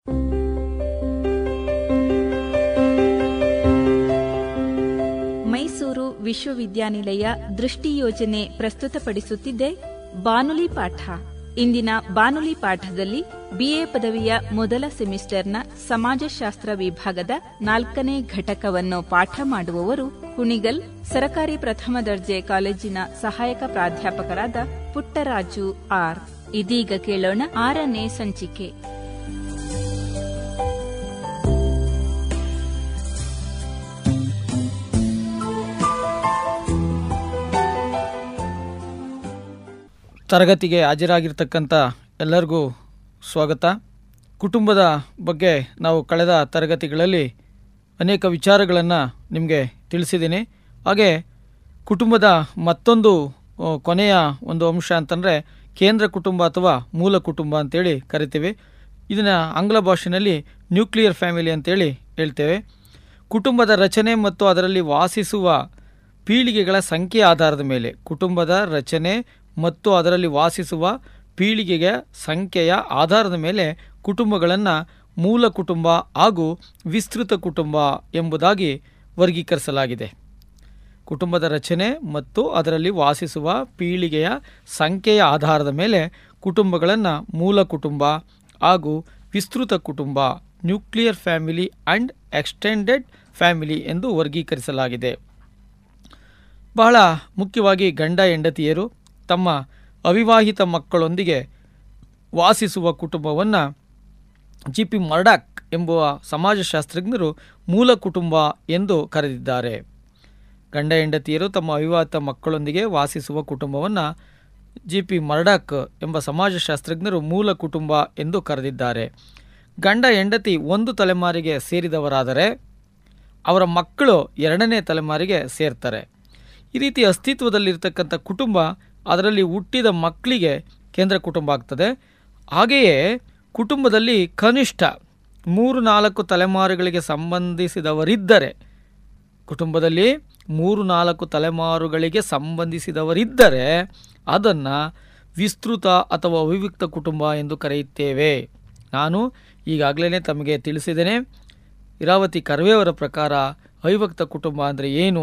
ಮೈಸೂರು ವಿಶ್ವವಿದ್ಯಾನಿಲಯ ದೃಷ್ಟಿ ಯೋಜನೆ ಪ್ರಸ್ತುತಪಡಿಸುತ್ತಿದೆ ಬಾನುಲಿ ಪಾಠ ಇಂದಿನ ಬಾನುಲಿ ಪಾಠದಲ್ಲಿ ಬಿಎ ಪದವಿಯ ಮೊದಲ ಸೆಮಿಸ್ಟರ್ನ ಸಮಾಜಶಾಸ್ತ್ರ ವಿಭಾಗದ ನಾಲ್ಕನೇ ಘಟಕವನ್ನು ಪಾಠ ಮಾಡುವವರು ಕುಣಿಗಲ್ ಸರಕಾರಿ ಪ್ರಥಮ ದರ್ಜೆ ಕಾಲೇಜಿನ ಸಹಾಯಕ ಪ್ರಾಧ್ಯಾಪಕರಾದ ಪುಟ್ಟರಾಜು ಆರ್ ಇದೀಗ ಕೇಳೋಣ ಆರನೇ ಸಂಚಿಕೆ ತರಗತಿಗೆ ಹಾಜರಾಗಿರ್ತಕ್ಕಂಥ ಎಲ್ಲರಿಗೂ ಸ್ವಾಗತ ಕುಟುಂಬದ ಬಗ್ಗೆ ನಾವು ಕಳೆದ ತರಗತಿಗಳಲ್ಲಿ ಅನೇಕ ವಿಚಾರಗಳನ್ನು ನಿಮಗೆ ತಿಳಿಸಿದ್ದೀನಿ ಹಾಗೆ ಕುಟುಂಬದ ಮತ್ತೊಂದು ಆ, ಕೊನೆಯ ಒಂದು ಅಂಶ ಅಂತಂದರೆ ಕೇಂದ್ರ ಕುಟುಂಬ ಅಥವಾ ಮೂಲ ಕುಟುಂಬ ಅಂತೇಳಿ ಕರಿತೀವಿ ಇದನ್ನು ಆಂಗ್ಲ ಭಾಷೆಯಲ್ಲಿ ನ್ಯೂಕ್ಲಿಯರ್ ಫ್ಯಾಮಿಲಿ ಅಂತೇಳಿ ಹೇಳ್ತೇವೆ ಕುಟುಂಬದ ರಚನೆ ಮತ್ತು ಅದರಲ್ಲಿ ವಾಸಿಸುವ ಪೀಳಿಗೆಗಳ ಸಂಖ್ಯೆ ಆಧಾರದ ಮೇಲೆ ಕುಟುಂಬದ ರಚನೆ ಮತ್ತು ಅದರಲ್ಲಿ ವಾಸಿಸುವ ಪೀಳಿಗೆಯ ಸಂಖ್ಯೆಯ ಆಧಾರದ ಮೇಲೆ ಕುಟುಂಬಗಳನ್ನು ಮೂಲ ಕುಟುಂಬ ಹಾಗೂ ವಿಸ್ತೃತ ಕುಟುಂಬ ಎಂಬುದಾಗಿ ವರ್ಗೀಕರಿಸಲಾಗಿದೆ ಕುಟುಂಬದ ರಚನೆ ಮತ್ತು ಅದರಲ್ಲಿ ವಾಸಿಸುವ ಪೀಳಿಗೆಯ ಸಂಖ್ಯೆಯ ಆಧಾರದ ಮೇಲೆ ಕುಟುಂಬಗಳನ್ನು ಮೂಲ ಕುಟುಂಬ ಹಾಗೂ ವಿಸ್ತೃತ ಕುಟುಂಬ nuclear family and extended family ಎಂದು ವರ್ಗೀಕರಿಸಲಾಗಿದೆ ಬಹಳ ಮುಖ್ಯವಾಗಿ ಗಂಡ ಹೆಂಡತಿಯರು ತಮ್ಮ ಅವಿವಾಹಿತ ಮಕ್ಕಳೊಂದಿಗೆ ವಾಸಿಸುವ ಕುಟುಂಬವನ್ನು ಜಿ ಪಿ ಮರ್ಡಾಕ್ ಎಂಬುವ ಸಮಾಜಶಾಸ್ತ್ರಜ್ಞರು ಮೂಲ ಕುಟುಂಬ ಎಂದು ಕರೆದಿದ್ದಾರೆ ಗಂಡ ಹೆಂಡತಿಯರು ತಮ್ಮ ಅವಿವಾಹಿತ ಮಕ್ಕಳೊಂದಿಗೆ ವಾಸಿಸುವ ಕುಟುಂಬವನ್ನು ಜಿ ಪಿ ಮರ್ಡಾಕ್ ಎಂಬ ಸಮಾಜಶಾಸ್ತ್ರಜ್ಞರು ಮೂಲ ಕುಟುಂಬ ಎಂದು ಕರೆದಿದ್ದಾರೆ ಗಂಡ ಹೆಂಡತಿ ಒಂದು ತಲೆಮಾರಿಗೆ ಸೇರಿದವರಾದರೆ ಅವರ ಮಕ್ಕಳು ಎರಡನೇ ತಲೆಮಾರಿಗೆ ಸೇರ್ತಾರೆ ಈ ರೀತಿ ಅಸ್ತಿತ್ವದಲ್ಲಿರ್ತಕ್ಕಂಥ ಕುಟುಂಬ ಅದರಲ್ಲಿ ಹುಟ್ಟಿದ ಮಕ್ಕಳಿಗೆ ಕೇಂದ್ರ ಕುಟುಂಬ ಆಗ್ತದೆ ಹಾಗೆಯೇ ಕುಟುಂಬದಲ್ಲಿ ಕನಿಷ್ಠ ಮೂರು ನಾಲ್ಕು ತಲೆಮಾರುಗಳಿಗೆ ಸಂಬಂಧಿಸಿದವರಿದ್ದರೆ ಕುಟುಂಬದಲ್ಲಿ ಮೂರು ನಾಲ್ಕು ತಲೆಮಾರುಗಳಿಗೆ ಸಂಬಂಧಿಸಿದವರಿದ್ದರೆ ಅದನ್ನು ವಿಸ್ತೃತ ಅಥವಾ ಅವಿವಿಕ್ತ ಕುಟುಂಬ ಎಂದು ಕರೆಯುತ್ತೇವೆ ನಾನು ಈಗಾಗಲೇ ತಮಗೆ ತಿಳಿಸಿದ್ದೇನೆ ಇರಾವತಿ ಕರ್ವೆಯವರ ಪ್ರಕಾರ ಅವಿಭಕ್ತ ಕುಟುಂಬ ಅಂದರೆ ಏನು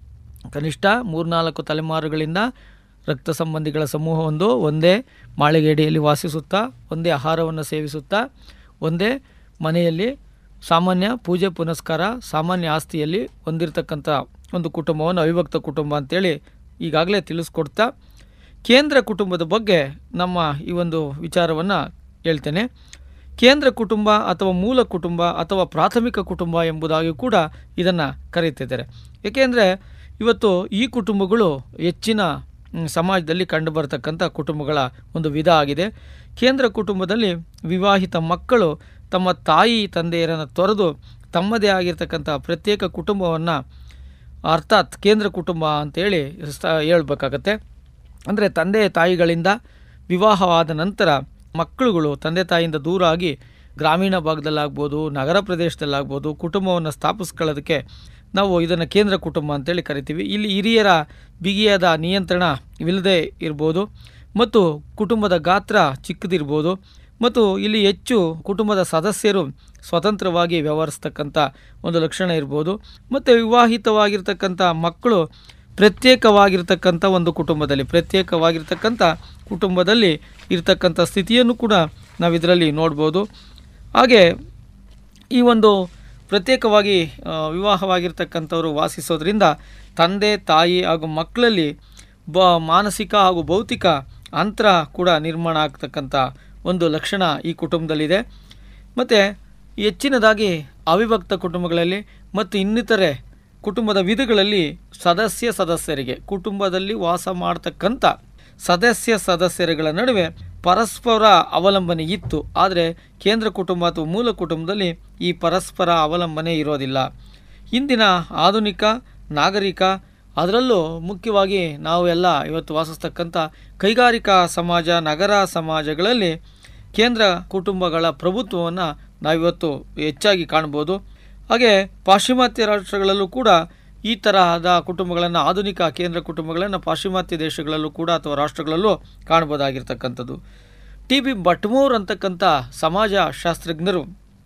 ಕನಿಷ್ಠ ಮೂರ್ನಾಲ್ಕು ತಲೆಮಾರುಗಳಿಂದ ರಕ್ತ ಸಂಬಂಧಿಗಳ ಸಮೂಹವೊಂದು ಒಂದೇ ಮಾಳಿಗೆಡಿಯಲ್ಲಿ ವಾಸಿಸುತ್ತಾ ಒಂದೇ ಆಹಾರವನ್ನು ಸೇವಿಸುತ್ತಾ ಒಂದೇ ಮನೆಯಲ್ಲಿ ಸಾಮಾನ್ಯ ಪೂಜೆ ಪುನಸ್ಕಾರ ಸಾಮಾನ್ಯ ಆಸ್ತಿಯಲ್ಲಿ ಹೊಂದಿರತಕ್ಕಂಥ ಒಂದು ಕುಟುಂಬವನ್ನು ಅವಿಭಕ್ತ ಕುಟುಂಬ ಅಂತೇಳಿ ಈಗಾಗಲೇ ತಿಳಿಸ್ಕೊಡ್ತಾ ಕೇಂದ್ರ ಕುಟುಂಬದ ಬಗ್ಗೆ ನಮ್ಮ ಈ ಒಂದು ವಿಚಾರವನ್ನು ಹೇಳ್ತೇನೆ ಕೇಂದ್ರ ಕುಟುಂಬ ಅಥವಾ ಮೂಲ ಕುಟುಂಬ ಅಥವಾ ಪ್ರಾಥಮಿಕ ಕುಟುಂಬ ಎಂಬುದಾಗಿ ಕೂಡ ಇದನ್ನು ಕರೆಯುತ್ತಿದ್ದಾರೆ ಏಕೆಂದರೆ ಇವತ್ತು ಈ ಕುಟುಂಬಗಳು ಹೆಚ್ಚಿನ ಮ್, ಸಮಾಜದಲ್ಲಿ ಕಂಡುಬರ್ತಕ್ಕಂಥ ಕುಟುಂಬಗಳ ಒಂದು ವಿಧ ಆಗಿದೆ ಕೇಂದ್ರ ಕುಟುಂಬದಲ್ಲಿ ವಿವಾಹಿತ ಮಕ್ಕಳು ತಮ್ಮ ತಾಯಿ ತಂದೆಯರನ್ನು ತೊರೆದು ತಮ್ಮದೇ ಆಗಿರ್ತಕ್ಕಂಥ ಪ್ರತ್ಯೇಕ ಕುಟುಂಬವನ್ನು ಅರ್ಥಾತ್ ಕೇಂದ್ರ ಕುಟುಂಬ ಅಂತೇಳಿ ಸ- ಹೇಳ್ಬೇಕಾಗತ್ತೆ ಅಂದರೆ ತಂದೆ ತಾಯಿಗಳಿಂದ ವಿವಾಹವಾದ ನಂತರ ಮಕ್ಕಳುಗಳು ತಂದೆ ತಾಯಿಯಿಂದ ದೂರ ಆಗಿ ಗ್ರಾಮೀಣ ಭಾಗದಲ್ಲಾಗ್ಬೋದು ನಗರ ಪ್ರದೇಶದಲ್ಲಾಗ್ಬೋದು ಕುಟುಂಬವನ್ನು ಸ್ಥಾಪಿಸ್ಕೊಳ್ಳೋದಕ್ಕೆ ನಾವು ಇದನ್ನು ಕೇಂದ್ರ ಕುಟುಂಬ ಅಂತೇಳಿ ಕರಿತೀವಿ ಇಲ್ಲಿ ಹಿರಿಯರ ಬಿಗಿಯಾದ ನಿಯಂತ್ರಣ ಇಲ್ಲದೆ ಇರ್ಬೋದು ಮತ್ತು ಕುಟುಂಬದ ಗಾತ್ರ ಚಿಕ್ಕದಿರ್ಬೋದು ಮತ್ತು ಇಲ್ಲಿ ಹೆಚ್ಚು ಕುಟುಂಬದ ಸದಸ್ಯರು ಸ್ವತಂತ್ರವಾಗಿ ವ್ಯವಹರಿಸ್ತಕ್ಕಂಥ ಒಂದು ಲಕ್ಷಣ ಇರ್ಬೋದು ಮತ್ತು ವಿವಾಹಿತವಾಗಿರ್ತಕ್ಕಂಥ ಮಕ್ಕಳು ಪ್ರತ್ಯೇಕವಾಗಿರ್ತಕ್ಕಂಥ ಒಂದು ಕುಟುಂಬದಲ್ಲಿ ಪ್ರತ್ಯೇಕವಾಗಿರ್ತಕ್ಕಂಥ ಕುಟುಂಬದಲ್ಲಿ ಇರ್ತಕ್ಕಂಥ ಸ್ಥಿತಿಯನ್ನು ಕೂಡ ನಾವು ಇದರಲ್ಲಿ ನೋಡ್ಬೋದು ಹಾಗೆ ಈ ಒಂದು ಪ್ರತ್ಯೇಕವಾಗಿ ಆ, ವಿವಾಹವಾಗಿರ್ತಕ್ಕಂಥವರು ವಾಸಿಸೋದ್ರಿಂದ ತಂದೆ ತಾಯಿ ಹಾಗೂ ಮಕ್ಕಳಲ್ಲಿ ಬ ಮಾನಸಿಕ ಹಾಗೂ ಭೌತಿಕ ಅಂತರ ಕೂಡ ನಿರ್ಮಾಣ ಆಗ್ತಕ್ಕಂಥ ಒಂದು ಲಕ್ಷಣ ಈ ಕುಟುಂಬದಲ್ಲಿದೆ ಮತ್ತು ಹೆಚ್ಚಿನದಾಗಿ ಅವಿಭಕ್ತ ಕುಟುಂಬಗಳಲ್ಲಿ ಮತ್ತು ಇನ್ನಿತರೆ ಕುಟುಂಬದ ವಿಧಗಳಲ್ಲಿ ಸದಸ್ಯ ಸದಸ್ಯರಿಗೆ ಕುಟುಂಬದಲ್ಲಿ ವಾಸ ಮಾಡ್ತಕ್ಕಂಥ ಸದಸ್ಯ ಸದಸ್ಯರುಗಳ ನಡುವೆ ಪರಸ್ಪರ ಅವಲಂಬನೆ ಇತ್ತು ಆದರೆ ಕೇಂದ್ರ ಕುಟುಂಬ ಅಥವಾ ಮೂಲ ಕುಟುಂಬದಲ್ಲಿ ಈ ಪರಸ್ಪರ ಅವಲಂಬನೆ ಇರೋದಿಲ್ಲ ಇಂದಿನ ಆಧುನಿಕ ನಾಗರಿಕ ಅದರಲ್ಲೂ ಮುಖ್ಯವಾಗಿ ನಾವು ಎಲ್ಲ ಇವತ್ತು ವಾಸಿಸ್ತಕ್ಕಂಥ ಕೈಗಾರಿಕಾ ಸಮಾಜ ನಗರ ಸಮಾಜಗಳಲ್ಲಿ ಕೇಂದ್ರ ಕುಟುಂಬಗಳ ಪ್ರಭುತ್ವವನ್ನು ನಾವಿವತ್ತು ಹೆಚ್ಚಾಗಿ ಕಾಣ್ಬೋದು ಹಾಗೆ ಪಾಶ್ಚಿಮಾತ್ಯ ರಾಷ್ಟ್ರಗಳಲ್ಲೂ ಕೂಡ ಈ ತರಹದ ಕುಟುಂಬಗಳನ್ನು ಆಧುನಿಕ ಕೇಂದ್ರ ಕುಟುಂಬಗಳನ್ನು ಪಾಶ್ಚಿಮಾತ್ಯ ದೇಶಗಳಲ್ಲೂ ಕೂಡ ಅಥವಾ ರಾಷ್ಟ್ರಗಳಲ್ಲೂ ಕಾಣ್ಬೋದಾಗಿರ್ತಕ್ಕಂಥದ್ದು ಟಿ ಬಿ ಭಟ್ಮೂರ್ ಅಂತಕ್ಕಂಥ ಸಮಾಜ ಶಾಸ್ತ್ರಜ್ಞರು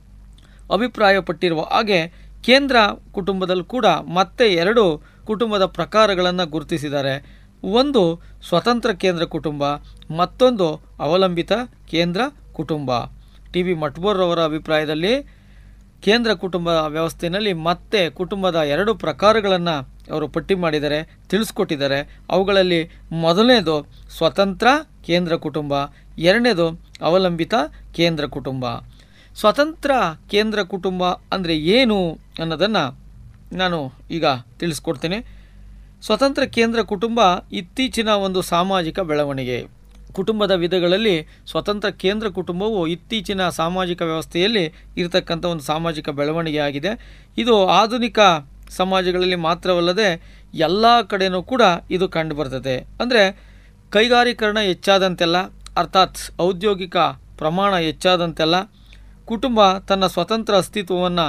ಅಭಿಪ್ರಾಯಪಟ್ಟಿರುವ ಹಾಗೆ ಕೇಂದ್ರ ಕುಟುಂಬದಲ್ಲಿ ಕೂಡ ಮತ್ತೆ ಎರಡು ಕುಟುಂಬದ ಪ್ರಕಾರಗಳನ್ನು ಗುರುತಿಸಿದ್ದಾರೆ ಒಂದು ಸ್ವತಂತ್ರ ಕೇಂದ್ರ ಕುಟುಂಬ ಮತ್ತೊಂದು ಅವಲಂಬಿತ ಕೇಂದ್ರ ಕುಟುಂಬ ಟಿ ವಿ ಮಟ್ಬೋರ್ರವರ ಅಭಿಪ್ರಾಯದಲ್ಲಿ ಕೇಂದ್ರ ಕುಟುಂಬ ವ್ಯವಸ್ಥೆಯಲ್ಲಿ ಮತ್ತೆ ಕುಟುಂಬದ ಎರಡು ಪ್ರಕಾರಗಳನ್ನು ಅವರು ಪಟ್ಟಿ ಮಾಡಿದ್ದಾರೆ ತಿಳಿಸ್ಕೊಟ್ಟಿದ್ದಾರೆ ಅವುಗಳಲ್ಲಿ ಮೊದಲನೇದು ಸ್ವತಂತ್ರ ಕೇಂದ್ರ ಕುಟುಂಬ ಎರಡನೇದು ಅವಲಂಬಿತ ಕೇಂದ್ರ ಕುಟುಂಬ ಸ್ವತಂತ್ರ ಕೇಂದ್ರ ಕುಟುಂಬ ಅಂದರೆ ಏನು ಅನ್ನೋದನ್ನು ನಾನು ಈಗ ತಿಳಿಸ್ಕೊಡ್ತೀನಿ ಸ್ವತಂತ್ರ ಕೇಂದ್ರ ಕುಟುಂಬ ಇತ್ತೀಚಿನ ಒಂದು ಸಾಮಾಜಿಕ ಬೆಳವಣಿಗೆ ಕುಟುಂಬದ ವಿಧಗಳಲ್ಲಿ ಸ್ವತಂತ್ರ ಕೇಂದ್ರ ಕುಟುಂಬವು ಇತ್ತೀಚಿನ ಸಾಮಾಜಿಕ ವ್ಯವಸ್ಥೆಯಲ್ಲಿ ಇರತಕ್ಕಂಥ ಒಂದು ಸಾಮಾಜಿಕ ಬೆಳವಣಿಗೆ ಆಗಿದೆ ಇದು ಆಧುನಿಕ ಸಮಾಜಗಳಲ್ಲಿ ಮಾತ್ರವಲ್ಲದೆ ಎಲ್ಲ ಕಡೆಯೂ ಕೂಡ ಇದು ಕಂಡುಬರ್ತದೆ ಅಂದರೆ ಕೈಗಾರೀಕರಣ ಹೆಚ್ಚಾದಂತೆಲ್ಲ ಅರ್ಥಾತ್ ಔದ್ಯೋಗಿಕ ಪ್ರಮಾಣ ಹೆಚ್ಚಾದಂತೆಲ್ಲ ಕುಟುಂಬ ತನ್ನ ಸ್ವತಂತ್ರ ಅಸ್ತಿತ್ವವನ್ನು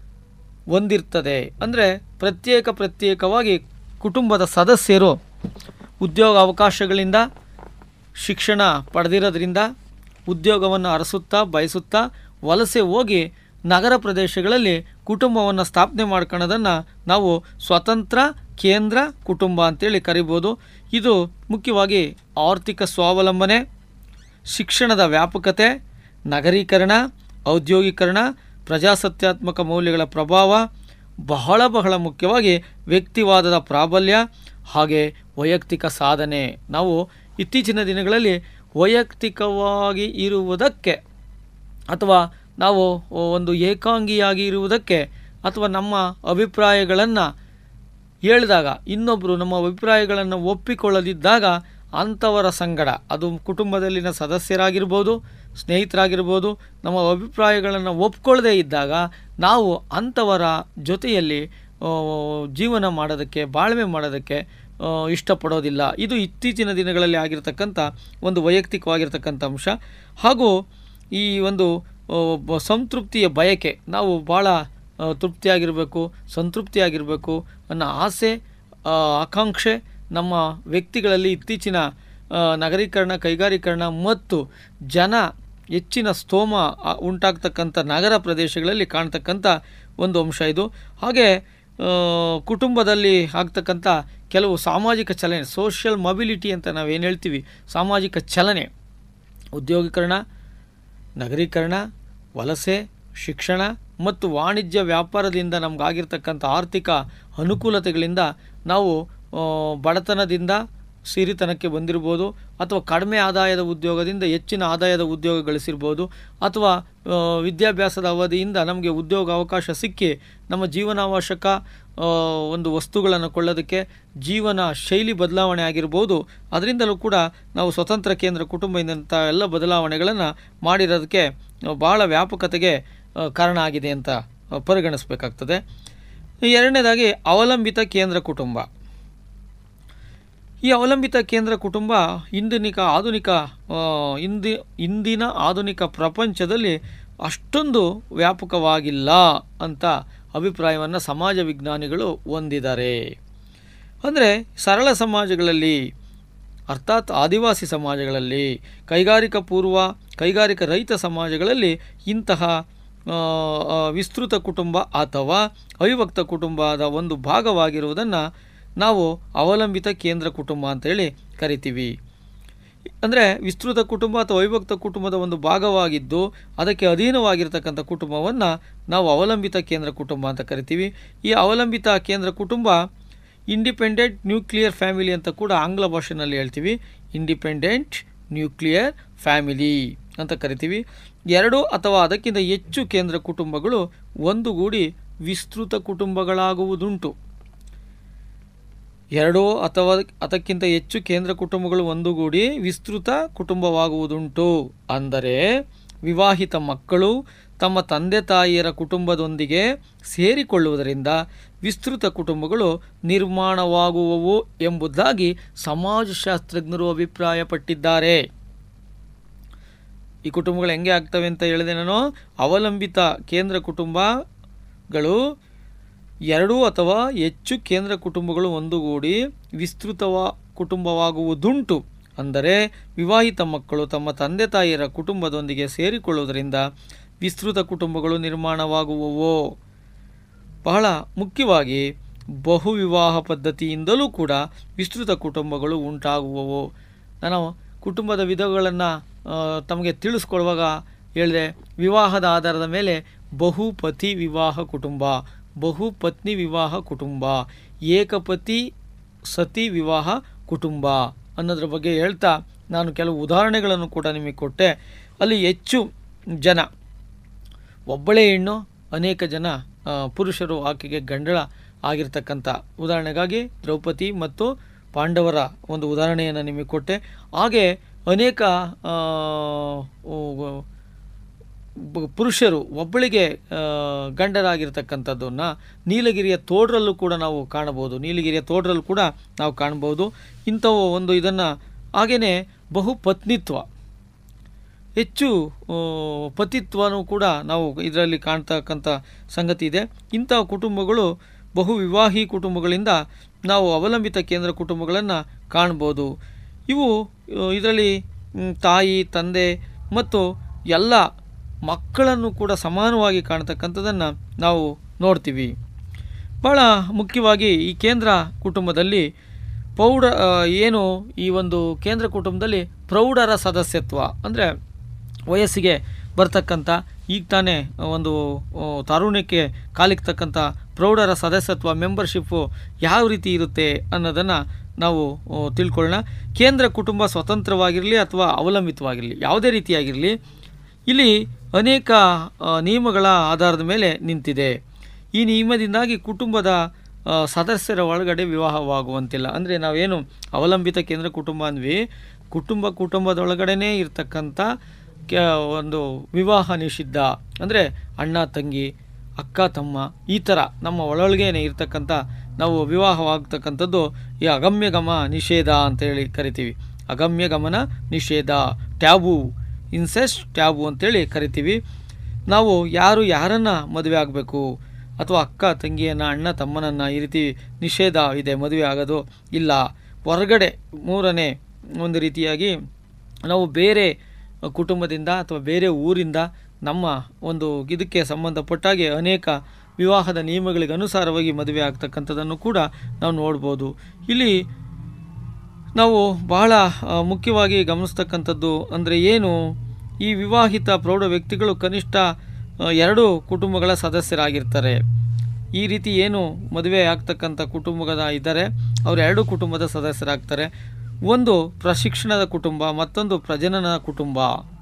ಹೊಂದಿರ್ತದೆ ಅಂದರೆ ಪ್ರತ್ಯೇಕ ಪ್ರತ್ಯೇಕವಾಗಿ ಕುಟುಂಬದ ಸದಸ್ಯರು ಉದ್ಯೋಗ ಅವಕಾಶಗಳಿಂದ ಶಿಕ್ಷಣ ಪಡೆದಿರೋದ್ರಿಂದ ಉದ್ಯೋಗವನ್ನು ಅರಸುತ್ತಾ ಬಯಸುತ್ತಾ ವಲಸೆ ಹೋಗಿ ನಗರ ಪ್ರದೇಶಗಳಲ್ಲಿ ಕುಟುಂಬವನ್ನು ಸ್ಥಾಪನೆ ಮಾಡ್ಕೊಳ್ಳೋದನ್ನು ನಾವು ಸ್ವತಂತ್ರ ಕೇಂದ್ರ ಕುಟುಂಬ ಅಂತೇಳಿ ಕರಿಬೋದು ಇದು ಮುಖ್ಯವಾಗಿ ಆರ್ಥಿಕ ಸ್ವಾವಲಂಬನೆ ಶಿಕ್ಷಣದ ವ್ಯಾಪಕತೆ ನಗರೀಕರಣ ಔದ್ಯೋಗೀಕರಣ ಪ್ರಜಾಸತ್ತಾತ್ಮಕ ಮೌಲ್ಯಗಳ ಪ್ರಭಾವ ಬಹಳ ಬಹಳ ಮುಖ್ಯವಾಗಿ ವ್ಯಕ್ತಿವಾದದ ಪ್ರಾಬಲ್ಯ ಹಾಗೆ ವೈಯಕ್ತಿಕ ಸಾಧನೆ ನಾವು ಇತ್ತೀಚಿನ ದಿನಗಳಲ್ಲಿ ವೈಯಕ್ತಿಕವಾಗಿ ಇರುವುದಕ್ಕೆ ಅಥವಾ ನಾವು ಒಂದು ಏಕಾಂಗಿಯಾಗಿ ಇರುವುದಕ್ಕೆ ಅಥವಾ ನಮ್ಮ ಅಭಿಪ್ರಾಯಗಳನ್ನು ಹೇಳಿದಾಗ ಇನ್ನೊಬ್ಬರು ನಮ್ಮ ಅಭಿಪ್ರಾಯಗಳನ್ನು ಒಪ್ಪಿಕೊಳ್ಳದಿದ್ದಾಗ ಅಂಥವರ ಸಂಗಡ ಅದು ಕುಟುಂಬದಲ್ಲಿನ ಸದಸ್ಯರಾಗಿರ್ಬೋದು ಸ್ನೇಹಿತರಾಗಿರ್ಬೋದು ನಮ್ಮ ಅಭಿಪ್ರಾಯಗಳನ್ನು ಒಪ್ಕೊಳ್ಳದೇ ಇದ್ದಾಗ ನಾವು ಅಂಥವರ ಜೊತೆಯಲ್ಲಿ ಆ, ಜೀವನ ಮಾಡೋದಕ್ಕೆ ಬಾಳ್ವೆ ಮಾಡೋದಕ್ಕೆ ಆ, ಇಷ್ಟಪಡೋದಿಲ್ಲ ಇದು ಇತ್ತೀಚಿನ ದಿನಗಳಲ್ಲಿ ಆಗಿರ್ತಕ್ಕಂಥ ಒಂದು ವೈಯಕ್ತಿಕವಾಗಿರ್ತಕ್ಕಂಥ ಅಂಶ ಹಾಗೂ ಈ ಒಂದು ಆ, ಬ- ಸಂತೃಪ್ತಿಯ ಬಯಕೆ ನಾವು ಭಾಳ ಆ, ತೃಪ್ತಿಯಾಗಿರಬೇಕು ಸಂತೃಪ್ತಿಯಾಗಿರಬೇಕು ಅನ್ನೋ ಆಸೆ ಆ, ಆಕಾಂಕ್ಷೆ ನಮ್ಮ ವ್ಯಕ್ತಿಗಳಲ್ಲಿ ಇತ್ತೀಚಿನ ಆ, ನಗರೀಕರಣ ಕೈಗಾರೀಕರಣ ಮತ್ತು ಜನ ಹೆಚ್ಚಿನ ಸ್ತೋಮ ಆ, ಉಂಟಾಗ್ತಕ್ಕಂಥ ನಗರ ಪ್ರದೇಶಗಳಲ್ಲಿ ಕಾಣ್ತಕ್ಕಂಥ ಒಂದು ಅಂಶ ಇದು ಹಾಗೆ ಆ, ಕುಟುಂಬದಲ್ಲಿ ಆಗ್ತಕ್ಕಂಥ ಕೆಲವು ಸಾಮಾಜಿಕ ಚಲನೆ ಸೋಷಿಯಲ್ ಮೊಬಿಲಿಟಿ ಅಂತ ನಾವೇನು ಹೇಳ್ತೀವಿ ಸಾಮಾಜಿಕ ಚಲನೆ ಉದ್ಯೋಗೀಕರಣ ನಗರೀಕರಣ ವಲಸೆ ಶಿಕ್ಷಣ ಮತ್ತು ವಾಣಿಜ್ಯ ವ್ಯಾಪಾರದಿಂದ ನಮಗಾಗಿರ್ತಕ್ಕಂಥ ಆರ್ಥಿಕ ಅನುಕೂಲತೆಗಳಿಂದ ನಾವು ಆ, ಬಡತನದಿಂದ ಸಿರಿತನಕ್ಕೆ ಬಂದಿರ್ಬೋದು ಅಥವಾ ಕಡಿಮೆ ಆದಾಯದ ಉದ್ಯೋಗದಿಂದ ಹೆಚ್ಚಿನ ಆದಾಯದ ಉದ್ಯೋಗ ಗಳಿಸಿರ್ಬೋದು ಅಥವಾ ಆ, ವಿದ್ಯಾಭ್ಯಾಸದ ಅವಧಿಯಿಂದ ನಮಗೆ ಉದ್ಯೋಗ ಅವಕಾಶ ಸಿಕ್ಕಿ ನಮ್ಮ ಜೀವನಾವಶ್ಯಕ ಆ, ಒಂದು ವಸ್ತುಗಳನ್ನು ಕೊಳ್ಳೋದಕ್ಕೆ ಜೀವನ ಶೈಲಿ ಬದಲಾವಣೆ ಆಗಿರ್ಬೋದು ಅದರಿಂದಲೂ ಕೂಡ ನಾವು ಸ್ವತಂತ್ರ ಕೇಂದ್ರ ಕುಟುಂಬದಿಂದ ಎಲ್ಲ ಬದಲಾವಣೆಗಳನ್ನು ಮಾಡಿರೋದಕ್ಕೆ ಭಾಳ ವ್ಯಾಪಕತೆಗೆ ಆ, ಕಾರಣ ಆಗಿದೆ ಅಂತ ಆ, ಪರಿಗಣಿಸಬೇಕಾಗ್ತದೆ ಎರಡನೇದಾಗಿ ಅವಲಂಬಿತ ಕೇಂದ್ರ ಕುಟುಂಬ ಈ ಅವಲಂಬಿತ ಕೇಂದ್ರ ಕುಟುಂಬ ಇಂದಿನಿಕ ಆಧುನಿಕ ಆ, ಇಂದಿ ಇಂದಿನ ಆಧುನಿಕ ಪ್ರಪಂಚದಲ್ಲಿ ಅಷ್ಟೊಂದು ವ್ಯಾಪಕವಾಗಿಲ್ಲ ಅಂತ ಅಭಿಪ್ರಾಯವನ್ನು ಸಮಾಜ ವಿಜ್ಞಾನಿಗಳು ಹೊಂದಿದ್ದಾರೆ ಅಂದರೆ ಸರಳ ಸಮಾಜಗಳಲ್ಲಿ ಅರ್ಥಾತ್ ಆದಿವಾಸಿ ಸಮಾಜಗಳಲ್ಲಿ ಕೈಗಾರಿಕಾ ಪೂರ್ವ ಕೈಗಾರಿಕಾ ರಹಿತ ಸಮಾಜಗಳಲ್ಲಿ ಇಂತಹ ಆ, ಆ, ವಿಸ್ತೃತ ಕುಟುಂಬ ಅಥವಾ ಅವಿಭಕ್ತ ಕುಟುಂಬದ ಒಂದು ಭಾಗವಾಗಿರುವುದನ್ನು ನಾವು ಅವಲಂಬಿತ ಕೇಂದ್ರ ಕುಟುಂಬ ಅಂತೇಳಿ ಕರಿತೀವಿ ಅಂದರೆ ವಿಸ್ತೃತ ಕುಟುಂಬ ಅಥವಾ ಅವಿಭಕ್ತ ಕುಟುಂಬದ ಒಂದು ಭಾಗವಾಗಿದ್ದು ಅದಕ್ಕೆ ಅಧೀನವಾಗಿರ್ತಕ್ಕಂಥ ಕುಟುಂಬವನ್ನು ನಾವು ಅವಲಂಬಿತ ಕೇಂದ್ರ ಕುಟುಂಬ ಅಂತ ಕರಿತೀವಿ ಈ ಅವಲಂಬಿತ ಕೇಂದ್ರ ಕುಟುಂಬ ಇಂಡಿಪೆಂಡೆಂಟ್ ನ್ಯೂಕ್ಲಿಯರ್ ಫ್ಯಾಮಿಲಿ ಅಂತ ಕೂಡ ಆಂಗ್ಲ ಭಾಷೆನಲ್ಲಿ ಹೇಳ್ತೀವಿ ಇಂಡಿಪೆಂಡೆಂಟ್ ನ್ಯೂಕ್ಲಿಯರ್ ಫ್ಯಾಮಿಲಿ ಅಂತ ಕರಿತೀವಿ ಎರಡು ಅಥವಾ ಅದಕ್ಕಿಂತ ಹೆಚ್ಚು ಕೇಂದ್ರ ಕುಟುಂಬಗಳು ಒಂದುಗೂಡಿ ವಿಸ್ತೃತ ಕುಟುಂಬಗಳಾಗುವುದುಂಟು ಎರಡೋ ಅಥವಾ ಅದಕ್ಕಿಂತ ಹೆಚ್ಚು ಕೇಂದ್ರ ಕುಟುಂಬಗಳು ಒಂದುಗೂಡಿ ವಿಸ್ತೃತ ಕುಟುಂಬವಾಗುವುದುಂಟು ಅಂದರೆ ವಿವಾಹಿತ ಮಕ್ಕಳು ತಮ್ಮ ತಂದೆ ತಾಯಿಯರ ಕುಟುಂಬದೊಂದಿಗೆ ಸೇರಿಕೊಳ್ಳುವುದರಿಂದ ವಿಸ್ತೃತ ಕುಟುಂಬಗಳು ನಿರ್ಮಾಣವಾಗುವವು ಎಂಬುದಾಗಿ ಸಮಾಜಶಾಸ್ತ್ರಜ್ಞರು ಅಭಿಪ್ರಾಯಪಟ್ಟಿದ್ದಾರೆ ಈ ಕುಟುಂಬಗಳು ಹೆಂಗೆ ಆಗ್ತವೆ ಅಂತ ಹೇಳಿದೆ ನಾನು ಅವಲಂಬಿತ ಕೇಂದ್ರ ಕುಟುಂಬಗಳು ಎರಡು ಅಥವಾ ಹೆಚ್ಚು ಕೇಂದ್ರ ಕುಟುಂಬಗಳು ಒಂದುಗೂಡಿ ವಿಸ್ತೃತವ ಕುಟುಂಬವಾಗುವುದುಂಟು ಅಂದರೆ ವಿವಾಹಿತ ಮಕ್ಕಳು ತಮ್ಮ ತಂದೆ ತಾಯಿಯರ ಕುಟುಂಬದೊಂದಿಗೆ ಸೇರಿಕೊಳ್ಳುವುದರಿಂದ ವಿಸ್ತೃತ ಕುಟುಂಬಗಳು ನಿರ್ಮಾಣವಾಗುವವೋ ಬಹಳ ಮುಖ್ಯವಾಗಿ ಬಹುವಿವಾಹ ಪದ್ಧತಿಯಿಂದಲೂ ಕೂಡ ವಿಸ್ತೃತ ಕುಟುಂಬಗಳು ಉಂಟಾಗುವವು ನಾನು ಕುಟುಂಬದ ವಿಧಗಳನ್ನು ತಮಗೆ ತಿಳಿಸ್ಕೊಡುವಾಗ ಹೇಳಿದೆ ವಿವಾಹದ ಆಧಾರದ ಮೇಲೆ ಬಹುಪತಿ ವಿವಾಹ ಕುಟುಂಬ ಬಹುಪತ್ನಿ ವಿವಾಹ ಕುಟುಂಬ ಏಕಪತಿ ಸತಿ ವಿವಾಹ ಕುಟುಂಬ ಅನ್ನೋದ್ರ ಬಗ್ಗೆ ಹೇಳ್ತಾ ನಾನು ಕೆಲವು ಉದಾಹರಣೆಗಳನ್ನು ಕೂಡ ನಿಮಗೆ ಕೊಟ್ಟೆ ಅಲ್ಲಿ ಹೆಚ್ಚು ಜನ ಒಬ್ಬಳೇ ಹೆಣ್ಣು ಅನೇಕ ಜನ ಆ, ಪುರುಷರು ಆಕೆಗೆ ಗಂಡಳ ಆಗಿರ್ತಕ್ಕಂಥ ಉದಾಹರಣೆಗಾಗಿ ದ್ರೌಪದಿ ಮತ್ತು ಪಾಂಡವರ ಒಂದು ಉದಾಹರಣೆಯನ್ನು ನಿಮಗೆ ಕೊಟ್ಟೆ ಹಾಗೆ ಅನೇಕ ಆ, ಉ- ಬ- ಪುರುಷರು ಒಬ್ಬಳಿಗೆ ಆ, ಗಂಡರಾಗಿರ್ತಕ್ಕಂಥದ್ದನ್ನು ನೀಲಗಿರಿಯ ತೋಡ್ರಲ್ಲೂ ಕೂಡ ನಾವು ಕಾಣಬಹುದು ನೀಲಗಿರಿಯ ತೋಡ್ರಲ್ಲೂ ಕೂಡ ನಾವು ಕಾಣ್ಬೋದು ಇಂಥವು ಒಂದು ಇದನ್ನು ಹಾಗೆಯೇ ಬಹುಪತ್ನಿತ್ವ ಹೆಚ್ಚು ಆ, ಪತಿತ್ವನೂ ಕೂಡ ನಾವು ಇದರಲ್ಲಿ ಕಾಣ್ತಕ್ಕಂಥ ಸಂಗತಿ ಇದೆ ಇಂಥ ಕುಟುಂಬಗಳು ಬಹು ವಿವಾಹಿ ಕುಟುಂಬಗಳಿಂದ ನಾವು ಅವಲಂಬಿತ ಕೇಂದ್ರ ಕುಟುಂಬಗಳನ್ನು ಕಾಣ್ಬೋದು ಇವು ಇದರಲ್ಲಿ ತಾಯಿ ತಂದೆ ಮತ್ತು ಎಲ್ಲ ಮಕ್ಕಳನ್ನು ಕೂಡ ಸಮಾನವಾಗಿ ಕಾಣ್ತಕ್ಕಂಥದ್ದನ್ನು ನಾವು ನೋಡ್ತೀವಿ ಭಾಳ ಮುಖ್ಯವಾಗಿ ಈ ಕೇಂದ್ರ ಕುಟುಂಬದಲ್ಲಿ ಪೌಢ ಆ, ಏನು ಈ ಒಂದು ಕೇಂದ್ರ ಕುಟುಂಬದಲ್ಲಿ ಪ್ರೌಢರ ಸದಸ್ಯತ್ವ ಅಂದರೆ ವಯಸ್ಸಿಗೆ ಬರ್ತಕ್ಕಂಥ ಈಗ ತಾನೇ ಒಂದು ಆ, ತಾರುಣ್ಯಕ್ಕೆ ಕಾಲಿಕ್ತಕ್ಕಂಥ ಪ್ರೌಢರ ಸದಸ್ಯತ್ವ ಮೆಂಬರ್ಶಿಪ್ಪು ಯಾವ ರೀತಿ ಇರುತ್ತೆ ಅನ್ನೋದನ್ನು ನಾವು ಆ, ತಿಳ್ಕೊಳ್ಳೋಣ ಕೇಂದ್ರ ಕುಟುಂಬ ಸ್ವತಂತ್ರವಾಗಿರಲಿ ಅಥವಾ ಅವಲಂಬಿತವಾಗಿರಲಿ ಯಾವುದೇ ರೀತಿಯಾಗಿರಲಿ ಇಲ್ಲಿ ಅನೇಕ ಆ, ನಿಯಮಗಳ ಆಧಾರದ ಮೇಲೆ ನಿಂತಿದೆ ಈ ನಿಯಮದಿಂದಾಗಿ ಕುಟುಂಬದ ಆ, ಸದಸ್ಯರ ಒಳಗಡೆ ವಿವಾಹವಾಗುವಂತಿಲ್ಲ ಅಂದರೆ ನಾವೇನು ಅವಲಂಬಿತ ಕೇಂದ್ರ ಕುಟುಂಬ ಅಂದ್ವಿ ಕುಟುಂಬ ಕುಟುಂಬದೊಳಗಡೆನೇ ಇರ್ತಕ್ಕಂಥ ಕೆ ಒಂದು ವಿವಾಹ ನಿಷಿದ್ಧ ಅಂದರೆ ಅಣ್ಣ ತಂಗಿ ಅಕ್ಕ ತಮ್ಮ ಈ ಥರ ನಮ್ಮ ಒಳೊಳಗೇನೆ ಇರ್ತಕ್ಕಂಥ ನಾವು ವಿವಾಹವಾಗ್ತಕ್ಕಂಥದ್ದು ಈ ಅಗಮ್ಯ ಗಮ ನಿಷೇಧ ಅಂತ ಹೇಳಿ ಕರಿತೀವಿ ಅಗಮ್ಯ ಗಮನ ನಿಷೇಧ ಟ್ಯಾಬು ಇನ್ಸೆಸ್ಟ್ ಟ್ಯಾಬು ಅಂತೇಳಿ ಕರಿತೀವಿ ನಾವು ಯಾರು ಯಾರನ್ನು ಮದುವೆ ಆಗಬೇಕು ಅಥವಾ ಅಕ್ಕ ತಂಗಿಯನ್ನು ಅಣ್ಣ ತಮ್ಮನನ್ನು ಈ ರೀತಿ ನಿಷೇಧ ಇದೆ ಮದುವೆ ಆಗೋದು ಇಲ್ಲ ಹೊರಗಡೆ ಮೂರನೇ ಒಂದು ರೀತಿಯಾಗಿ ನಾವು ಬೇರೆ ಕುಟುಂಬದಿಂದ ಅಥವಾ ಬೇರೆ ಊರಿಂದ ನಮ್ಮ ಒಂದು ಇದಕ್ಕೆ ಸಂಬಂಧಪಟ್ಟಾಗೆ ಅನೇಕ ವಿವಾಹದ ನಿಯಮಗಳಿಗೆ ಅನುಸಾರವಾಗಿ ಮದುವೆ ಆಗ್ತಕ್ಕಂಥದ್ದನ್ನು ಕೂಡ ನಾವು ನೋಡ್ಬೋದು ಇಲ್ಲಿ ನಾವು ಬಹಳ ಆ, ಮುಖ್ಯವಾಗಿ ಗಮನಿಸ್ತಕ್ಕಂಥದ್ದು ಅಂದರೆ ಏನು ಈ ವಿವಾಹಿತ ಪ್ರೌಢ ವ್ಯಕ್ತಿಗಳು ಕನಿಷ್ಠ ಆ, ಎರಡು ಕುಟುಂಬಗಳ ಸದಸ್ಯರಾಗಿರ್ತಾರೆ ಈ ರೀತಿ ಏನು ಮದುವೆ ಆಗ್ತಕ್ಕಂಥ ಕುಟುಂಬದ ಇದ್ದಾರೆ ಅವರು ಎರಡು ಕುಟುಂಬದ ಸದಸ್ಯರಾಗ್ತಾರೆ ಒಂದು ಪ್ರಶಿಕ್ಷಣದ ಕುಟುಂಬ ಮತ್ತೊಂದು ಪ್ರಜನನ ಕುಟುಂಬ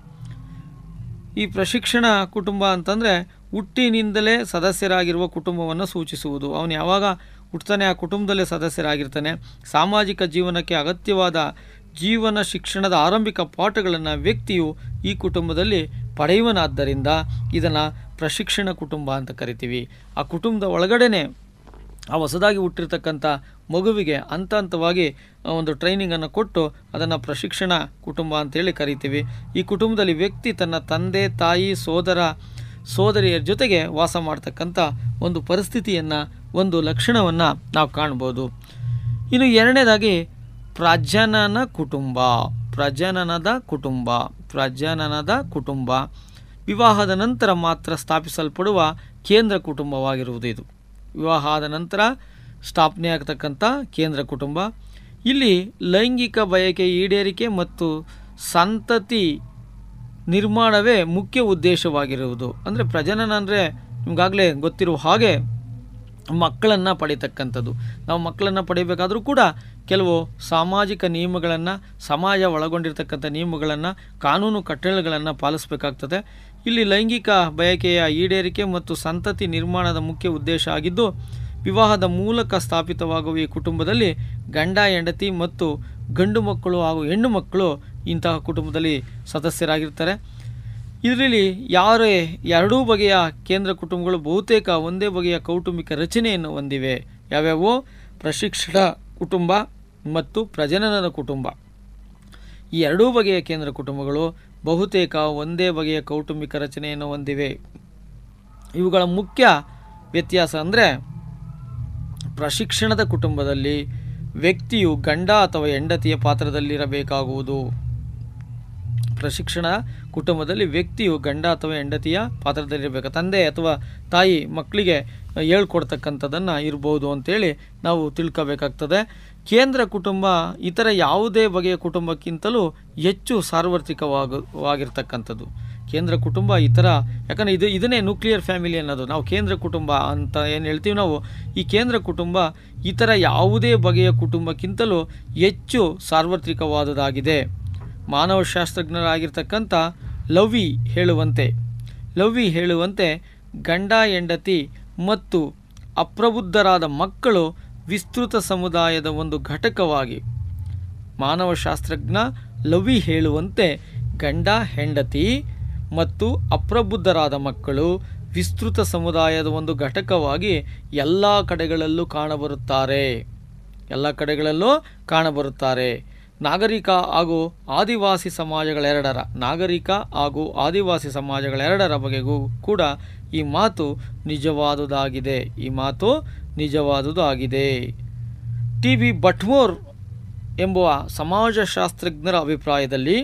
ಈ ಪ್ರಶಿಕ್ಷಣ ಕುಟುಂಬ ಅಂತಂದರೆ ಹುಟ್ಟಿನಿಂದಲೇ ಸದಸ್ಯರಾಗಿರುವ ಕುಟುಂಬವನ್ನು ಸೂಚಿಸುವುದು ಅವನು ಯಾವಾಗ ಹುಟ್ಟುತ್ತಾನೆ ಆ ಕುಟುಂಬದಲ್ಲೇ ಸದಸ್ಯರಾಗಿರ್ತಾನೆ ಸಾಮಾಜಿಕ ಜೀವನಕ್ಕೆ ಅಗತ್ಯವಾದ ಜೀವನ ಶಿಕ್ಷಣದ ಆರಂಭಿಕ ಪಾಠಗಳನ್ನು ವ್ಯಕ್ತಿಯು ಈ ಕುಟುಂಬದಲ್ಲಿ ಪಡೆಯುವನಾದ್ದರಿಂದ ಇದನ್ನು ಪ್ರಶಿಕ್ಷಣ ಕುಟುಂಬ ಅಂತ ಕರಿತೀವಿ ಆ ಕುಟುಂಬದ ಒಳಗಡೆನೆ ಆ ಹೊಸದಾಗಿ ಹುಟ್ಟಿರ್ತಕ್ಕಂಥ ಮಗುವಿಗೆ ಹಂತ ಹಂತವಾಗಿ ಆ, ಒಂದು ಟ್ರೈನಿಂಗನ್ನು ಕೊಟ್ಟು ಅದನ್ನು ಪ್ರಶಿಕ್ಷಣ ಕುಟುಂಬ ಅಂತೇಳಿ ಕರಿತೀವಿ ಈ ಕುಟುಂಬದಲ್ಲಿ ವ್ಯಕ್ತಿ ತನ್ನ ತಂದೆ ತಾಯಿ ಸೋದರ ಸೋದರಿಯರ ಜೊತೆಗೆ ವಾಸ ಮಾಡ್ತಕ್ಕಂಥ ಒಂದು ಪರಿಸ್ಥಿತಿಯನ್ನು ಒಂದು ಲಕ್ಷಣವನ್ನು ನಾವು ಕಾಣ್ಬೋದು ಇನ್ನು ಎರಡನೇದಾಗಿ ಪ್ರಜನನ ಕುಟುಂಬ ಪ್ರಜನನದ ಕುಟುಂಬ ಪ್ರಜನನದ ಕುಟುಂಬ ವಿವಾಹದ ನಂತರ ಮಾತ್ರ ಸ್ಥಾಪಿಸಲ್ಪಡುವ ಕೇಂದ್ರ ಕುಟುಂಬವಾಗಿರುವುದು ಇದು ವಿವಾಹ ಆದ ನಂತರ ಸ್ಥಾಪನೆ ಆಗ್ತಕ್ಕಂಥ ಕೇಂದ್ರ ಕುಟುಂಬ ಇಲ್ಲಿ ಲೈಂಗಿಕ ಬಯಕೆ ಈಡೇರಿಕೆ ಮತ್ತು ಸಂತತಿ ನಿರ್ಮಾಣವೇ ಮುಖ್ಯ ಉದ್ದೇಶವಾಗಿರುವುದು ಅಂದರೆ ಪ್ರಜನನ ಅಂದರೆ ನಿಮಗಾಗಲೇ ಗೊತ್ತಿರುವ ಹಾಗೆ ಮಕ್ಕಳನ್ನು ಪಡಿತಕ್ಕಂಥದ್ದು ನಾವು ಮಕ್ಕಳನ್ನು ಪಡಿಬೇಕಾದರೂ ಕೂಡ ಕೆಲವು ಸಾಮಾಜಿಕ ನಿಯಮಗಳನ್ನು ಸಮಾಜ ಒಳಗೊಂಡಿರ್ತಕ್ಕಂಥ ನಿಯಮಗಳನ್ನು ಕಾನೂನು ಕಟ್ಟಳೆಗಳನ್ನು ಪಾಲಿಸಬೇಕಾಗ್ತದೆ ಇಲ್ಲಿ ಲೈಂಗಿಕ ಬಯಕೆಯ ಈಡೇರಿಕೆ ಮತ್ತು ಸಂತತಿ ನಿರ್ಮಾಣದ ಮುಖ್ಯ ಉದ್ದೇಶ ಆಗಿದ್ದು ವಿವಾಹದ ಮೂಲಕ ಸ್ಥಾಪಿತವಾಗುವ ಈ ಕುಟುಂಬದಲ್ಲಿ ಗಂಡ ಹೆಂಡತಿ ಮತ್ತು ಗಂಡು ಮಕ್ಕಳು ಹಾಗೂ ಹೆಣ್ಣು ಮಕ್ಕಳು ಇಂತಹ ಕುಟುಂಬದಲ್ಲಿ ಸದಸ್ಯರಾಗಿರ್ತಾರೆ ಇದರಲ್ಲಿ ಯಾರೇ ಎರಡೂ ಬಗೆಯ ಕೇಂದ್ರ ಕುಟುಂಬಗಳು ಬಹುತೇಕ ಒಂದೇ ಬಗೆಯ ಕೌಟುಂಬಿಕ ರಚನೆಯನ್ನು ಹೊಂದಿವೆ ಯಾವ್ಯಾವು ಪ್ರಶಿಕ್ಷಣ ಕುಟುಂಬ ಮತ್ತು ಪ್ರಜನನದ ಕುಟುಂಬ ಈ ಎರಡೂ ಬಗೆಯ ಕೇಂದ್ರ ಕುಟುಂಬಗಳು ಬಹುತೇಕ ಒಂದೇ ಬಗೆಯ ಕೌಟುಂಬಿಕ ರಚನೆಯನ್ನು ಹೊಂದಿವೆ ಇವುಗಳ ಮುಖ್ಯ ವ್ಯತ್ಯಾಸ ಅಂದರೆ ಪ್ರಶಿಕ್ಷಣದ ಕುಟುಂಬದಲ್ಲಿ ವ್ಯಕ್ತಿಯು ಗಂಡ ಅಥವಾ ಹೆಂಡತಿಯ ಪಾತ್ರದಲ್ಲಿರಬೇಕಾಗುವುದು ಪ್ರಶಿಕ್ಷಣ ಕುಟುಂಬದಲ್ಲಿ ವ್ಯಕ್ತಿಯು ಗಂಡ ಅಥವಾ ಹೆಂಡತಿಯ ಪಾತ್ರದಲ್ಲಿರಬೇಕು ತಂದೆ ಅಥವಾ ತಾಯಿ ಮಕ್ಕಳಿಗೆ ಹೇಳ್ಕೊಡ್ತಕ್ಕಂಥದ್ದನ್ನು ಇರ್ಬೋದು ಅಂತೇಳಿ ನಾವು ತಿಳ್ಕೋಬೇಕಾಗ್ತದೆ ಕೇಂದ್ರ ಕುಟುಂಬ ಇತರ ಯಾವುದೇ ಬಗೆಯ ಕುಟುಂಬಕ್ಕಿಂತಲೂ ಹೆಚ್ಚು ಸಾರ್ವತ್ರಿಕವಾಗಿರ್ತಕ್ಕಂಥದ್ದು ಕೇಂದ್ರ ಕುಟುಂಬ ಈ ಥರ ಯಾಕಂದರೆ ಇದು ಇದನ್ನೇ ನ್ಯೂಕ್ಲಿಯರ್ ಫ್ಯಾಮಿಲಿ ಅನ್ನೋದು ನಾವು ಕೇಂದ್ರ ಕುಟುಂಬ ಅಂತ ಏನು ಹೇಳ್ತೀವಿ ನಾವು ಈ ಕೇಂದ್ರ ಕುಟುಂಬ ಇತರ ಯಾವುದೇ ಬಗೆಯ ಕುಟುಂಬಕ್ಕಿಂತಲೂ ಹೆಚ್ಚು ಸಾರ್ವತ್ರಿಕವಾದುದಾಗಿದೆ ಮಾನವಶಾಸ್ತ್ರಜ್ಞರಾಗಿರ್ತಕ್ಕಂಥ ಲವ್ವಿ ಹೇಳುವಂತೆ ಲವ್ವಿ ಹೇಳುವಂತೆ ಗಂಡ ಹೆಂಡತಿ ಮತ್ತು ಅಪ್ರಬುದ್ಧರಾದ ಮಕ್ಕಳು ವಿಸ್ತೃತ ಸಮುದಾಯದ ಒಂದು ಘಟಕವಾಗಿ ಮಾನವಶಾಸ್ತ್ರಜ್ಞ ಲವಿ ಹೇಳುವಂತೆ ಗಂಡ ಹೆಂಡತಿ ಮತ್ತು ಅಪ್ರಬುದ್ಧರಾದ ಮಕ್ಕಳು ವಿಸ್ತೃತ ಸಮುದಾಯದ ಒಂದು ಘಟಕವಾಗಿ ಎಲ್ಲ ಕಡೆಗಳಲ್ಲೂ ಕಾಣಬರುತ್ತಾರೆ ಎಲ್ಲ ಕಡೆಗಳಲ್ಲೂ ಕಾಣಬರುತ್ತಾರೆ ನಾಗರಿಕ ಹಾಗೂ ಆದಿವಾಸಿ ಸಮಾಜಗಳೆರಡರ ನಾಗರಿಕ ಹಾಗೂ ಆದಿವಾಸಿ ಸಮಾಜಗಳೆರಡರ ಬಗೆಗೂ ಕೂಡ ಈ ಮಾತು ನಿಜವಾದುದಾಗಿದೆ ಈ ಮಾತು ನಿಜವಾದುದು ಆಗಿದೆ ಟಿ ಬಿ ಬಟ್ಮೋರ್ ಎಂಬುವ ಸಮಾಜಶಾಸ್ತ್ರಜ್ಞರ ಅಭಿಪ್ರಾಯದಲ್ಲಿ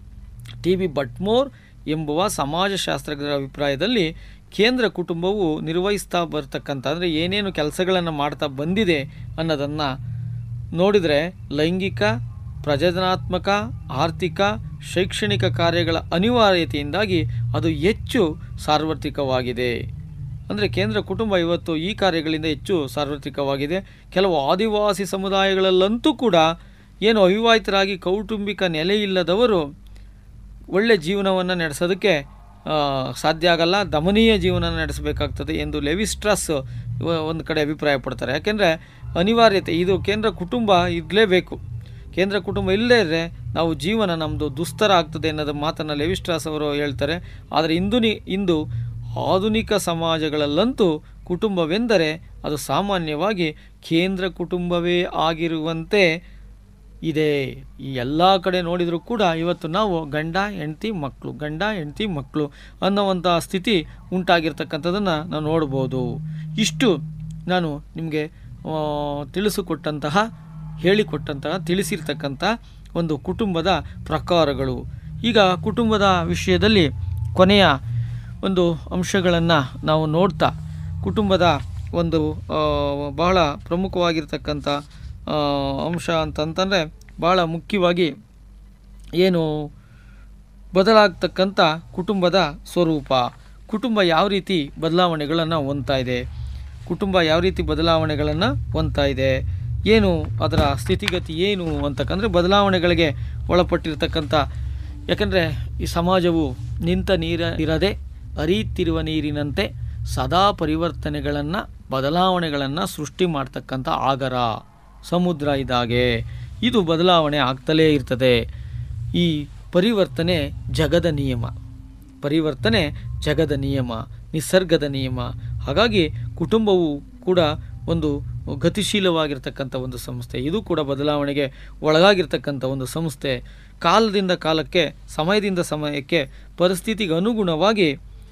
ಟಿ ಬಿ ಬಟ್ಮೋರ್ ಎಂಬುವ ಸಮಾಜಶಾಸ್ತ್ರಜ್ಞರ ಅಭಿಪ್ರಾಯದಲ್ಲಿ ಕೇಂದ್ರ ಕುಟುಂಬವು ನಿರ್ವಹಿಸ್ತಾ ಬರ್ತಕ್ಕಂಥ ಅಂದರೆ ಏನೇನು ಕೆಲಸಗಳನ್ನು ಮಾಡ್ತಾ ಬಂದಿದೆ ಅನ್ನೋದನ್ನು ನೋಡಿದರೆ ಲೈಂಗಿಕ ಪ್ರಜೋದನಾತ್ಮಕ ಆರ್ಥಿಕ ಶೈಕ್ಷಣಿಕ ಕಾರ್ಯಗಳ ಅನಿವಾರ್ಯತೆಯಿಂದಾಗಿ ಅದು ಹೆಚ್ಚು ಸಾರ್ವತ್ರಿಕವಾಗಿದೆ ಅಂದರೆ ಕೇಂದ್ರ ಕುಟುಂಬ ಇವತ್ತು ಈ ಕಾರ್ಯಗಳಿಂದ ಹೆಚ್ಚು ಸಾರ್ವತ್ರಿಕವಾಗಿದೆ ಕೆಲವು ಆದಿವಾಸಿ ಸಮುದಾಯಗಳಲ್ಲಂತೂ ಕೂಡ ಏನು ಅವಿವಾಹಿತರಾಗಿ ಕೌಟುಂಬಿಕ ನೆಲೆ ಇಲ್ಲದವರು ಒಳ್ಳೆ ಜೀವನವನ್ನು ನಡೆಸೋದಕ್ಕೆ ಆ, ಸಾಧ್ಯ ಆಗಲ್ಲ ದಮನೀಯ ಜೀವನ ನಡೆಸಬೇಕಾಗ್ತದೆ ಎಂದು ಲೆವಿಸ್ಟ್ರಸ್ ಒಂದು ಕಡೆ ಅಭಿಪ್ರಾಯ ಪಡ್ತಾರೆ ಯಾಕೆಂದರೆ ಅನಿವಾರ್ಯತೆ ಇದು ಕೇಂದ್ರ ಕುಟುಂಬ ಇರಲೇಬೇಕು ಕೇಂದ್ರ ಕುಟುಂಬ ಇಲ್ಲದೇ ಇದ್ದರೆ ನಾವು ಜೀವನ ನಮ್ಮದು ದುಸ್ತರ ಆಗ್ತದೆ ಅನ್ನೋದು ಮಾತನ್ನು ಲೆವಿಸ್ಟ್ರಾಸ್ ಅವರು ಹೇಳ್ತಾರೆ ಆದರೆ ಇಂದು ನಿ ಇಂದು ಆಧುನಿಕ ಸಮಾಜಗಳಲ್ಲಂತೂ ಕುಟುಂಬವೆಂದರೆ ಅದು ಸಾಮಾನ್ಯವಾಗಿ ಕೇಂದ್ರ ಕುಟುಂಬವೇ ಆಗಿರುವಂತೆ ಇದೆ ಈ ಎಲ್ಲ ಕಡೆ ನೋಡಿದರೂ ಕೂಡ ಇವತ್ತು ನಾವು ಗಂಡ ಹೆಂಡತಿ ಮಕ್ಕಳು ಗಂಡ ಹೆಂಡತಿ ಮಕ್ಕಳು ಅನ್ನೋವಂಥ ಸ್ಥಿತಿ ಉಂಟಾಗಿರ್ತಕ್ಕಂಥದ್ದನ್ನು ನಾವು ನೋಡ್ಬೋದು ಇಷ್ಟು ನಾನು ನಿಮಗೆ ಆ, ತಿಳಿಸಿಕೊಟ್ಟಂತಹ ಹೇಳಿಕೊಟ್ಟಂತಹ ತಿಳಿಸಿರ್ತಕ್ಕಂಥ ಒಂದು ಕುಟುಂಬದ ಪ್ರಕಾರಗಳು ಈಗ ಕುಟುಂಬದ ವಿಷಯದಲ್ಲಿ ಕೊನೆಯ ಒಂದು ಅಂಶಗಳನ್ನು ನಾವು ನೋಡ್ತಾ ಕುಟುಂಬದ ಒಂದು ಆ, ಬಹಳ ಪ್ರಮುಖವಾಗಿರ್ತಕ್ಕಂಥ ಆ, ಅಂಶ ಅಂತಂತಂದರೆ ಭಾಳ ಮುಖ್ಯವಾಗಿ ಏನು ಬದಲಾಗ್ತಕ್ಕಂಥ ಕುಟುಂಬದ ಸ್ವರೂಪ ಕುಟುಂಬ ಯಾವ ರೀತಿ ಬದಲಾವಣೆಗಳನ್ನು ಹೊಂದ್ತಾ ಇದೆ ಕುಟುಂಬ ಯಾವ ರೀತಿ ಬದಲಾವಣೆಗಳನ್ನು ಹೊಂದ್ತಾ ಇದೆ ಏನು ಅದರ ಸ್ಥಿತಿಗತಿ ಏನು ಅಂತಕ್ಕಂದರೆ ಬದಲಾವಣೆಗಳಿಗೆ ಒಳಪಟ್ಟಿರ್ತಕ್ಕಂಥ ಯಾಕಂದರೆ ಈ ಸಮಾಜವು ನಿಂತ ನೀರ ಇರದೆ ಹರಿಯುತ್ತಿರುವ ನೀರಿನಂತೆ ಸದಾ ಪರಿವರ್ತನೆಗಳನ್ನು ಬದಲಾವಣೆಗಳನ್ನು ಸೃಷ್ಟಿ ಮಾಡ್ತಕ್ಕಂಥ ಆಗರ ಸಮುದ್ರ ಇದಾಗೆ ಇದು ಬದಲಾವಣೆ ಆಗ್ತಲೇ ಇರ್ತದೆ ಈ ಪರಿವರ್ತನೆ ಜಗದ ನಿಯಮ ಪರಿವರ್ತನೆ ಜಗದ ನಿಯಮ ನಿಸರ್ಗದ ನಿಯಮ ಹಾಗಾಗಿ ಕುಟುಂಬವು ಕೂಡ ಒಂದು ಗತಿಶೀಲವಾಗಿರ್ತಕ್ಕಂಥ ಒಂದು ಸಂಸ್ಥೆ ಇದು ಕೂಡ ಬದಲಾವಣೆಗೆ ಒಳಗಾಗಿರ್ತಕ್ಕಂಥ ಒಂದು ಸಂಸ್ಥೆ ಕಾಲದಿಂದ ಕಾಲಕ್ಕೆ ಸಮಯದಿಂದ ಸಮಯಕ್ಕೆ ಪರಿಸ್ಥಿತಿಗೆ ಅನುಗುಣವಾಗಿ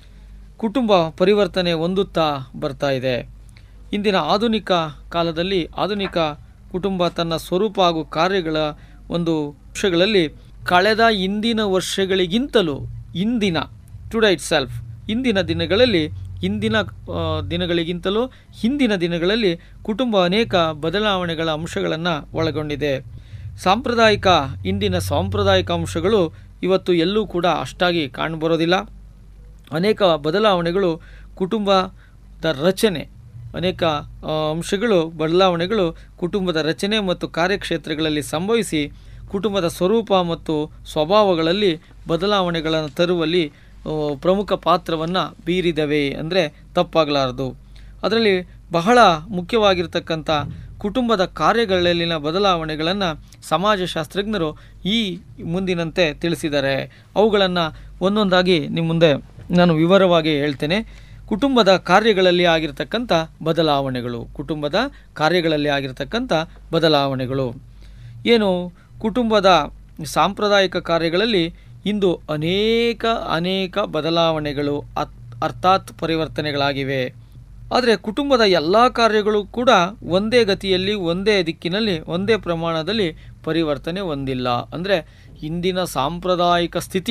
ಕುಟುಂಬ ಪರಿವರ್ತನೆ ಹೊಂದುತ್ತಾ ಬರ್ತಾ ಇದೆ ಇಂದಿನ ಆಧುನಿಕ ಕಾಲದಲ್ಲಿ ಆಧುನಿಕ ಕುಟುಂಬ ತನ್ನ ಸ್ವರೂಪ ಹಾಗೂ ಕಾರ್ಯಗಳ ಒಂದು ಅಂಶಗಳಲ್ಲಿ ಕಳೆದ ಇಂದಿನ ವರ್ಷಗಳಿಗಿಂತಲೂ ಇಂದಿನ ಟುಡೇ ಇಟ್ ಸೆಲ್ಫ್ ಇಂದಿನ ದಿನಗಳಲ್ಲಿ ಇಂದಿನ ಆ, ದಿನಗಳಿಗಿಂತಲೂ ಹಿಂದಿನ ದಿನಗಳಲ್ಲಿ ಕುಟುಂಬ ಅನೇಕ ಬದಲಾವಣೆಗಳ ಅಂಶಗಳನ್ನು ಒಳಗೊಂಡಿದೆ ಸಾಂಪ್ರದಾಯಿಕ ಇಂದಿನ ಸಾಂಪ್ರದಾಯಿಕ ಅಂಶಗಳು ಇವತ್ತು ಎಲ್ಲೂ ಕೂಡ ಅಷ್ಟಾಗಿ ಕಾಣಬರೋದಿಲ್ಲ ಅನೇಕ ಬದಲಾವಣೆಗಳು ಕುಟುಂಬದ ರಚನೆ ಅನೇಕ ಆ, ಅಂಶಗಳು ಬದಲಾವಣೆಗಳು ಕುಟುಂಬದ ರಚನೆ ಮತ್ತು ಕಾರ್ಯಕ್ಷೇತ್ರಗಳಲ್ಲಿ ಸಂಭವಿಸಿ ಕುಟುಂಬದ ಸ್ವರೂಪ ಮತ್ತು ಸ್ವಭಾವಗಳಲ್ಲಿ ಬದಲಾವಣೆಗಳನ್ನು ತರುವಲ್ಲಿ ಆ, ಪ್ರಮುಖ ಪಾತ್ರವನ್ನು ಬೀರಿದವೆ ಅಂದರೆ ತಪ್ಪಾಗಲಾರದು ಅದರಲ್ಲಿ ಬಹಳ ಮುಖ್ಯವಾಗಿರ್ತಕ್ಕಂಥ ಕುಟುಂಬದ ಕಾರ್ಯಗಳಲ್ಲಿನ ಬದಲಾವಣೆಗಳನ್ನು ಸಮಾಜಶಾಸ್ತ್ರಜ್ಞರು ಈ ಮುಂದಿನಂತೆ ತಿಳಿಸಿದ್ದಾರೆ ಅವುಗಳನ್ನು ಒಂದೊಂದಾಗಿ ನಿಮ್ಮ ಮುಂದೆ ನಾನು ವಿವರವಾಗಿ ಹೇಳ್ತೇನೆ ಕುಟುಂಬದ ಕಾರ್ಯಗಳಲ್ಲಿ ಆಗಿರ್ತಕ್ಕಂಥ ಬದಲಾವಣೆಗಳು ಕುಟುಂಬದ ಕಾರ್ಯಗಳಲ್ಲಿ ಆಗಿರ್ತಕ್ಕಂಥ ಬದಲಾವಣೆಗಳು ಏನು ಕುಟುಂಬದ ಸಾಂಪ್ರದಾಯಿಕ ಕಾರ್ಯಗಳಲ್ಲಿ ಇಂದು ಅನೇಕ ಅನೇಕ ಬದಲಾವಣೆಗಳು ಅತ್ ಅರ್ಥಾತ್ ಪರಿವರ್ತನೆಗಳಾಗಿವೆ ಆದರೆ ಕುಟುಂಬದ ಎಲ್ಲ ಕಾರ್ಯಗಳು ಕೂಡ ಒಂದೇ ಗತಿಯಲ್ಲಿ ಒಂದೇ ದಿಕ್ಕಿನಲ್ಲಿ ಒಂದೇ ಪ್ರಮಾಣದಲ್ಲಿ ಪರಿವರ್ತನೆ ಹೊಂದಿಲ್ಲ ಅಂದರೆ ಇಂದಿನ ಸಾಂಪ್ರದಾಯಿಕ ಸ್ಥಿತಿ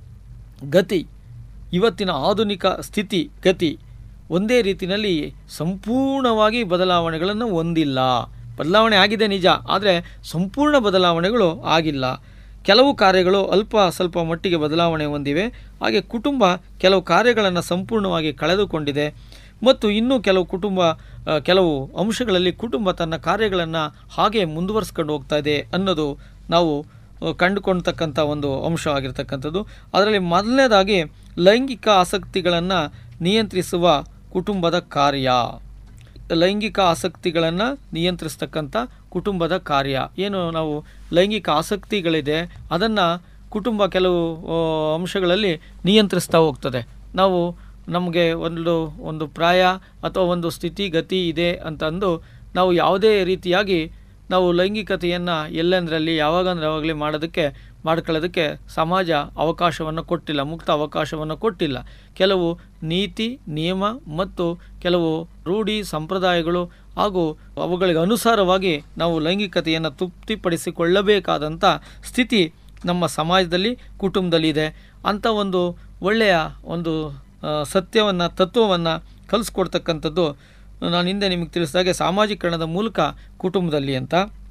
ಗತಿ ಇವತ್ತಿನ ಆಧುನಿಕ ಸ್ಥಿತಿ ಗತಿ ಒಂದೇ ರೀತಿಯಲ್ಲಿ ಸಂಪೂರ್ಣವಾಗಿ ಬದಲಾವಣೆಗಳನ್ನು ಹೊಂದಿಲ್ಲ ಬದಲಾವಣೆ ಆಗಿದೆ ನಿಜ ಆದರೆ ಸಂಪೂರ್ಣ ಬದಲಾವಣೆಗಳು ಆಗಿಲ್ಲ ಕೆಲವು ಕಾರ್ಯಗಳು ಅಲ್ಪ ಸ್ವಲ್ಪ ಮಟ್ಟಿಗೆ ಬದಲಾವಣೆ ಹೊಂದಿವೆ ಹಾಗೆ ಕುಟುಂಬ ಕೆಲವು ಕಾರ್ಯಗಳನ್ನು ಸಂಪೂರ್ಣವಾಗಿ ಕಳೆದುಕೊಂಡಿದೆ ಮತ್ತು ಇನ್ನೂ ಕೆಲವು ಕುಟುಂಬ ಆ, ಕೆಲವು ಅಂಶಗಳಲ್ಲಿ ಕುಟುಂಬ ತನ್ನ ಕಾರ್ಯಗಳನ್ನು ಹಾಗೆ ಮುಂದುವರಿಸ್ಕೊಂಡು ಹೋಗ್ತಾ ಇದೆ ಅನ್ನೋದು ನಾವು ಆ, ಕಂಡುಕೊಳ್ತಕ್ಕಂಥ ಒಂದು ಅಂಶ ಆಗಿರ್ತಕ್ಕಂಥದ್ದು ಅದರಲ್ಲಿ ಮೊದಲನೇದಾಗಿ ಲೈಂಗಿಕ ಆಸಕ್ತಿಗಳನ್ನು ನಿಯಂತ್ರಿಸುವ ಕುಟುಂಬದ ಕಾರ್ಯ ಲೈಂಗಿಕ ಆಸಕ್ತಿಗಳನ್ನು ನಿಯಂತ್ರಿಸ್ತಕ್ಕಂಥ ಕುಟುಂಬದ ಕಾರ್ಯ ಏನು ನಾವು ಲೈಂಗಿಕ ಆಸಕ್ತಿಗಳಿದೆ ಅದನ್ನು ಕುಟುಂಬ ಕೆಲವು ಆ, ಅಂಶಗಳಲ್ಲಿ ನಿಯಂತ್ರಿಸ್ತಾ ಹೋಗ್ತದೆ ನಾವು ನಮಗೆ ಒಂದು ಒಂದು ಪ್ರಾಯ ಅಥವಾ ಒಂದು ಸ್ಥಿತಿ ಗತಿ ಇದೆ ಅಂತಂದು ನಾವು ಯಾವುದೇ ರೀತಿಯಾಗಿ ನಾವು ಲೈಂಗಿಕತೆಯನ್ನು ಎಲ್ಲೆಂದರಲ್ಲಿ ಯಾವಾಗಂದ್ರೆ ಯಾವಾಗಲೇ ಮಾಡೋದಕ್ಕೆ ಮಾಡ್ಕೊಳ್ಳೋದಕ್ಕೆ ಸಮಾಜ ಅವಕಾಶವನ್ನು ಕೊಟ್ಟಿಲ್ಲ ಮುಕ್ತ ಅವಕಾಶವನ್ನು ಕೊಟ್ಟಿಲ್ಲ ಕೆಲವು ನೀತಿ ನಿಯಮ ಮತ್ತು ಕೆಲವು ರೂಢಿ ಸಂಪ್ರದಾಯಗಳು ಹಾಗೂ ಅವುಗಳಿಗೆ ಅನುಸಾರವಾಗಿ ನಾವು ಲೈಂಗಿಕತೆಯನ್ನು ತೃಪ್ತಿಪಡಿಸಿಕೊಳ್ಳಬೇಕಾದಂಥ ಸ್ಥಿತಿ ನಮ್ಮ ಸಮಾಜದಲ್ಲಿ ಕುಟುಂಬದಲ್ಲಿ ಇದೆ ಅಂಥ ಒಂದು ಒಳ್ಳೆಯ ಒಂದು ಸತ್ಯವನ್ನು ತತ್ವವನ್ನು ಕಲಿಸ್ಕೊಡ್ತಕ್ಕಂಥದ್ದು ನಾನು ಹಿಂದೆ ನಿಮಗೆ ತಿಳಿಸಿದಾಗೆ ಸಾಮಾಜೀಕರಣದ ಮೂಲಕ ಕುಟುಂಬದಲ್ಲಿ ಅಂತ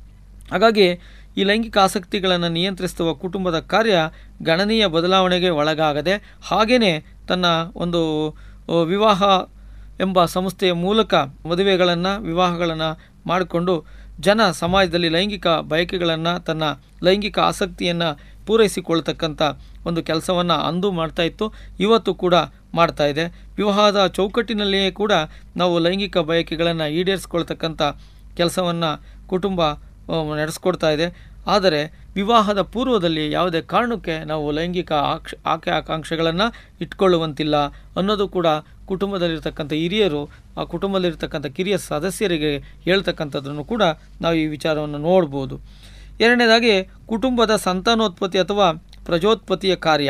ಹಾಗಾಗಿ ಈ ಲೈಂಗಿಕ ಆಸಕ್ತಿಗಳನ್ನು ನಿಯಂತ್ರಿಸುವ ಕುಟುಂಬದ ಕಾರ್ಯ ಗಣನೀಯ ಬದಲಾವಣೆಗೆ ಒಳಗಾಗದೆ ಹಾಗೆಯೇ ತನ್ನ ಒಂದು ಆ, ವಿವಾಹ ಎಂಬ ಸಂಸ್ಥೆಯ ಮೂಲಕ ಮದುವೆಗಳನ್ನು ವಿವಾಹಗಳನ್ನು ಮಾಡಿಕೊಂಡು ಜನ ಸಮಾಜದಲ್ಲಿ ಲೈಂಗಿಕ ಬಯಕೆಗಳನ್ನು ತನ್ನ ಲೈಂಗಿಕ ಆಸಕ್ತಿಯನ್ನು ಪೂರೈಸಿಕೊಳ್ತಕ್ಕಂಥ ಒಂದು ಕೆಲಸವನ್ನು ಅಂದು ಮಾಡ್ತಾ ಇತ್ತು ಇವತ್ತು ಕೂಡ ಮಾಡ್ತಾ ಇದೆ ವಿವಾಹದ ಚೌಕಟ್ಟಿನಲ್ಲಿಯೇ ಕೂಡ ನಾವು ಲೈಂಗಿಕ ಬಯಕೆಗಳನ್ನು ಈಡೇರಿಸ್ಕೊಳ್ತಕ್ಕಂಥ ಕೆಲಸವನ್ನು ಕುಟುಂಬ ಆ, ನಡೆಸ್ಕೊಡ್ತಾ ಇದೆ ಆದರೆ ವಿವಾಹದ ಪೂರ್ವದಲ್ಲಿ ಯಾವುದೇ ಕಾರಣಕ್ಕೆ ನಾವು ಲೈಂಗಿಕ ಆಕ್ಷ ಆಕೆ ಆಕಾಂಕ್ಷೆಗಳನ್ನು ಇಟ್ಕೊಳ್ಳುವಂತಿಲ್ಲ ಅನ್ನೋದು ಕೂಡ ಕುಟುಂಬದಲ್ಲಿರ್ತಕ್ಕಂಥ ಹಿರಿಯರು ಆ ಕುಟುಂಬದಲ್ಲಿರ್ತಕ್ಕಂಥ ಕಿರಿಯ ಸದಸ್ಯರಿಗೆ ಹೇಳ್ತಕ್ಕಂಥದ್ದನ್ನು ಕೂಡ ನಾವು ಈ ವಿಚಾರವನ್ನು ನೋಡ್ಬೋದು ಎರಡನೇದಾಗಿ ಕುಟುಂಬದ ಸಂತಾನೋತ್ಪತ್ತಿ ಅಥವಾ ಪ್ರಜೋತ್ಪತ್ತಿಯ ಕಾರ್ಯ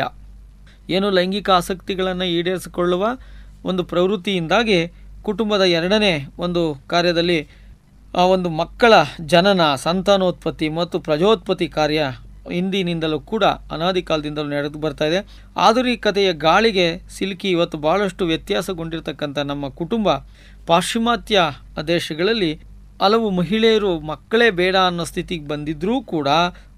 ಏನು ಲೈಂಗಿಕ ಆಸಕ್ತಿಗಳನ್ನು ಈಡೇರಿಸಿಕೊಳ್ಳುವ ಒಂದು ಪ್ರವೃತ್ತಿಯಿಂದಾಗಿ ಕುಟುಂಬದ ಎರಡನೇ ಒಂದು ಕಾರ್ಯದಲ್ಲಿ ಆ ಒಂದು ಮಕ್ಕಳ ಜನನ ಸಂತಾನೋತ್ಪತ್ತಿ ಮತ್ತು ಪ್ರಜೋತ್ಪತ್ತಿ ಕಾರ್ಯ ಹಿಂದಿನಿಂದಲೂ ಕೂಡ ಅನಾದಿ ಕಾಲದಿಂದಲೂ ನಡೆದು ಬರ್ತಾ ಇದೆ ಆಧುನಿಕತೆಯ ಗಾಳಿಗೆ ಸಿಲುಕಿ ಇವತ್ತು ಭಾಳಷ್ಟು ವ್ಯತ್ಯಾಸಗೊಂಡಿರ್ತಕ್ಕಂಥ ನಮ್ಮ ಕುಟುಂಬ ಪಾಶ್ಚಿಮಾತ್ಯ ದೇಶಗಳಲ್ಲಿ ಹಲವು ಮಹಿಳೆಯರು ಮಕ್ಕಳೇ ಬೇಡ ಅನ್ನೋ ಸ್ಥಿತಿಗೆ ಬಂದಿದ್ದರೂ ಕೂಡ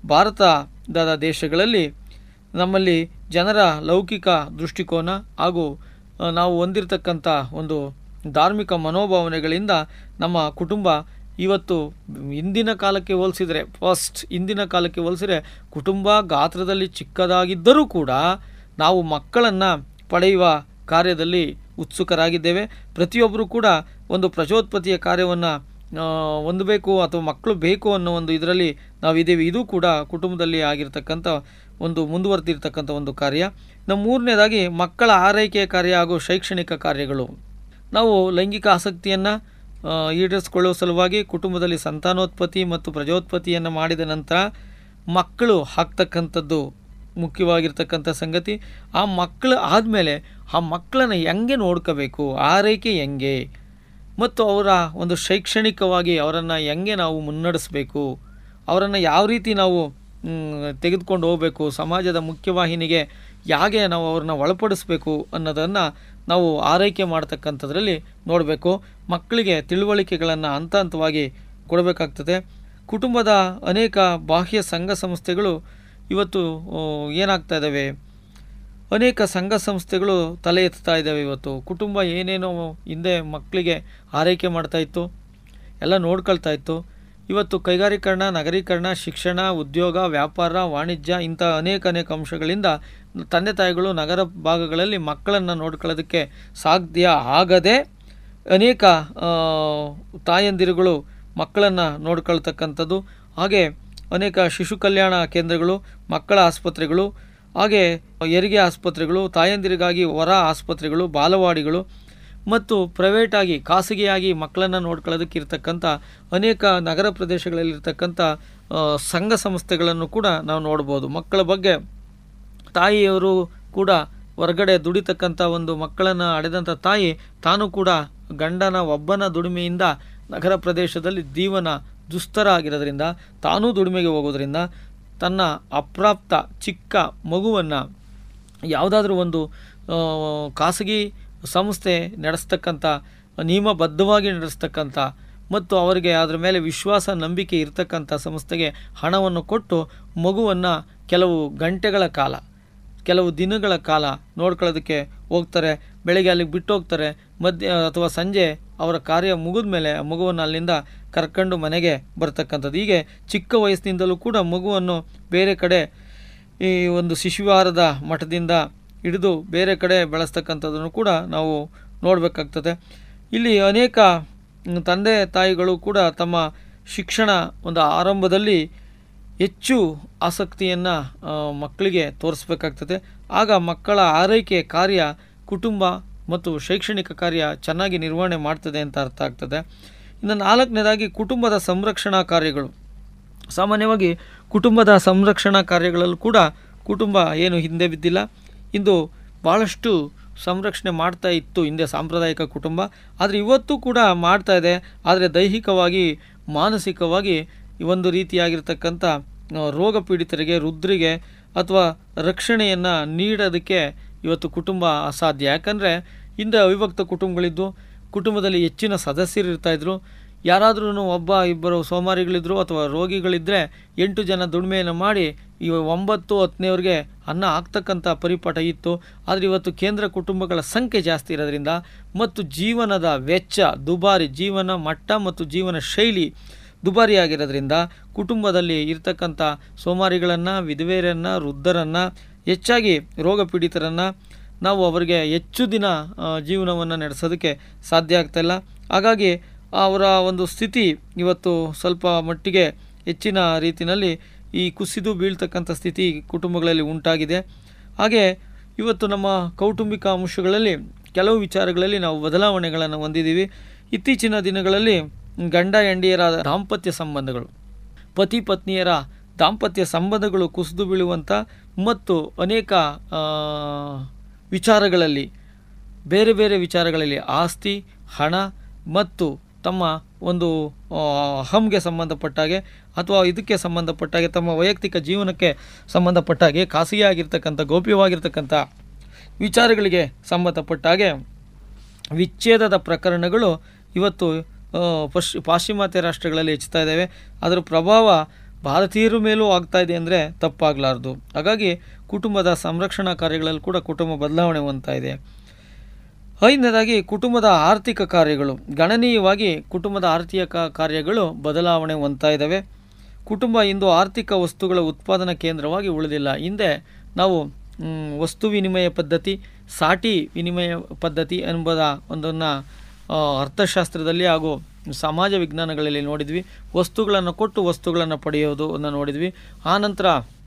ಭಾರತದ ದೇಶಗಳಲ್ಲಿ ನಮ್ಮಲ್ಲಿ ಜನರ ಲೌಕಿಕ ದೃಷ್ಟಿಕೋನ ಹಾಗೂ ಆ, ನಾವು ಹೊಂದಿರತಕ್ಕಂಥ ಒಂದು ಧಾರ್ಮಿಕ ಮನೋಭಾವನೆಗಳಿಂದ ನಮ್ಮ ಕುಟುಂಬ ಇವತ್ತು ಇಂದಿನ ಕಾಲಕ್ಕೆ ಹೋಲಿಸಿದರೆ ಫಸ್ಟ್ ಇಂದಿನ ಕಾಲಕ್ಕೆ ಹೋಲಿಸಿದರೆ ಕುಟುಂಬ ಗಾತ್ರದಲ್ಲಿ ಚಿಕ್ಕದಾಗಿದ್ದರೂ ಕೂಡ ನಾವು ಮಕ್ಕಳನ್ನು ಪಡೆಯುವ ಕಾರ್ಯದಲ್ಲಿ ಉತ್ಸುಕರಾಗಿದ್ದೇವೆ ಪ್ರತಿಯೊಬ್ಬರೂ ಕೂಡ ಒಂದು ಪ್ರಚೋತ್ಪತ್ತಿಯ ಕಾರ್ಯವನ್ನು ಹೊಂದಬೇಕು ಅಥವಾ ಮಕ್ಕಳು ಬೇಕು ಅನ್ನೋ ಒಂದು ಇದರಲ್ಲಿ ನಾವಿದ್ದೇವೆ ಇದು ಕೂಡ ಕುಟುಂಬದಲ್ಲಿ ಆಗಿರ್ತಕ್ಕಂಥ ಒಂದು ಮುಂದುವರೆದಿರ್ತಕ್ಕಂಥ ಒಂದು ಕಾರ್ಯ ನಮ್ಮ ಮೂರನೇದಾಗಿ ಮಕ್ಕಳ ಆರೈಕೆಯ ಕಾರ್ಯ ಹಾಗೂ ಶೈಕ್ಷಣಿಕ ಕಾರ್ಯಗಳು ನಾವು ಲೈಂಗಿಕ ಆಸಕ್ತಿಯನ್ನು ಈಡೇರಿಸಿಕೊಳ್ಳುವ ಸಲುವಾಗಿ ಕುಟುಂಬದಲ್ಲಿ ಸಂತಾನೋತ್ಪತ್ತಿ ಮತ್ತು ಪ್ರಜೋತ್ಪತ್ತಿಯನ್ನು ಮಾಡಿದ ನಂತರ ಮಕ್ಕಳು ಹಾಕ್ತಕ್ಕಂಥದ್ದು ಮುಖ್ಯವಾಗಿರ್ತಕ್ಕಂಥ ಸಂಗತಿ ಆ ಮಕ್ಕಳು ಆದಮೇಲೆ ಆ ಮಕ್ಕಳನ್ನು ಹೆಂಗೆ ನೋಡ್ಕೋಬೇಕು ಆರೈಕೆ ಹೆಂಗೆ ಮತ್ತು ಅವರ ಒಂದು ಶೈಕ್ಷಣಿಕವಾಗಿ ಅವರನ್ನು ಹೆಂಗೆ ನಾವು ಮುನ್ನಡೆಸಬೇಕು ಅವರನ್ನು ಯಾವ ರೀತಿ ನಾವು ಮ್, ತೆಗೆದುಕೊಂಡು ಹೋಗಬೇಕು ಸಮಾಜದ ಮುಖ್ಯವಾಹಿನಿಗೆ ಹೇಗೆ ನಾವು ಅವ್ರನ್ನ ಒಳಪಡಿಸ್ಬೇಕು ಅನ್ನೋದನ್ನು ನಾವು ಆರೈಕೆ ಮಾಡ್ತಕ್ಕಂಥದ್ರಲ್ಲಿ ನೋಡಬೇಕು ಮಕ್ಕಳಿಗೆ ತಿಳುವಳಿಕೆಗಳನ್ನು ಹಂತ ಹಂತವಾಗಿ ಕೊಡಬೇಕಾಗ್ತದೆ ಕುಟುಂಬದ ಅನೇಕ ಬಾಹ್ಯ ಸಂಘ ಸಂಸ್ಥೆಗಳು ಇವತ್ತು ಆ, ಏನಾಗ್ತಾ ಇದ್ದಾವೆ ಅನೇಕ ಸಂಘ ಸಂಸ್ಥೆಗಳು ತಲೆ ಎತ್ತಾ ಇದ್ದಾವೆ ಇವತ್ತು ಕುಟುಂಬ ಏನೇನೋ ಹಿಂದೆ ಮಕ್ಕಳಿಗೆ ಆರೈಕೆ ಮಾಡ್ತಾ ಇತ್ತು ಎಲ್ಲ ನೋಡ್ಕೊಳ್ತಾ ಇತ್ತು ಇವತ್ತು ಕೈಗಾರೀಕರಣ ನಗರೀಕರಣ ಶಿಕ್ಷಣ ಉದ್ಯೋಗ ವ್ಯಾಪಾರ ವಾಣಿಜ್ಯ ಇಂಥ ಅನೇಕ ಅನೇಕ ಅಂಶಗಳಿಂದ ತಂದೆ ತಾಯಿಗಳು ನಗರ ಭಾಗಗಳಲ್ಲಿ ಮಕ್ಕಳನ್ನು ನೋಡ್ಕೊಳ್ಳೋದಕ್ಕೆ ಸಾಧ್ಯ ಆಗದೆ ಅನೇಕ ಆ, ತಾಯಂದಿರುಗಳು ಮಕ್ಕಳನ್ನು ನೋಡ್ಕೊಳ್ತಕ್ಕಂಥದ್ದು ಹಾಗೆ ಅನೇಕ ಶಿಶು ಕಲ್ಯಾಣ ಕೇಂದ್ರಗಳು ಮಕ್ಕಳ ಆಸ್ಪತ್ರೆಗಳು ಹಾಗೆ ಹೆರಿಗೆ ಆಸ್ಪತ್ರೆಗಳು ತಾಯಂದಿರಿಗಾಗಿ ಹೊರ ಆಸ್ಪತ್ರೆಗಳು ಬಾಲವಾಡಿಗಳು ಮತ್ತು ಪ್ರೈವೇಟಾಗಿ ಖಾಸಗಿಯಾಗಿ ಮಕ್ಕಳನ್ನು ನೋಡ್ಕೊಳ್ಳೋದಕ್ಕೆ ಇರ್ತಕ್ಕಂಥ ಅನೇಕ ನಗರ ಪ್ರದೇಶಗಳಲ್ಲಿರ್ತಕ್ಕಂಥ ಆ, ಸಂಘ ಸಂಸ್ಥೆಗಳನ್ನು ಕೂಡ ನಾವು ನೋಡ್ಬೋದು ಮಕ್ಕಳ ಬಗ್ಗೆ ತಾಯಿಯವರು ಕೂಡ ಹೊರಗಡೆ ದುಡಿತಕ್ಕಂಥ ಒಂದು ಮಕ್ಕಳನ್ನು ಹಡೆದಂಥ ತಾಯಿ ತಾನು ಕೂಡ ಗಂಡನ ಒಬ್ಬನ ದುಡಿಮೆಯಿಂದ ನಗರ ಪ್ರದೇಶದಲ್ಲಿ ಜೀವನ ದುಸ್ತರ ಆಗಿರೋದ್ರಿಂದ ತಾನೂ ದುಡಿಮೆಗೆ ಹೋಗೋದ್ರಿಂದ ತನ್ನ ಅಪ್ರಾಪ್ತ ಚಿಕ್ಕ ಮಗುವನ್ನು ಯಾವುದಾದ್ರೂ ಒಂದು ಆ, ಖಾಸಗಿ ಸಂಸ್ಥೆ ನಡೆಸ್ತಕ್ಕಂಥ ನಿಯಮಬದ್ಧವಾಗಿ ನಡೆಸ್ತಕ್ಕಂಥ ಮತ್ತು ಅವರಿಗೆ ಅದರ ಮೇಲೆ ವಿಶ್ವಾಸ ನಂಬಿಕೆ ಇರತಕ್ಕಂಥ ಸಂಸ್ಥೆಗೆ ಹಣವನ್ನು ಕೊಟ್ಟು ಮಗುವನ್ನು ಕೆಲವು ಗಂಟೆಗಳ ಕಾಲ ಕೆಲವು ದಿನಗಳ ಕಾಲ ನೋಡ್ಕೊಳ್ಳೋದಕ್ಕೆ ಹೋಗ್ತಾರೆ ಬೆಳಗ್ಗೆ ಅಲ್ಲಿಗೆ ಬಿಟ್ಟು ಹೋಗ್ತಾರೆ ಮಧ್ಯ ಅಥವಾ ಸಂಜೆ ಅವರ ಕಾರ್ಯ ಮುಗಿದ ಮೇಲೆ ಆ ಮಗುವನ್ನು ಅಲ್ಲಿಂದ ಕರ್ಕೊಂಡು ಮನೆಗೆ ಬರ್ತಕ್ಕಂಥದ್ದು ಹೀಗೆ ಚಿಕ್ಕ ವಯಸ್ಸಿನಿಂದಲೂ ಕೂಡ ಮಗುವನ್ನು ಬೇರೆ ಕಡೆ ಈ ಒಂದು ಶಿಶುವಾರದ ಮಠದಿಂದ ಹಿಡಿದು ಬೇರೆ ಕಡೆ ಬೆಳೆಸ್ತಕ್ಕಂಥದ್ದನ್ನು ಕೂಡ ನಾವು ನೋಡಬೇಕಾಗ್ತದೆ ಇಲ್ಲಿ ಅನೇಕ ಮ್, ತಂದೆ ತಾಯಿಗಳು ಕೂಡ ತಮ್ಮ ಶಿಕ್ಷಣ ಒಂದು ಆರಂಭದಲ್ಲಿ ಹೆಚ್ಚು ಆಸಕ್ತಿಯನ್ನು ಮಕ್ಕಳಿಗೆ ತೋರಿಸ್ಬೇಕಾಗ್ತದೆ ಆಗ ಮಕ್ಕಳ ಆರೈಕೆ ಕಾರ್ಯ ಕುಟುಂಬ ಮತ್ತು ಶೈಕ್ಷಣಿಕ ಕಾರ್ಯ ಚೆನ್ನಾಗಿ ನಿರ್ವಹಣೆ ಮಾಡ್ತದೆ ಅಂತ ಅರ್ಥ ಆಗ್ತದೆ ಇನ್ನು ನಾಲ್ಕನೇದಾಗಿ ಕುಟುಂಬದ ಸಂರಕ್ಷಣಾ ಕಾರ್ಯಗಳು ಸಾಮಾನ್ಯವಾಗಿ ಕುಟುಂಬದ ಸಂರಕ್ಷಣಾ ಕಾರ್ಯಗಳಲ್ಲೂ ಕೂಡ ಕುಟುಂಬ ಏನು ಹಿಂದೆ ಬಿದ್ದಿಲ್ಲ ಇಂದು ಭಾಳಷ್ಟು ಸಂರಕ್ಷಣೆ ಮಾಡ್ತಾ ಇತ್ತು ಹಿಂದೆ ಸಾಂಪ್ರದಾಯಿಕ ಕುಟುಂಬ ಆದರೆ ಇವತ್ತು ಕೂಡ ಮಾಡ್ತಾ ಇದೆ ಆದರೆ ದೈಹಿಕವಾಗಿ ಮಾನಸಿಕವಾಗಿ ಈ ಒಂದು ರೀತಿಯಾಗಿರ್ತಕ್ಕಂಥ ಆ, ರೋಗ ಪೀಡಿತರಿಗೆ ವೃದ್ಧರಿಗೆ ಅಥವಾ ರಕ್ಷಣೆಯನ್ನು ನೀಡೋದಕ್ಕೆ ಇವತ್ತು ಕುಟುಂಬ ಅಸಾಧ್ಯ ಯಾಕಂದರೆ ಹಿಂದೆ ಅವಿಭಕ್ತ ಕುಟುಂಬಗಳಿದ್ದು ಕುಟುಂಬದಲ್ಲಿ ಹೆಚ್ಚಿನ ಸದಸ್ಯರು ಇರ್ತಾಯಿದ್ರು ಯಾರಾದ್ರೂ ಒಬ್ಬ ಇಬ್ಬರು ಸೋಮಾರಿಗಳಿದ್ರು ಅಥವಾ ರೋಗಿಗಳಿದ್ದರೆ ಎಂಟು ಜನ ದುಡಿಮೆಯನ್ನು ಮಾಡಿ ಈ ಒಂಬತ್ತು ಹತ್ತನೇವ್ರಿಗೆ ಅನ್ನ ಹಾಕ್ತಕ್ಕಂಥ ಪರಿಪಾಠ ಇತ್ತು ಆದರೆ ಇವತ್ತು ಕೇಂದ್ರ ಕುಟುಂಬಗಳ ಸಂಖ್ಯೆ ಜಾಸ್ತಿ ಇರೋದ್ರಿಂದ ಮತ್ತು ಜೀವನದ ವೆಚ್ಚ ದುಬಾರಿ ಜೀವನ ಮಟ್ಟ ಮತ್ತು ಜೀವನ ಶೈಲಿ ದುಬಾರಿಯಾಗಿರೋದ್ರಿಂದ ಕುಟುಂಬದಲ್ಲಿ ಇರ್ತಕ್ಕಂಥ ಸೋಮಾರಿಗಳನ್ನು ವಿಧವೆಯರನ್ನು ವೃದ್ಧರನ್ನು ಹೆಚ್ಚಾಗಿ ರೋಗ ಪೀಡಿತರನ್ನು ನಾವು ಅವರಿಗೆ ಹೆಚ್ಚು ದಿನ ಜೀವನವನ್ನು ನಡೆಸೋದಕ್ಕೆ ಸಾಧ್ಯ ಆಗ್ತಾಯಿಲ್ಲ ಹಾಗಾಗಿ ಅವರ ಒಂದು ಸ್ಥಿತಿ ಇವತ್ತು ಸ್ವಲ್ಪ ಮಟ್ಟಿಗೆ ಹೆಚ್ಚಿನ ರೀತಿಯಲ್ಲಿ ಈ ಕುಸಿದು ಬೀಳ್ತಕ್ಕಂಥ ಸ್ಥಿತಿ ಕುಟುಂಬಗಳಲ್ಲಿ ಉಂಟಾಗಿದೆ ಹಾಗೆ ಇವತ್ತು ನಮ್ಮ ಕೌಟುಂಬಿಕ ಅಂಶಗಳಲ್ಲಿ ಕೆಲವು ವಿಚಾರಗಳಲ್ಲಿ ನಾವು ಬದಲಾವಣೆಗಳನ್ನು ಹೊಂದಿದ್ದೀವಿ ಇತ್ತೀಚಿನ ದಿನಗಳಲ್ಲಿ ಗಂಡ ಹೆಂಡಿಯರಾದ ದಾಂಪತ್ಯ ಸಂಬಂಧಗಳು ಪತಿ ಪತ್ನಿಯರ ದಾಂಪತ್ಯ ಸಂಬಂಧಗಳು ಕುಸಿದು ಬೀಳುವಂಥ ಮತ್ತು ಅನೇಕ ಆ, ವಿಚಾರಗಳಲ್ಲಿ ಬೇರೆ ಬೇರೆ ವಿಚಾರಗಳಲ್ಲಿ ಆಸ್ತಿ ಹಣ ಮತ್ತು ತಮ್ಮ ಒಂದು ಆ, ಅಹಂಗೆ ಸಂಬಂಧಪಟ್ಟಾಗೆ ಅಥವಾ ಇದಕ್ಕೆ ಸಂಬಂಧಪಟ್ಟಾಗೆ ತಮ್ಮ ವೈಯಕ್ತಿಕ ಜೀವನಕ್ಕೆ ಸಂಬಂಧಪಟ್ಟಾಗೆ ಖಾಸಗಿಯಾಗಿರ್ತಕ್ಕಂಥ ಗೌಪ್ಯವಾಗಿರ್ತಕ್ಕಂಥ ವಿಚಾರಗಳಿಗೆ ಸಂಬಂಧಪಟ್ಟಾಗೆ ವಿಚ್ಛೇದದ ಪ್ರಕರಣಗಳು ಇವತ್ತು ಆ, ಪಶ್ ಪಾಶ್ಚಿಮಾತ್ಯ ರಾಷ್ಟ್ರಗಳಲ್ಲಿ ಹೆಚ್ಚುತ್ತಾ ಇದ್ದಾವೆ ಅದರ ಪ್ರಭಾವ ಭಾರತೀಯರ ಮೇಲೂ ಆಗ್ತಾ ಇದೆ ಅಂದರೆ ತಪ್ಪಾಗಲಾರ್ದು ಹಾಗಾಗಿ ಕುಟುಂಬದ ಸಂರಕ್ಷಣಾ ಕಾರ್ಯಗಳಲ್ಲಿ ಕೂಡ ಕುಟುಂಬ ಬದಲಾವಣೆ ಹೊಂದ್ತಾ ಇದೆ ಐದನೇದಾಗಿ ಕುಟುಂಬದ ಆರ್ಥಿಕ ಕಾರ್ಯಗಳು ಗಣನೀಯವಾಗಿ ಕುಟುಂಬದ ಆರ್ಥಿಕ ಕಾರ್ಯಗಳು ಬದಲಾವಣೆ ಹೊಂದ್ತಾ ಇದ್ದಾವೆ ಕುಟುಂಬ ಇಂದು ಆರ್ಥಿಕ ವಸ್ತುಗಳ ಉತ್ಪಾದನಾ ಕೇಂದ್ರವಾಗಿ ಉಳಿದಿಲ್ಲ ಹಿಂದೆ ನಾವು ಮ್, ವಸ್ತು ವಿನಿಮಯ ಪದ್ಧತಿ ಸಾಟಿ ವಿನಿಮಯ ಪದ್ಧತಿ ಎಂಬುದ ಒಂದನ್ನು ಅರ್ಥಶಾಸ್ತ್ರದಲ್ಲಿ ಹಾಗೂ ಸಮಾಜ ವಿಜ್ಞಾನಗಳಲ್ಲಿ ನೋಡಿದ್ವಿ ವಸ್ತುಗಳನ್ನು ಕೊಟ್ಟು ವಸ್ತುಗಳನ್ನು ಪಡೆಯೋದು ಅನ್ನು ನೋಡಿದ್ವಿ ಆನಂತರ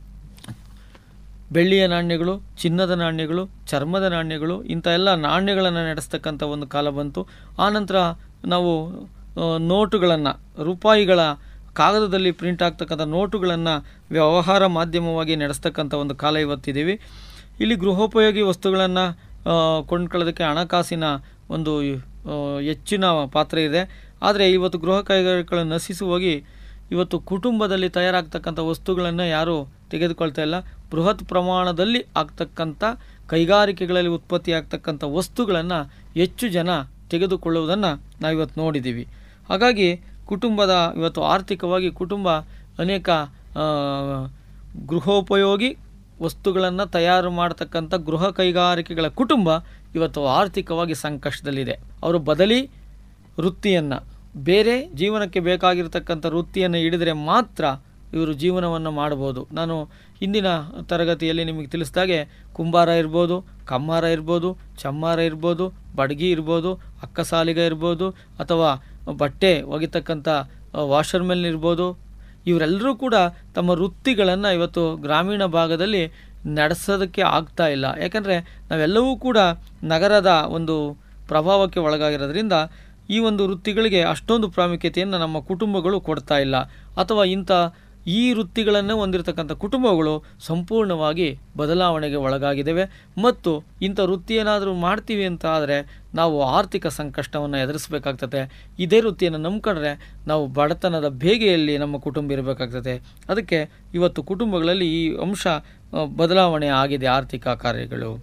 ಬೆಳ್ಳಿಯ ನಾಣ್ಯಗಳು ಚಿನ್ನದ ನಾಣ್ಯಗಳು ಚರ್ಮದ ನಾಣ್ಯಗಳು ಇಂಥ ಎಲ್ಲ ನಾಣ್ಯಗಳನ್ನು ನಡೆಸ್ತಕ್ಕಂಥ ಒಂದು ಕಾಲ ಬಂತು ಆನಂತರ ನಾವು ಆ, ನೋಟುಗಳನ್ನು ರೂಪಾಯಿಗಳ ಕಾಗದದಲ್ಲಿ ಪ್ರಿಂಟ್ ಆಗ್ತಕ್ಕಂಥ ನೋಟುಗಳನ್ನು ವ್ಯವಹಾರ ಮಾಧ್ಯಮವಾಗಿ ನಡೆಸ್ತಕ್ಕಂಥ ಒಂದು ಕಾಲ ಇವತ್ತಿದ್ದೀವಿ ಇಲ್ಲಿ ಗೃಹೋಪಯೋಗಿ ವಸ್ತುಗಳನ್ನು ಕೊಂಡ್ಕೊಳ್ಳೋದಕ್ಕೆ ಹಣಕಾಸಿನ ಒಂದು ಆ, ಹೆಚ್ಚಿನ ಪಾತ್ರ ಇದೆ ಆದರೆ ಇವತ್ತು ಗೃಹ ಕೈಗಾರಿಕೆಗಳನ್ನು ನಶಿಸಿ ಹೋಗಿ ಇವತ್ತು ಕುಟುಂಬದಲ್ಲಿ ತಯಾರಾಗ್ತಕ್ಕಂಥ ವಸ್ತುಗಳನ್ನು ಯಾರೂ ತೆಗೆದುಕೊಳ್ತಾ ಇಲ್ಲ ಬೃಹತ್ ಪ್ರಮಾಣದಲ್ಲಿ ಆಗ್ತಕ್ಕಂಥ ಕೈಗಾರಿಕೆಗಳಲ್ಲಿ ಉತ್ಪತ್ತಿ ಆಗ್ತಕ್ಕಂಥ ವಸ್ತುಗಳನ್ನು ಹೆಚ್ಚು ಜನ ತೆಗೆದುಕೊಳ್ಳುವುದನ್ನು ನಾವಿವತ್ತು ನೋಡಿದ್ದೀವಿ ಹಾಗಾಗಿ ಕುಟುಂಬದ ಇವತ್ತು ಆರ್ಥಿಕವಾಗಿ ಕುಟುಂಬ ಅನೇಕ ಆ, ಗೃಹೋಪಯೋಗಿ ವಸ್ತುಗಳನ್ನು ತಯಾರು ಮಾಡತಕ್ಕಂಥ ಗೃಹ ಕೈಗಾರಿಕೆಗಳ ಕುಟುಂಬ ಇವತ್ತು ಆರ್ಥಿಕವಾಗಿ ಸಂಕಷ್ಟದಲ್ಲಿದೆ ಅವರು ಬದಲಿ ವೃತ್ತಿಯನ್ನು ಬೇರೆ ಜೀವನಕ್ಕೆ ಬೇಕಾಗಿರ್ತಕ್ಕಂಥ ವೃತ್ತಿಯನ್ನು ಹಿಡಿದರೆ ಮಾತ್ರ ಇವರು ಜೀವನವನ್ನು ಮಾಡ್ಬೋದು ನಾನು ಹಿಂದಿನ ತರಗತಿಯಲ್ಲಿ ನಿಮಗೆ ತಿಳಿಸಿದಾಗೆ ಕುಂಬಾರ ಇರ್ಬೋದು ಕಮ್ಮಾರ ಇರ್ಬೋದು ಚಮ್ಮಾರ ಇರ್ಬೋದು ಬಡಗಿ ಇರ್ಬೋದು ಅಕ್ಕಸಾಲಿಗ ಇರ್ಬೋದು ಅಥವಾ ಬಟ್ಟೆ ಒಗಿತಕ್ಕಂಥ ವಾಷರ್ಮೆನ್ ಇರ್ಬೋದು ಇವರೆಲ್ಲರೂ ಕೂಡ ತಮ್ಮ ವೃತ್ತಿಗಳನ್ನು ಇವತ್ತು ಗ್ರಾಮೀಣ ಭಾಗದಲ್ಲಿ ನಡೆಸೋದಕ್ಕೆ ಆಗ್ತಾ ಇಲ್ಲ ಯಾಕಂದರೆ ನಾವೆಲ್ಲವೂ ಕೂಡ ನಗರದ ಒಂದು ಪ್ರಭಾವಕ್ಕೆ ಒಳಗಾಗಿರೋದ್ರಿಂದ ಈ ಒಂದು ವೃತ್ತಿಗಳಿಗೆ ಅಷ್ಟೊಂದು ಪ್ರಾಮುಖ್ಯತೆಯನ್ನು ನಮ್ಮ ಕುಟುಂಬಗಳು ಕೊಡ್ತಾ ಇಲ್ಲ ಅಥವಾ ಇಂಥ ಈ ವೃತ್ತಿಗಳನ್ನು ಹೊಂದಿರತಕ್ಕಂಥ ಕುಟುಂಬಗಳು ಸಂಪೂರ್ಣವಾಗಿ ಬದಲಾವಣೆಗೆ ಒಳಗಾಗಿದ್ದಾವೆ ಮತ್ತು ಇಂಥ ವೃತ್ತಿ ಏನಾದರೂ ಮಾಡ್ತೀವಿ ಅಂತ ಆದರೆ ನಾವು ಆರ್ಥಿಕ ಸಂಕಷ್ಟವನ್ನು ಎದುರಿಸಬೇಕಾಗ್ತದೆ ಇದೇ ವೃತ್ತಿಯನ್ನು ನಂಬ್ಕೊಂಡ್ರೆ ನಾವು ಬಡತನದ ಬೇಗೆಯಲ್ಲಿ ನಮ್ಮ ಕುಟುಂಬ ಇರಬೇಕಾಗ್ತದೆ ಅದಕ್ಕೆ ಇವತ್ತು ಕುಟುಂಬಗಳಲ್ಲಿ ಈ ಅಂಶ ಆ, ಬದಲಾವಣೆ ಆಗಿದೆ ಆರ್ಥಿಕ ಕಾರ್ಯಗಳು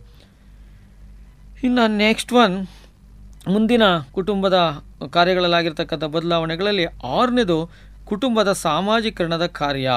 ಇನ್ನು ನೆಕ್ಸ್ಟ್ ಒನ್ ಮುಂದಿನ ಕುಟುಂಬದ ಕಾರ್ಯಗಳಲ್ಲಾಗಿರ್ತಕ್ಕಂಥ ಬದಲಾವಣೆಗಳಲ್ಲಿ ಆರನೇದು ಕುಟುಂಬದ ಸಾಮಾಜೀಕರಣದ ಕಾರ್ಯ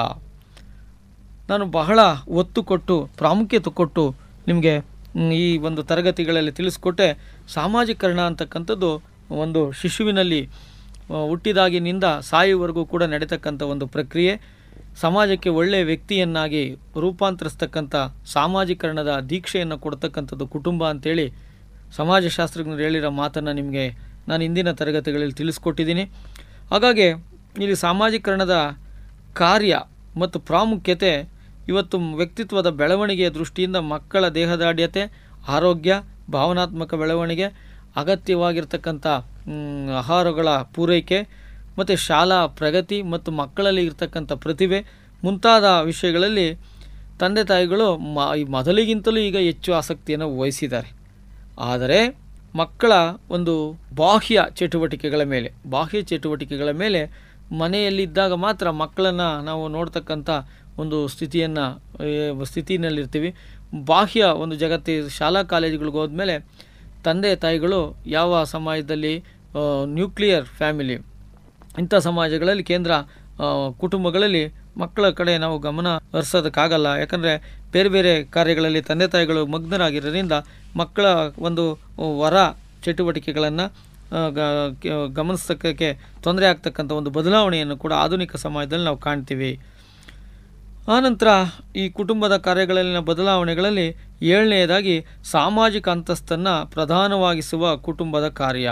ನಾನು ಬಹಳ ಒತ್ತು ಕೊಟ್ಟು ಪ್ರಾಮುಖ್ಯತೆ ಕೊಟ್ಟು ನಿಮಗೆ ಮ್, ಈ ಒಂದು ತರಗತಿಗಳಲ್ಲಿ ತಿಳಿಸ್ಕೊಟ್ಟೆ ಸಾಮಾಜೀಕರಣ ಅಂತಕ್ಕಂಥದ್ದು ಒಂದು ಶಿಶುವಿನಲ್ಲಿ ಆ, ಹುಟ್ಟಿದಾಗಿನಿಂದ ಸಾಯುವವರೆಗೂ ಕೂಡ ನಡೀತಕ್ಕಂಥ ಒಂದು ಪ್ರಕ್ರಿಯೆ ಸಮಾಜಕ್ಕೆ ಒಳ್ಳೆಯ ವ್ಯಕ್ತಿಯನ್ನಾಗಿ ರೂಪಾಂತರಿಸ್ತಕ್ಕಂಥ ಸಾಮಾಜೀಕರಣದ ದೀಕ್ಷೆಯನ್ನು ಕೊಡ್ತಕ್ಕಂಥದ್ದು ಕುಟುಂಬ ಅಂತೇಳಿ ಸಮಾಜಶಾಸ್ತ್ರಜ್ಞರು ಹೇಳಿರೋ ಮಾತನ್ನು ನಿಮಗೆ ನಾನು ಇಂದಿನ ತರಗತಿಗಳಲ್ಲಿ ತಿಳಿಸ್ಕೊಟ್ಟಿದ್ದೀನಿ ಹಾಗಾಗಿ ಇಲ್ಲಿ ಸಾಮಾಜೀಕರಣದ ಕಾರ್ಯ ಮತ್ತು ಪ್ರಾಮುಖ್ಯತೆ ಇವತ್ತು ವ್ಯಕ್ತಿತ್ವದ ಬೆಳವಣಿಗೆಯ ದೃಷ್ಟಿಯಿಂದ ಮಕ್ಕಳ ದೇಹದಾಢ್ಯತೆ ಆರೋಗ್ಯ ಭಾವನಾತ್ಮಕ ಬೆಳವಣಿಗೆ ಅಗತ್ಯವಾಗಿರ್ತಕ್ಕಂಥ ಮ್, ಆಹಾರಗಳ ಪೂರೈಕೆ ಮತ್ತು ಶಾಲಾ ಪ್ರಗತಿ ಮತ್ತು ಮಕ್ಕಳಲ್ಲಿ ಇರ್ತಕ್ಕಂಥ ಪ್ರತಿಭೆ ಮುಂತಾದ ವಿಷಯಗಳಲ್ಲಿ ತಂದೆ ತಾಯಿಗಳು ಮ ಈ ಮೊದಲಿಗಿಂತಲೂ ಈಗ ಹೆಚ್ಚು ಆಸಕ್ತಿಯನ್ನು ವಹಿಸಿದ್ದಾರೆ ಆದರೆ ಮಕ್ಕಳ ಒಂದು ಬಾಹ್ಯ ಚಟುವಟಿಕೆಗಳ ಮೇಲೆ ಬಾಹ್ಯ ಚಟುವಟಿಕೆಗಳ ಮೇಲೆ ಮನೆಯಲ್ಲಿದ್ದಾಗ ಮಾತ್ರ ಮಕ್ಕಳನ್ನು ನಾವು ನೋಡ್ತಕ್ಕಂಥ ಒಂದು ಸ್ಥಿತಿಯನ್ನು ಸ್ಥಿತಿನಲ್ಲಿರ್ತೀವಿ ಬಾಹ್ಯ ಒಂದು ಜಗತ್ತಿ ಶಾಲಾ ಕಾಲೇಜುಗಳಿಗೆ ಹೋದ್ಮೇಲೆ ತಂದೆ ತಾಯಿಗಳು ಯಾವ ಸಮಾಜದಲ್ಲಿ ನ್ಯೂಕ್ಲಿಯರ್ ಫ್ಯಾಮಿಲಿ ಇಂಥ ಸಮಾಜಗಳಲ್ಲಿ ಕೇಂದ್ರ ಆ, ಕುಟುಂಬಗಳಲ್ಲಿ ಮಕ್ಕಳ ಕಡೆ ನಾವು ಗಮನ ಹರಿಸೋದಕ್ಕಾಗಲ್ಲ ಯಾಕಂದರೆ ಬೇರೆ ಬೇರೆ ಕಾರ್ಯಗಳಲ್ಲಿ ತಂದೆ ತಾಯಿಗಳು ಮಗ್ನರಾಗಿರೋದ್ರಿಂದ ಮಕ್ಕಳ ಒಂದು ವರ ಚಟುವಟಿಕೆಗಳನ್ನು ಗಮನಿಸೋಕ್ಕೆ ತೊಂದರೆ ಆಗ್ತಕ್ಕಂಥ ಒಂದು ಬದಲಾವಣೆಯನ್ನು ಕೂಡ ಆಧುನಿಕ ಸಮಾಜದಲ್ಲಿ ನಾವು ಕಾಣ್ತೀವಿ ಆನಂತರ ಈ ಕುಟುಂಬದ ಕಾರ್ಯಗಳಲ್ಲಿನ ಬದಲಾವಣೆಗಳಲ್ಲಿ ಏಳನೆಯದಾಗಿ ಸಾಮಾಜಿಕ ಅಂತಸ್ತನ್ನು ಪ್ರಧಾನವಾಗಿಸುವ ಕುಟುಂಬದ ಕಾರ್ಯ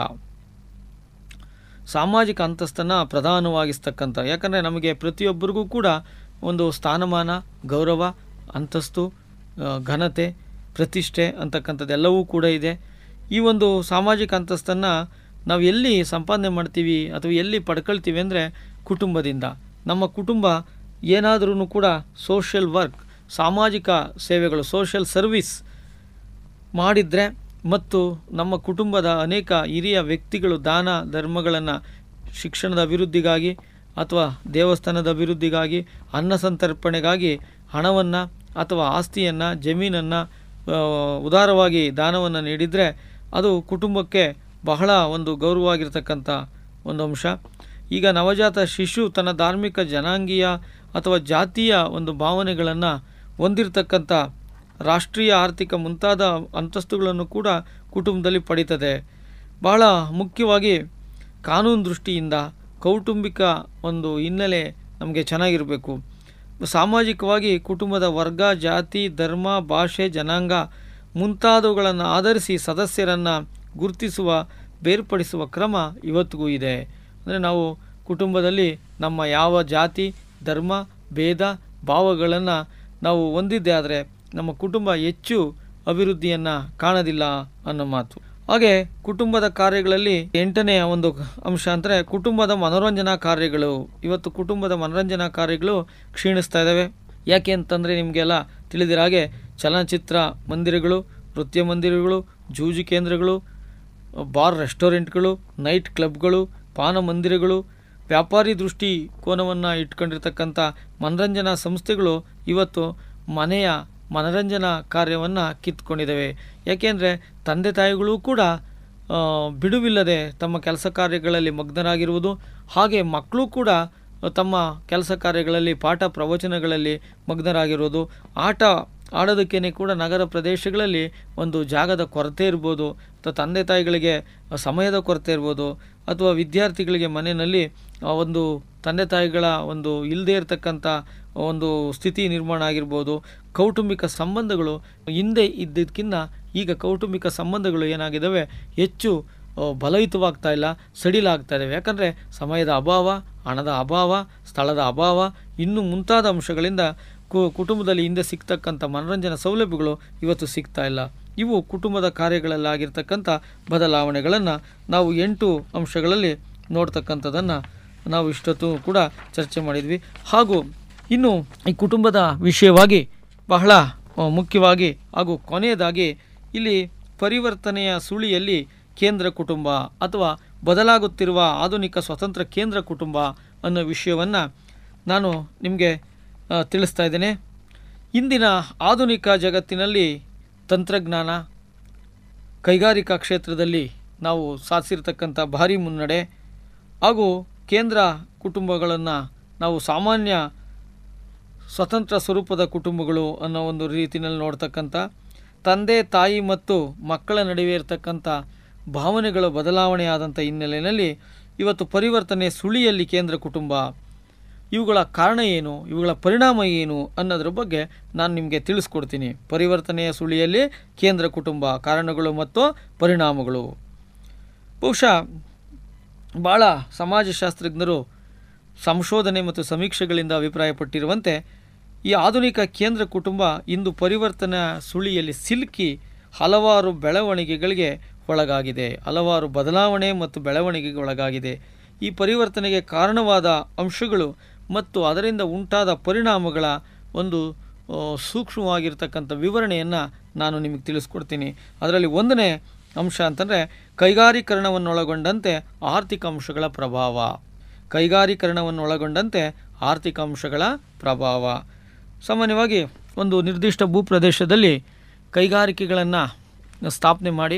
ಸಾಮಾಜಿಕ ಅಂತಸ್ತನ್ನು ಪ್ರಧಾನವಾಗಿಸ್ತಕ್ಕಂಥ ಯಾಕಂದರೆ ನಮಗೆ ಪ್ರತಿಯೊಬ್ಬರಿಗೂ ಕೂಡ ಒಂದು ಸ್ಥಾನಮಾನ ಗೌರವ ಅಂತಸ್ತು ಆ, ಘನತೆ ಪ್ರತಿಷ್ಠೆ ಅಂತಕ್ಕಂಥದ್ದೆಲ್ಲವೂ ಕೂಡ ಇದೆ ಈ ಒಂದು ಸಾಮಾಜಿಕ ಅಂತಸ್ತನ್ನು ನಾವು ಎಲ್ಲಿ ಸಂಪಾದನೆ ಮಾಡ್ತೀವಿ ಅಥವಾ ಎಲ್ಲಿ ಪಡ್ಕೊಳ್ತೀವಿ ಅಂದರೆ ಕುಟುಂಬದಿಂದ ನಮ್ಮ ಕುಟುಂಬ ಏನಾದ್ರೂ ಕೂಡ ಸೋಷಿಯಲ್ ವರ್ಕ್ ಸಾಮಾಜಿಕ ಸೇವೆಗಳು ಸೋಷಿಯಲ್ ಸರ್ವಿಸ್ ಮಾಡಿದರೆ ಮತ್ತು ನಮ್ಮ ಕುಟುಂಬದ ಅನೇಕ ಹಿರಿಯ ವ್ಯಕ್ತಿಗಳು ದಾನ ಧರ್ಮಗಳನ್ನು ಶಿಕ್ಷಣದ ಅಭಿವೃದ್ಧಿಗಾಗಿ ಅಥವಾ ದೇವಸ್ಥಾನದ ಅಭಿವೃದ್ಧಿಗಾಗಿ ಅನ್ನ ಸಂತರ್ಪಣೆಗಾಗಿ ಹಣವನ್ನು ಅಥವಾ ಆಸ್ತಿಯನ್ನು ಜಮೀನನ್ನು ಉದಾರವಾಗಿ ದಾನವನ್ನು ನೀಡಿದರೆ ಅದು ಕುಟುಂಬಕ್ಕೆ ಬಹಳ ಒಂದು ಗೌರವವಾಗಿರ್ತಕ್ಕಂಥ ಒಂದು ಅಂಶ ಈಗ ನವಜಾತ ಶಿಶು ತನ್ನ ಧಾರ್ಮಿಕ ಜನಾಂಗೀಯ ಅಥವಾ ಜಾತಿಯ ಒಂದು ಭಾವನೆಗಳನ್ನು ಹೊಂದಿರತಕ್ಕಂಥ ರಾಷ್ಟ್ರೀಯ ಆರ್ಥಿಕ ಮುಂತಾದ ಅಂತಸ್ತುಗಳನ್ನು ಕೂಡ ಕುಟುಂಬದಲ್ಲಿ ಪಡೀತದೆ ಬಹಳ ಮುಖ್ಯವಾಗಿ ಕಾನೂನು ದೃಷ್ಟಿಯಿಂದ ಕೌಟುಂಬಿಕ ಒಂದು ಹಿನ್ನೆಲೆ ನಮಗೆ ಚೆನ್ನಾಗಿರಬೇಕು ಸಾಮಾಜಿಕವಾಗಿ ಕುಟುಂಬದ ವರ್ಗ ಜಾತಿ ಧರ್ಮ ಭಾಷೆ ಜನಾಂಗ ಮುಂತಾದವುಗಳನ್ನು ಆಧರಿಸಿ ಸದಸ್ಯರನ್ನು ಗುರುತಿಸುವ ಬೇರ್ಪಡಿಸುವ ಕ್ರಮ ಇವತ್ತಿಗೂ ಇದೆ ಅಂದರೆ ನಾವು ಕುಟುಂಬದಲ್ಲಿ ನಮ್ಮ ಯಾವ ಜಾತಿ ಧರ್ಮ ಭೇದ ಭಾವಗಳನ್ನು ನಾವು ಹೊಂದಿದ್ದೇ ಆದರೆ ನಮ್ಮ ಕುಟುಂಬ ಹೆಚ್ಚು ಅಭಿವೃದ್ಧಿಯನ್ನು ಕಾಣೋದಿಲ್ಲ ಅನ್ನೋ ಮಾತು ಹಾಗೆ ಕುಟುಂಬದ ಕಾರ್ಯಗಳಲ್ಲಿ ಎಂಟನೆಯ ಒಂದು ಅಂಶ ಅಂದರೆ ಕುಟುಂಬದ ಮನೋರಂಜನಾ ಕಾರ್ಯಗಳು ಇವತ್ತು ಕುಟುಂಬದ ಮನೋರಂಜನಾ ಕಾರ್ಯಗಳು ಕ್ಷೀಣಿಸ್ತಾ ಇದ್ದಾವೆ ಯಾಕೆ ಅಂತಂದರೆ ನಿಮಗೆಲ್ಲ ತಿಳಿದಿರೋ ಹಾಗೆ ಚಲನಚಿತ್ರ ಮಂದಿರಗಳು ನೃತ್ಯ ಮಂದಿರಗಳು ಜೂಜು ಕೇಂದ್ರಗಳು ಬಾರ್ ರೆಸ್ಟೋರೆಂಟ್ಗಳು ನೈಟ್ ಕ್ಲಬ್ಗಳು ಪಾನ ಮಂದಿರಗಳು ವ್ಯಾಪಾರಿ ದೃಷ್ಟಿ ಕೋನವನ್ನು ಇಟ್ಕೊಂಡಿರ್ತಕ್ಕಂಥ ಮನರಂಜನಾ ಸಂಸ್ಥೆಗಳು ಇವತ್ತು ಮನೆಯ ಮನರಂಜನಾ ಕಾರ್ಯವನ್ನು ಕಿತ್ಕೊಂಡಿದ್ದಾವೆ ಯಾಕೆಂದರೆ ತಂದೆ ತಾಯಿಗಳು ಕೂಡ ಆ, ಬಿಡುವಿಲ್ಲದೆ ತಮ್ಮ ಕೆಲಸ ಕಾರ್ಯಗಳಲ್ಲಿ ಮಗ್ನರಾಗಿರುವುದು ಹಾಗೆ ಮಕ್ಕಳು ಕೂಡ ತಮ್ಮ ಕೆಲಸ ಕಾರ್ಯಗಳಲ್ಲಿ ಪಾಠ ಪ್ರವಚನಗಳಲ್ಲಿ ಮಗ್ನರಾಗಿರೋದು ಆಟ ಆಡೋದಕ್ಕೇ ಕೂಡ ನಗರ ಪ್ರದೇಶಗಳಲ್ಲಿ ಒಂದು ಜಾಗದ ಕೊರತೆ ಇರ್ಬೋದು ಅಥವಾ ತಂದೆ ತಾಯಿಗಳಿಗೆ ಸಮಯದ ಕೊರತೆ ಇರ್ಬೋದು ಅಥವಾ ವಿದ್ಯಾರ್ಥಿಗಳಿಗೆ ಮನೆಯಲ್ಲಿ ಆ ಒಂದು ತಂದೆ ತಾಯಿಗಳ ಒಂದು ಇಲ್ಲದೇ ಇರತಕ್ಕಂಥ ಒಂದು ಸ್ಥಿತಿ ನಿರ್ಮಾಣ ಆಗಿರ್ಬೋದು ಕೌಟುಂಬಿಕ ಸಂಬಂಧಗಳು ಹಿಂದೆ ಇದ್ದಕ್ಕಿಂತ ಈಗ ಕೌಟುಂಬಿಕ ಸಂಬಂಧಗಳು ಏನಾಗಿದ್ದಾವೆ ಹೆಚ್ಚು ಆ, ಬಲಯುತವಾಗ್ತಾ ಇಲ್ಲ ಸಡಿಲಾಗ್ತಾ ಇದ್ದಾವೆ ಯಾಕಂದರೆ ಸಮಯದ ಅಭಾವ ಹಣದ ಅಭಾವ ಸ್ಥಳದ ಅಭಾವ ಇನ್ನು ಮುಂತಾದ ಅಂಶಗಳಿಂದ ಕು ಕುಟುಂಬದಲ್ಲಿ ಹಿಂದೆ ಸಿಗ್ತಕ್ಕಂಥ ಮನೋರಂಜನಾ ಸೌಲಭ್ಯಗಳು ಇವತ್ತು ಸಿಗ್ತಾ ಇಲ್ಲ ಇವು ಕುಟುಂಬದ ಕಾರ್ಯಗಳಲ್ಲಾಗಿರ್ತಕ್ಕಂಥ ಬದಲಾವಣೆಗಳನ್ನು ನಾವು ಎಂಟು ಅಂಶಗಳಲ್ಲಿ ನೋಡ್ತಕ್ಕಂಥದ್ದನ್ನು ನಾವು ಇಷ್ಟೊತ್ತು ಕೂಡ ಚರ್ಚೆ ಮಾಡಿದ್ವಿ ಹಾಗೂ ಇನ್ನು ಈ ಕುಟುಂಬದ ವಿಷಯವಾಗಿ ಬಹಳ ಆ, ಮುಖ್ಯವಾಗಿ ಹಾಗೂ ಕೊನೆಯದಾಗಿ ಇಲ್ಲಿ ಪರಿವರ್ತನೆಯ ಸುಳಿಯಲ್ಲಿ ಕೇಂದ್ರ ಕುಟುಂಬ ಅಥವಾ ಬದಲಾಗುತ್ತಿರುವ ಆಧುನಿಕ ಸ್ವತಂತ್ರ ಕೇಂದ್ರ ಕುಟುಂಬ ಅನ್ನೋ ವಿಷಯವನ್ನು ನಾನು ನಿಮಗೆ ಆ, ತಿಳಿಸ್ತಾ ಇದ್ದೇನೆ ಇಂದಿನ ಆಧುನಿಕ ಜಗತ್ತಿನಲ್ಲಿ ತಂತ್ರಜ್ಞಾನ ಕೈಗಾರಿಕಾ ಕ್ಷೇತ್ರದಲ್ಲಿ ನಾವು ಸಾಧಿಸಿರ್ತಕ್ಕಂಥ ಭಾರಿ ಮುನ್ನಡೆ ಹಾಗೂ ಕೇಂದ್ರ ಕುಟುಂಬಗಳನ್ನು ನಾವು ಸಾಮಾನ್ಯ ಸ್ವತಂತ್ರ ಸ್ವರೂಪದ ಕುಟುಂಬಗಳು ಅನ್ನೋ ಒಂದು ರೀತಿಯಲ್ಲಿ ನೋಡ್ತಕ್ಕಂಥ ತಂದೆ ತಾಯಿ ಮತ್ತು ಮಕ್ಕಳ ನಡುವೆ ಇರತಕ್ಕಂಥ ಭಾವನೆಗಳ ಬದಲಾವಣೆ ಆದಂಥ ಹಿನ್ನೆಲೆಯಲ್ಲಿ ಇವತ್ತು ಪರಿವರ್ತನೆ ಸುಳಿಯಲ್ಲಿ ಕೇಂದ್ರ ಕುಟುಂಬ ಇವುಗಳ ಕಾರಣ ಏನು ಇವುಗಳ ಪರಿಣಾಮ ಏನು ಅನ್ನೋದ್ರ ಬಗ್ಗೆ ನಾನು ನಿಮಗೆ ತಿಳಿಸ್ಕೊಡ್ತೀನಿ ಪರಿವರ್ತನೆಯ ಸುಳಿಯಲ್ಲಿ ಕೇಂದ್ರ ಕುಟುಂಬ ಕಾರಣಗಳು ಮತ್ತು ಪರಿಣಾಮಗಳು ಬಹುಶಃ ಭಾಳ ಸಮಾಜಶಾಸ್ತ್ರಜ್ಞರು ಸಂಶೋಧನೆ ಮತ್ತು ಸಮೀಕ್ಷೆಗಳಿಂದ ಅಭಿಪ್ರಾಯಪಟ್ಟಿರುವಂತೆ ಈ ಆಧುನಿಕ ಕೇಂದ್ರ ಕುಟುಂಬ ಇಂದು ಪರಿವರ್ತನಾ ಸುಳಿಯಲ್ಲಿ ಸಿಲುಕಿ ಹಲವಾರು ಬೆಳವಣಿಗೆಗಳಿಗೆ ಒಳಗಾಗಿದೆ ಹಲವಾರು ಬದಲಾವಣೆ ಮತ್ತು ಬೆಳವಣಿಗೆಗೆ ಒಳಗಾಗಿದೆ ಈ ಪರಿವರ್ತನೆಗೆ ಕಾರಣವಾದ ಅಂಶಗಳು ಮತ್ತು ಅದರಿಂದ ಉಂಟಾದ ಪರಿಣಾಮಗಳ ಒಂದು ಆ, ಸೂಕ್ಷ್ಮವಾಗಿರ್ತಕ್ಕಂಥ ವಿವರಣೆಯನ್ನು ನಾನು ನಿಮಗೆ ತಿಳಿಸ್ಕೊಡ್ತೀನಿ ಅದರಲ್ಲಿ ಒಂದನೇ ಅಂಶ ಅಂತಂದರೆ ಕೈಗಾರೀಕರಣವನ್ನೊಳಗೊಂಡಂತೆ ಆರ್ಥಿಕ ಅಂಶಗಳ ಪ್ರಭಾವ ಕೈಗಾರೀಕರಣವನ್ನೊಳಗೊಂಡಂತೆ ಆರ್ಥಿಕ ಅಂಶಗಳ ಪ್ರಭಾವ ಸಾಮಾನ್ಯವಾಗಿ ಒಂದು ನಿರ್ದಿಷ್ಟ ಭೂಪ್ರದೇಶದಲ್ಲಿ ಕೈಗಾರಿಕೆಗಳನ್ನು ಸ್ಥಾಪನೆ ಮಾಡಿ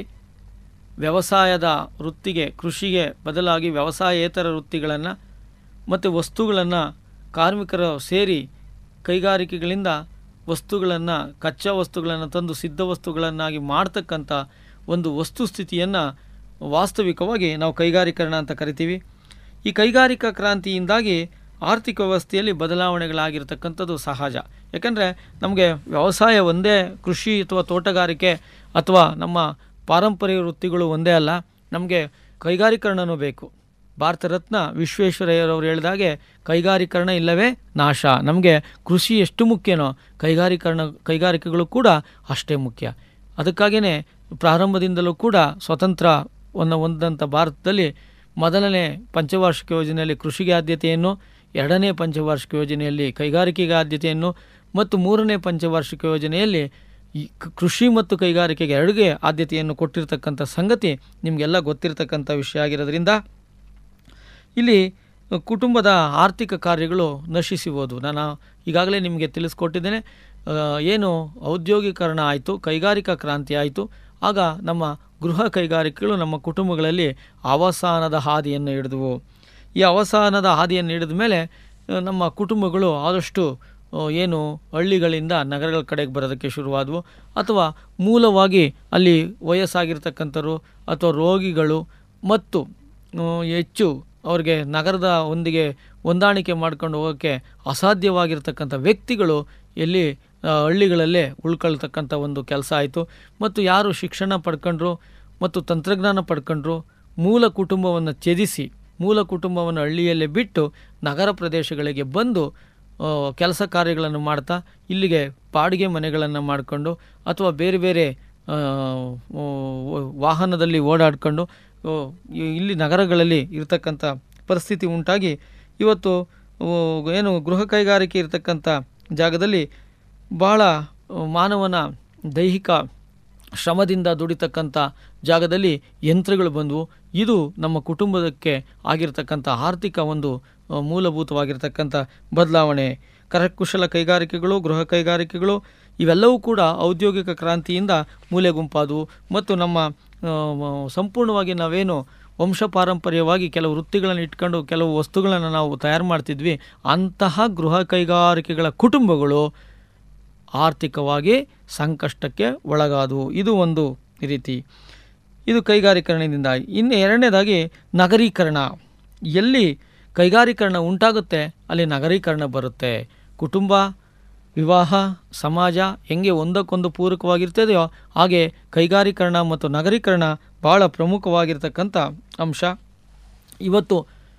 ವ್ಯವಸಾಯದ ವೃತ್ತಿಗೆ ಕೃಷಿಗೆ ಬದಲಾಗಿ ವ್ಯವಸಾಯೇತರ ವೃತ್ತಿಗಳನ್ನು ಮತ್ತು ವಸ್ತುಗಳನ್ನು ಕಾರ್ಮಿಕರು ಸೇರಿ ಕೈಗಾರಿಕೆಗಳಿಂದ ವಸ್ತುಗಳನ್ನು ಕಚ್ಚಾ ವಸ್ತುಗಳನ್ನು ತಂದು ಸಿದ್ಧ ವಸ್ತುಗಳನ್ನಾಗಿ ಮಾಡ್ತಕ್ಕಂಥ ಒಂದು ವಸ್ತುಸ್ಥಿತಿಯನ್ನು ವಾಸ್ತವಿಕವಾಗಿ ನಾವು ಕೈಗಾರೀಕರಣ ಅಂತ ಕರಿತೀವಿ ಈ ಕೈಗಾರಿಕಾ ಕ್ರಾಂತಿಯಿಂದಾಗಿ ಆರ್ಥಿಕ ವ್ಯವಸ್ಥೆಯಲ್ಲಿ ಬದಲಾವಣೆಗಳಾಗಿರ್ತಕ್ಕಂಥದ್ದು ಸಹಜ ಯಾಕಂದರೆ ನಮಗೆ ವ್ಯವಸಾಯ ಒಂದೇ ಕೃಷಿ ಅಥವಾ ತೋಟಗಾರಿಕೆ ಅಥವಾ ನಮ್ಮ ಪಾರಂಪರಿಕ ವೃತ್ತಿಗಳು ಒಂದೇ ಅಲ್ಲ ನಮಗೆ ಕೈಗಾರೀಕರಣನೂ ಬೇಕು ಭಾರತ ರತ್ನ ವಿಶ್ವೇಶ್ವರಯ್ಯರವರು ಹೇಳಿದಾಗೆ ಕೈಗಾರೀಕರಣ ಇಲ್ಲವೇ ನಾಶ ನಮಗೆ ಕೃಷಿ ಎಷ್ಟು ಮುಖ್ಯನೋ ಕೈಗಾರೀಕರಣ ಕೈಗಾರಿಕೆಗಳು ಕೂಡ ಅಷ್ಟೇ ಮುಖ್ಯ ಅದಕ್ಕಾಗಿಯೇ ಪ್ರಾರಂಭದಿಂದಲೂ ಕೂಡ ಸ್ವತಂತ್ರವನ್ನು ಹೊಂದಂಥ ಭಾರತದಲ್ಲಿ ಮೊದಲನೇ ಪಂಚವಾರ್ಷಿಕ ಯೋಜನೆಯಲ್ಲಿ ಕೃಷಿಗೆ ಆದ್ಯತೆಯನ್ನು ಎರಡನೇ ಪಂಚವಾರ್ಷಿಕ ಯೋಜನೆಯಲ್ಲಿ ಕೈಗಾರಿಕೆಗೆ ಆದ್ಯತೆಯನ್ನು ಮತ್ತು ಮೂರನೇ ಪಂಚವಾರ್ಷಿಕ ಯೋಜನೆಯಲ್ಲಿ ಈ ಕ- ಕೃಷಿ ಮತ್ತು ಕೈಗಾರಿಕೆಗೆ ಎರಡಿಗೆ ಆದ್ಯತೆಯನ್ನು ಕೊಟ್ಟಿರ್ತಕ್ಕಂಥ ಸಂಗತಿ ನಿಮಗೆಲ್ಲ ಗೊತ್ತಿರತಕ್ಕಂಥ ವಿಷಯ ಆಗಿರೋದ್ರಿಂದ ಇಲ್ಲಿ ಕುಟುಂಬದ ಆರ್ಥಿಕ ಕಾರ್ಯಗಳು ನಶಿಸಿ ಹೋದವು ನಾನು ಈಗಾಗಲೇ ನಿಮಗೆ ತಿಳಿಸ್ಕೊಟ್ಟಿದ್ದೇನೆ ಆ, ಏನು ಔದ್ಯೋಗೀಕರಣ ಆಯಿತು ಕೈಗಾರಿಕಾ ಕ್ರಾಂತಿ ಆಯಿತು ಆಗ ನಮ್ಮ ಗೃಹ ಕೈಗಾರಿಕೆಗಳು ನಮ್ಮ ಕುಟುಂಬಗಳಲ್ಲಿ ಅವಸಾನದ ಹಾದಿಯನ್ನು ಹಿಡಿದವು ಈ ಅವಸಾನದ ಹಾದಿಯನ್ನು ಹಿಡಿದ ಮೇಲೆ ಆ, ನಮ್ಮ ಕುಟುಂಬಗಳು ಆದಷ್ಟು ಆ, ಏನು ಹಳ್ಳಿಗಳಿಂದ ನಗರಗಳ ಕಡೆಗೆ ಬರೋದಕ್ಕೆ ಶುರುವಾದವು ಅಥವಾ ಮೂಲವಾಗಿ ಅಲ್ಲಿ ವಯಸ್ಸಾಗಿರ್ತಕ್ಕಂಥವ್ರು ಅಥವಾ ರೋಗಿಗಳು ಮತ್ತು ಆ, ಹೆಚ್ಚು ಅವ್ರಿಗೆ ನಗರದ ಒಂದಿಗೆ ಹೊಂದಾಣಿಕೆ ಮಾಡ್ಕೊಂಡು ಹೋಗೋಕ್ಕೆ ಅಸಾಧ್ಯವಾಗಿರ್ತಕ್ಕಂಥ ವ್ಯಕ್ತಿಗಳು ಎಲ್ಲಿ ಆ, ಹಳ್ಳಿಗಳಲ್ಲೇ ಉಳ್ಕೊಳ್ತಕ್ಕಂಥ ಒಂದು ಕೆಲಸ ಆಯಿತು ಮತ್ತು ಯಾರು ಶಿಕ್ಷಣ ಪಡ್ಕೊಂಡ್ರು ಮತ್ತು ತಂತ್ರಜ್ಞಾನ ಪಡ್ಕೊಂಡ್ರು ಮೂಲ ಕುಟುಂಬವನ್ನು ತ್ಯಜಿಸಿ ಮೂಲ ಕುಟುಂಬವನ್ನು ಹಳ್ಳಿಯಲ್ಲೇ ಬಿಟ್ಟು ನಗರ ಪ್ರದೇಶಗಳಿಗೆ ಬಂದು ಆ, ಕೆಲಸ ಕಾರ್ಯಗಳನ್ನು ಮಾಡ್ತಾ ಇಲ್ಲಿಗೆ ಬಾಡಿಗೆ ಮನೆಗಳನ್ನು ಮಾಡಿಕೊಂಡು ಅಥವಾ ಬೇರೆ ಬೇರೆ ಆ, ಆ, ವಾಹನದಲ್ಲಿ ಓಡಾಡ್ಕೊಂಡು ಆ, ಇ- ಇಲ್ಲಿ ನಗರಗಳಲ್ಲಿ ಇರತಕ್ಕಂಥ ಪರಿಸ್ಥಿತಿ ಉಂಟಾಗಿ ಇವತ್ತು ಆ, ಏನು ಗೃಹ ಕೈಗಾರಿಕೆ ಇರತಕ್ಕಂಥ ಜಾಗದಲ್ಲಿ ಬಹಳ ಆ, ಮಾನವನ ದೈಹಿಕ ಶ್ರಮದಿಂದ ದುಡಿತಕ್ಕಂಥ ಜಾಗದಲ್ಲಿ ಯಂತ್ರಗಳು ಬಂದವು ಇದು ನಮ್ಮ ಕುಟುಂಬದಕ್ಕೆ ಆಗಿರ್ತಕ್ಕಂಥ ಆರ್ಥಿಕ ಒಂದು ಆ, ಮೂಲಭೂತವಾಗಿರ್ತಕ್ಕಂಥ ಬದಲಾವಣೆ ಕರಕುಶಲ ಕೈಗಾರಿಕೆಗಳು ಗೃಹ ಕೈಗಾರಿಕೆಗಳು ಇವೆಲ್ಲವೂ ಕೂಡ ಔದ್ಯೋಗಿಕ ಕ್ರಾಂತಿಯಿಂದ ಮೂಲೆ ಗುಂಪಾದವು ಮತ್ತು ನಮ್ಮ ಆ, ಮ- ಸಂಪೂರ್ಣವಾಗಿ ನಾವೇನು ವಂಶ ಪಾರಂಪರ್ಯವಾಗಿ ಕೆಲವು ವೃತ್ತಿಗಳನ್ನು ಇಟ್ಕೊಂಡು ಕೆಲವು ವಸ್ತುಗಳನ್ನು ನಾವು ತಯಾರು ಮಾಡ್ತಿದ್ವಿ ಅಂತಹ ಗೃಹ ಕೈಗಾರಿಕೆಗಳ ಕುಟುಂಬಗಳು ಆರ್ಥಿಕವಾಗಿ ಸಂಕಷ್ಟಕ್ಕೆ ಒಳಗಾದವು ಇದು ಒಂದು ರೀತಿ ಇದು ಕೈಗಾರೀಕರಣದಿಂದ ಇನ್ನು ಎರಡನೇದಾಗಿ ನಗರೀಕರಣ ಎಲ್ಲಿ ಕೈಗಾರೀಕರಣ ಉಂಟಾಗುತ್ತೆ ಅಲ್ಲಿ ನಗರೀಕರಣ ಬರುತ್ತೆ ಕುಟುಂಬ ವಿವಾಹ ಸಮಾಜ ಹೆಂಗೆ ಒಂದಕ್ಕೊಂದು ಪೂರಕವಾಗಿರ್ತದೆಯೋ ಹಾಗೆ ಕೈಗಾರೀಕರಣ ಮತ್ತು ನಗರೀಕರಣ ಭಾಳ ಪ್ರಮುಖವಾಗಿರ್ತಕ್ಕಂಥ ಅಂಶ ಇವತ್ತು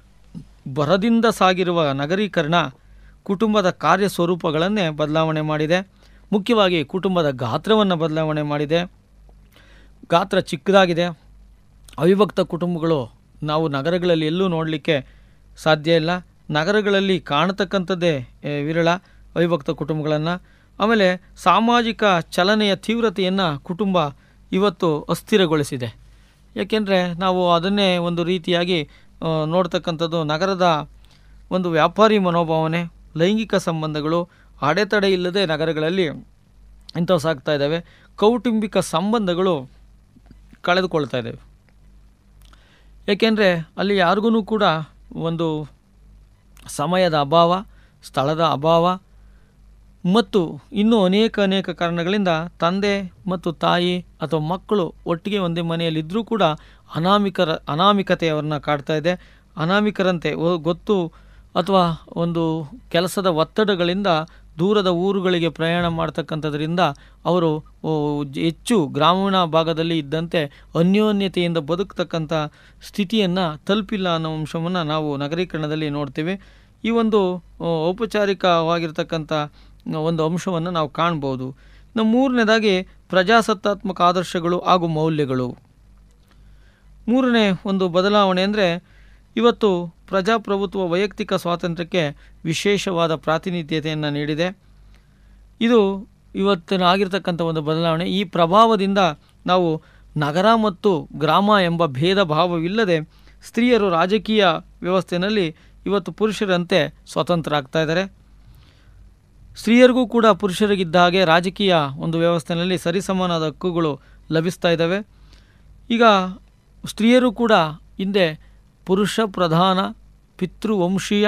ಬರದಿಂದ ಸಾಗಿರುವ ನಗರೀಕರಣ ಕುಟುಂಬದ ಕಾರ್ಯ ಸ್ವರೂಪಗಳನ್ನೇ ಬದಲಾವಣೆ ಮಾಡಿದೆ ಮುಖ್ಯವಾಗಿ ಕುಟುಂಬದ ಗಾತ್ರವನ್ನು ಬದಲಾವಣೆ ಮಾಡಿದೆ ಗಾತ್ರ ಚಿಕ್ಕದಾಗಿದೆ ಅವಿಭಕ್ತ ಕುಟುಂಬಗಳು ನಾವು ನಗರಗಳಲ್ಲಿ ಎಲ್ಲೂ ನೋಡಲಿಕ್ಕೆ ಸಾಧ್ಯ ಇಲ್ಲ ನಗರಗಳಲ್ಲಿ ಕಾಣತಕ್ಕಂಥದ್ದೇ ಏ, ವಿರಳ ಅವಿಭಕ್ತ ಕುಟುಂಬಗಳನ್ನು ಆಮೇಲೆ ಸಾಮಾಜಿಕ ಚಲನೆಯ ತೀವ್ರತೆಯನ್ನು ಕುಟುಂಬ ಇವತ್ತು ಅಸ್ಥಿರಗೊಳಿಸಿದೆ ಏಕೆಂದರೆ ನಾವು ಅದನ್ನೇ ಒಂದು ರೀತಿಯಾಗಿ ಆ, ನೋಡ್ತಕ್ಕಂಥದ್ದು ನಗರದ ಒಂದು ವ್ಯಾಪಾರಿ ಮನೋಭಾವನೆ ಲೈಂಗಿಕ ಸಂಬಂಧಗಳು ಅಡೆತಡೆ ಇಲ್ಲದೆ ನಗರಗಳಲ್ಲಿ ಇಂಥವು ಸಾಗ್ತಾ ಇದ್ದಾವೆ ಕೌಟುಂಬಿಕ ಸಂಬಂಧಗಳು ಕಳೆದುಕೊಳ್ತಾ ಇದ್ದಾವೆ ಏಕೆಂದರೆ ಅಲ್ಲಿ ಯಾರಿಗೂ ಕೂಡ ಒಂದು ಸಮಯದ ಅಭಾವ ಸ್ಥಳದ ಅಭಾವ ಮತ್ತು ಇನ್ನೂ ಅನೇಕ ಅನೇಕ ಕಾರಣಗಳಿಂದ ತಂದೆ ಮತ್ತು ತಾಯಿ ಅಥವಾ ಮಕ್ಕಳು ಒಟ್ಟಿಗೆ ಒಂದೇ ಮನೆಯಲ್ಲಿದ್ದರೂ ಕೂಡ ಅನಾಮಿಕರ ಅನಾಮಿಕತೆ ಅವ್ರನ್ನ ಕಾಡ್ತಾ ಇದೆ ಅನಾಮಿಕರಂತೆ ಒ- ಗೊತ್ತು ಅಥವಾ ಒಂದು ಕೆಲಸದ ಒತ್ತಡಗಳಿಂದ ದೂರದ ಊರುಗಳಿಗೆ ಪ್ರಯಾಣ ಮಾಡ್ತಕ್ಕಂಥದ್ರಿಂದ ಅವರು ಓ, ಜ- ಹೆಚ್ಚು ಗ್ರಾಮೀಣ ಭಾಗದಲ್ಲಿ ಇದ್ದಂತೆ ಅನ್ಯೋನ್ಯತೆಯಿಂದ ಬದುಕ್ತಕ್ಕಂಥ ಸ್ಥಿತಿಯನ್ನು ತಲುಪಿಲ್ಲ ಅನ್ನೋ ಅಂಶವನ್ನು ನಾವು ನಗರೀಕರಣದಲ್ಲಿ ನೋಡ್ತೀವಿ ಈ ಒಂದು ಆ, ಔಪಚಾರಿಕವಾಗಿರ್ತಕ್ಕಂಥ ಒಂದು ಅಂಶವನ್ನು ನಾವು ಕಾಣ್ಬೋದು ಇನ್ನು ಮೂರನೇದಾಗಿ ಪ್ರಜಾಸತ್ತಾತ್ಮಕ ಆದರ್ಶಗಳು ಹಾಗೂ ಮೌಲ್ಯಗಳು ಮೂರನೇ ಒಂದು ಬದಲಾವಣೆ ಅಂದರೆ ಇವತ್ತು ಪ್ರಜಾಪ್ರಭುತ್ವ ವೈಯಕ್ತಿಕ ಸ್ವಾತಂತ್ರ್ಯಕ್ಕೆ ವಿಶೇಷವಾದ ಪ್ರಾತಿನಿಧ್ಯತೆಯನ್ನು ನೀಡಿದೆ ಇದು ಇವತ್ತಿನ ಆಗಿರ್ತಕ್ಕಂಥ ಒಂದು ಬದಲಾವಣೆ ಈ ಪ್ರಭಾವದಿಂದ ನಾವು ನಗರ ಮತ್ತು ಗ್ರಾಮ ಎಂಬ ಭೇದ ಭಾವವಿಲ್ಲದೆ ಸ್ತ್ರೀಯರು ರಾಜಕೀಯ ವ್ಯವಸ್ಥೆಯಲ್ಲಿ ಇವತ್ತು ಪುರುಷರಂತೆ ಸ್ವತಂತ್ರ ಆಗ್ತಾ ಇದ್ದಾರೆ ಸ್ತ್ರೀಯರಿಗೂ ಕೂಡ ಪುರುಷರಿಗಿದ್ದ ಹಾಗೆ ರಾಜಕೀಯ ಒಂದು ವ್ಯವಸ್ಥೆಯಲ್ಲಿ ಸರಿಸಮಾನದ ಹಕ್ಕುಗಳು ಲಭಿಸ್ತಾ ಇದ್ದಾವೆ ಈಗ ಸ್ತ್ರೀಯರು ಕೂಡ ಹಿಂದೆ ಪುರುಷ ಪ್ರಧಾನ ಪಿತೃವಂಶೀಯ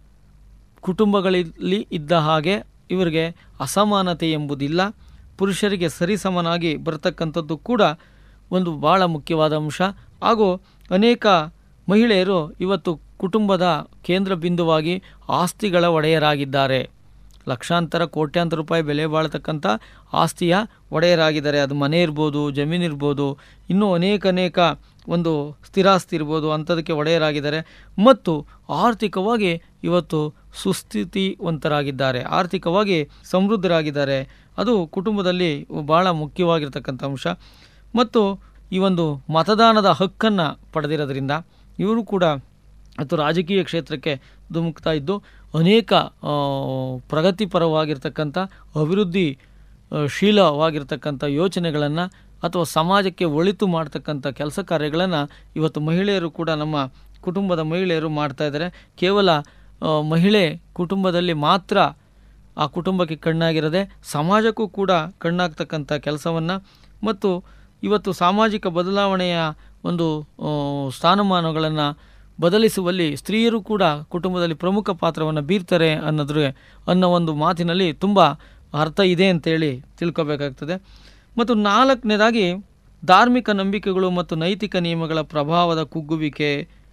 ಕುಟುಂಬಗಳಲ್ಲಿ ಇದ್ದ ಹಾಗೆ ಇವರಿಗೆ ಅಸಮಾನತೆ ಎಂಬುದಿಲ್ಲ ಪುರುಷರಿಗೆ ಸರಿಸಮನಾಗಿ ಬರತಕ್ಕಂಥದ್ದು ಕೂಡ ಒಂದು ಭಾಳ ಮುಖ್ಯವಾದ ಅಂಶ ಹಾಗೂ ಅನೇಕ ಮಹಿಳೆಯರು ಇವತ್ತು ಕುಟುಂಬದ ಕೇಂದ್ರ ಬಿಂದುವಾಗಿ ಆಸ್ತಿಗಳ ಒಡೆಯರಾಗಿದ್ದಾರೆ ಲಕ್ಷಾಂತರ ಕೋಟ್ಯಾಂತರ ರೂಪಾಯಿ ಬೆಲೆ ಬಾಳ್ತಕ್ಕಂಥ ಆಸ್ತಿಯ ಒಡೆಯರಾಗಿದ್ದಾರೆ ಅದು ಮನೆ ಇರ್ಬೋದು ಜಮೀನು ಇರ್ಬೋದು ಇನ್ನೂ ಅನೇಕ ಅನೇಕ ಒಂದು ಸ್ಥಿರಾಸ್ತಿ ಇರ್ಬೋದು ಅಂಥದಕ್ಕೆ ಒಡೆಯರಾಗಿದ್ದಾರೆ ಮತ್ತು ಆರ್ಥಿಕವಾಗಿ ಇವತ್ತು ಸುಸ್ಥಿತಿವಂತರಾಗಿದ್ದಾರೆ ಆರ್ಥಿಕವಾಗಿ ಸಮೃದ್ಧರಾಗಿದ್ದಾರೆ ಅದು ಕುಟುಂಬದಲ್ಲಿ ಭಾಳ ಮುಖ್ಯವಾಗಿರ್ತಕ್ಕಂಥ ಅಂಶ ಮತ್ತು ಈ ಒಂದು ಮತದಾನದ ಹಕ್ಕನ್ನು ಪಡೆದಿರೋದ್ರಿಂದ ಇವರು ಕೂಡ ಮತ್ತು ರಾಜಕೀಯ ಕ್ಷೇತ್ರಕ್ಕೆ ಧುಮುಕ್ತಾ ಇದ್ದು ಅನೇಕ ಆ, ಪ್ರಗತಿಪರವಾಗಿರ್ತಕ್ಕಂಥ ಅಭಿವೃದ್ಧಿ ಆ, ಶೀಲವಾಗಿರ್ತಕ್ಕಂಥ ಯೋಚನೆಗಳನ್ನು ಅಥವಾ ಸಮಾಜಕ್ಕೆ ಒಳಿತು ಮಾಡ್ತಕ್ಕಂಥ ಕೆಲಸ ಕಾರ್ಯಗಳನ್ನು ಇವತ್ತು ಮಹಿಳೆಯರು ಕೂಡ ನಮ್ಮ ಕುಟುಂಬದ ಮಹಿಳೆಯರು ಮಾಡ್ತಾ ಇದ್ದಾರೆ ಕೇವಲ ಆ, ಮಹಿಳೆ ಕುಟುಂಬದಲ್ಲಿ ಮಾತ್ರ ಆ ಕುಟುಂಬಕ್ಕೆ ಕಣ್ಣಾಗಿರದೆ ಸಮಾಜಕ್ಕೂ ಕೂಡ ಕಣ್ಣಾಗ್ತಕ್ಕಂಥ ಕೆಲಸವನ್ನು ಮತ್ತು ಇವತ್ತು ಸಾಮಾಜಿಕ ಬದಲಾವಣೆಯ ಒಂದು ಆ, ಸ್ಥಾನಮಾನಗಳನ್ನು ಬದಲಿಸುವಲ್ಲಿ ಸ್ತ್ರೀಯರು ಕೂಡ ಕುಟುಂಬದಲ್ಲಿ ಪ್ರಮುಖ ಪಾತ್ರವನ್ನು ಬೀರ್ತಾರೆ ಅನ್ನೋದ್ರ ಅನ್ನೋ ಒಂದು ಮಾತಿನಲ್ಲಿ ತುಂಬ ಅರ್ಥ ಇದೆ ಅಂತೇಳಿ ತಿಳ್ಕೊಬೇಕಾಗ್ತದೆ ಮತ್ತು ನಾಲ್ಕನೇದಾಗಿ ಧಾರ್ಮಿಕ ನಂಬಿಕೆಗಳು ಮತ್ತು ನೈತಿಕ ನಿಯಮಗಳ ಪ್ರಭಾವದ ಕುಗ್ಗುವಿಕೆ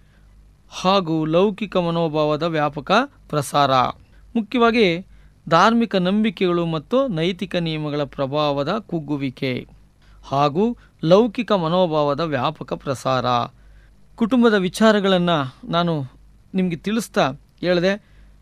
ಹಾಗೂ ಲೌಕಿಕ ಮನೋಭಾವದ ವ್ಯಾಪಕ ಪ್ರಸಾರ ಮುಖ್ಯವಾಗಿ ಧಾರ್ಮಿಕ ನಂಬಿಕೆಗಳು ಮತ್ತು ನೈತಿಕ ನಿಯಮಗಳ ಪ್ರಭಾವದ ಕುಗ್ಗುವಿಕೆ ಹಾಗೂ ಲೌಕಿಕ ಮನೋಭಾವದ ವ್ಯಾಪಕ ಪ್ರಸಾರ ಕುಟುಂಬದ ವಿಚಾರಗಳನ್ನು ನಾನು ನಿಮಗೆ ತಿಳಿಸ್ತಾ ಹೇಳಿದೆ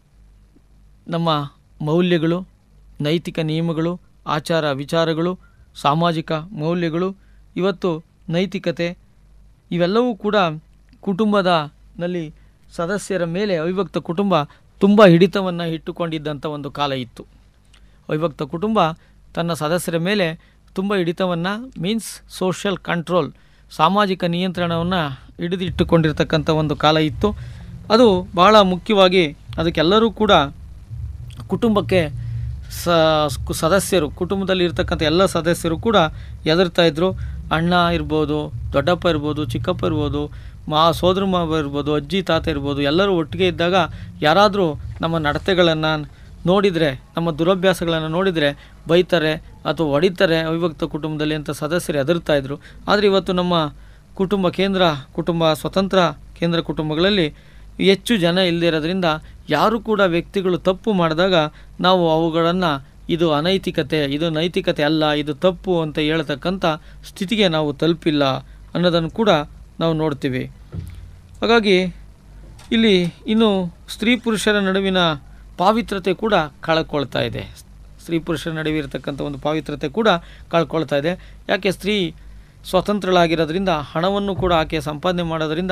ನಮ್ಮ ಮೌಲ್ಯಗಳು ನೈತಿಕ ನಿಯಮಗಳು ಆಚಾರ ವಿಚಾರಗಳು ಸಾಮಾಜಿಕ ಮೌಲ್ಯಗಳು ಇವತ್ತು ನೈತಿಕತೆ ಇವೆಲ್ಲವೂ ಕೂಡ ಕುಟುಂಬದ ನಲ್ಲಿ ಸದಸ್ಯರ ಮೇಲೆ ಅವಿಭಕ್ತ ಕುಟುಂಬ ತುಂಬ ಹಿಡಿತವನ್ನು ಇಟ್ಟುಕೊಂಡಿದ್ದಂಥ ಒಂದು ಕಾಲ ಇತ್ತು ಅವಿಭಕ್ತ ಕುಟುಂಬ ತನ್ನ ಸದಸ್ಯರ ಮೇಲೆ ತುಂಬ ಹಿಡಿತವನ್ನು ಮೀನ್ಸ್ ಸೋಷಿಯಲ್ ಕಂಟ್ರೋಲ್ ಸಾಮಾಜಿಕ ನಿಯಂತ್ರಣವನ್ನು ಹಿಡಿದಿಟ್ಟುಕೊಂಡಿರ್ತಕ್ಕಂಥ ಒಂದು ಕಾಲ ಇತ್ತು ಅದು ಭಾಳ ಮುಖ್ಯವಾಗಿ ಅದಕ್ಕೆಲ್ಲರೂ ಕೂಡ ಕುಟುಂಬಕ್ಕೆ ಸ ಕು- ಸದಸ್ಯರು ಕುಟುಂಬದಲ್ಲಿ ಇರ್ತಕ್ಕಂಥ ಎಲ್ಲ ಸದಸ್ಯರು ಕೂಡ ಹೆದರ್ತಾ ಇದ್ದರು ಅಣ್ಣ ಇರ್ಬೋದು ದೊಡ್ಡಪ್ಪ ಇರ್ಬೋದು ಚಿಕ್ಕಪ್ಪ ಇರ್ಬೋದು ಮಾ ಸೋದರ ಮಾವ ಇರ್ಬೋದು ಅಜ್ಜಿ ತಾತ ಇರ್ಬೋದು ಎಲ್ಲರೂ ಒಟ್ಟಿಗೆ ಇದ್ದಾಗ ಯಾರಾದರೂ ನಮ್ಮ ನಡತೆಗಳನ್ನು ನೋಡಿದರೆ ನಮ್ಮ ದುರಭ್ಯಾಸಗಳನ್ನು ನೋಡಿದರೆ ಬೈತಾರೆ ಅಥವಾ ಹೊಡಿತಾರೆ ಅವಿಭಕ್ತ ಕುಟುಂಬದಲ್ಲಿ ಅಂತ ಸದಸ್ಯರು ಹೆದರ್ತಾ ಇದ್ದರು ಆದರೆ ಇವತ್ತು ನಮ್ಮ ಕುಟುಂಬ ಕೇಂದ್ರ ಕುಟುಂಬ ಸ್ವತಂತ್ರ ಕೇಂದ್ರ ಕುಟುಂಬಗಳಲ್ಲಿ ಹೆಚ್ಚು ಜನ ಇಲ್ಲದೇ ಇರೋದ್ರಿಂದ ಯಾರು ಕೂಡ ವ್ಯಕ್ತಿಗಳು ತಪ್ಪು ಮಾಡಿದಾಗ ನಾವು ಅವುಗಳನ್ನು ಇದು ಅನೈತಿಕತೆ ಇದು ನೈತಿಕತೆ ಅಲ್ಲ ಇದು ತಪ್ಪು ಅಂತ ಹೇಳ್ತಕ್ಕಂಥ ಸ್ಥಿತಿಗೆ ನಾವು ತಲುಪಿಲ್ಲ ಅನ್ನೋದನ್ನು ಕೂಡ ನಾವು ನೋಡ್ತೀವಿ ಹಾಗಾಗಿ ಇಲ್ಲಿ ಇನ್ನು ಸ್ತ್ರೀ ಪುರುಷರ ನಡುವಿನ ಪಾವಿತ್ರತೆ ಕೂಡ ಕಳ್ಕೊಳ್ತಾ ಇದೆ ಸ್ತ್ರೀ ಪುರುಷರ ನಡುವೆ ಇರತಕ್ಕಂಥ ಒಂದು ಪಾವಿತ್ರತೆ ಕೂಡ ಕಳ್ಕೊಳ್ತಾ ಇದೆ ಯಾಕೆ ಸ್ತ್ರೀ ಸ್ವತಂತ್ರಳಾಗಿರೋದ್ರಿಂದ ಹಣವನ್ನು ಕೂಡ ಆಕೆ ಸಂಪಾದನೆ ಮಾಡೋದ್ರಿಂದ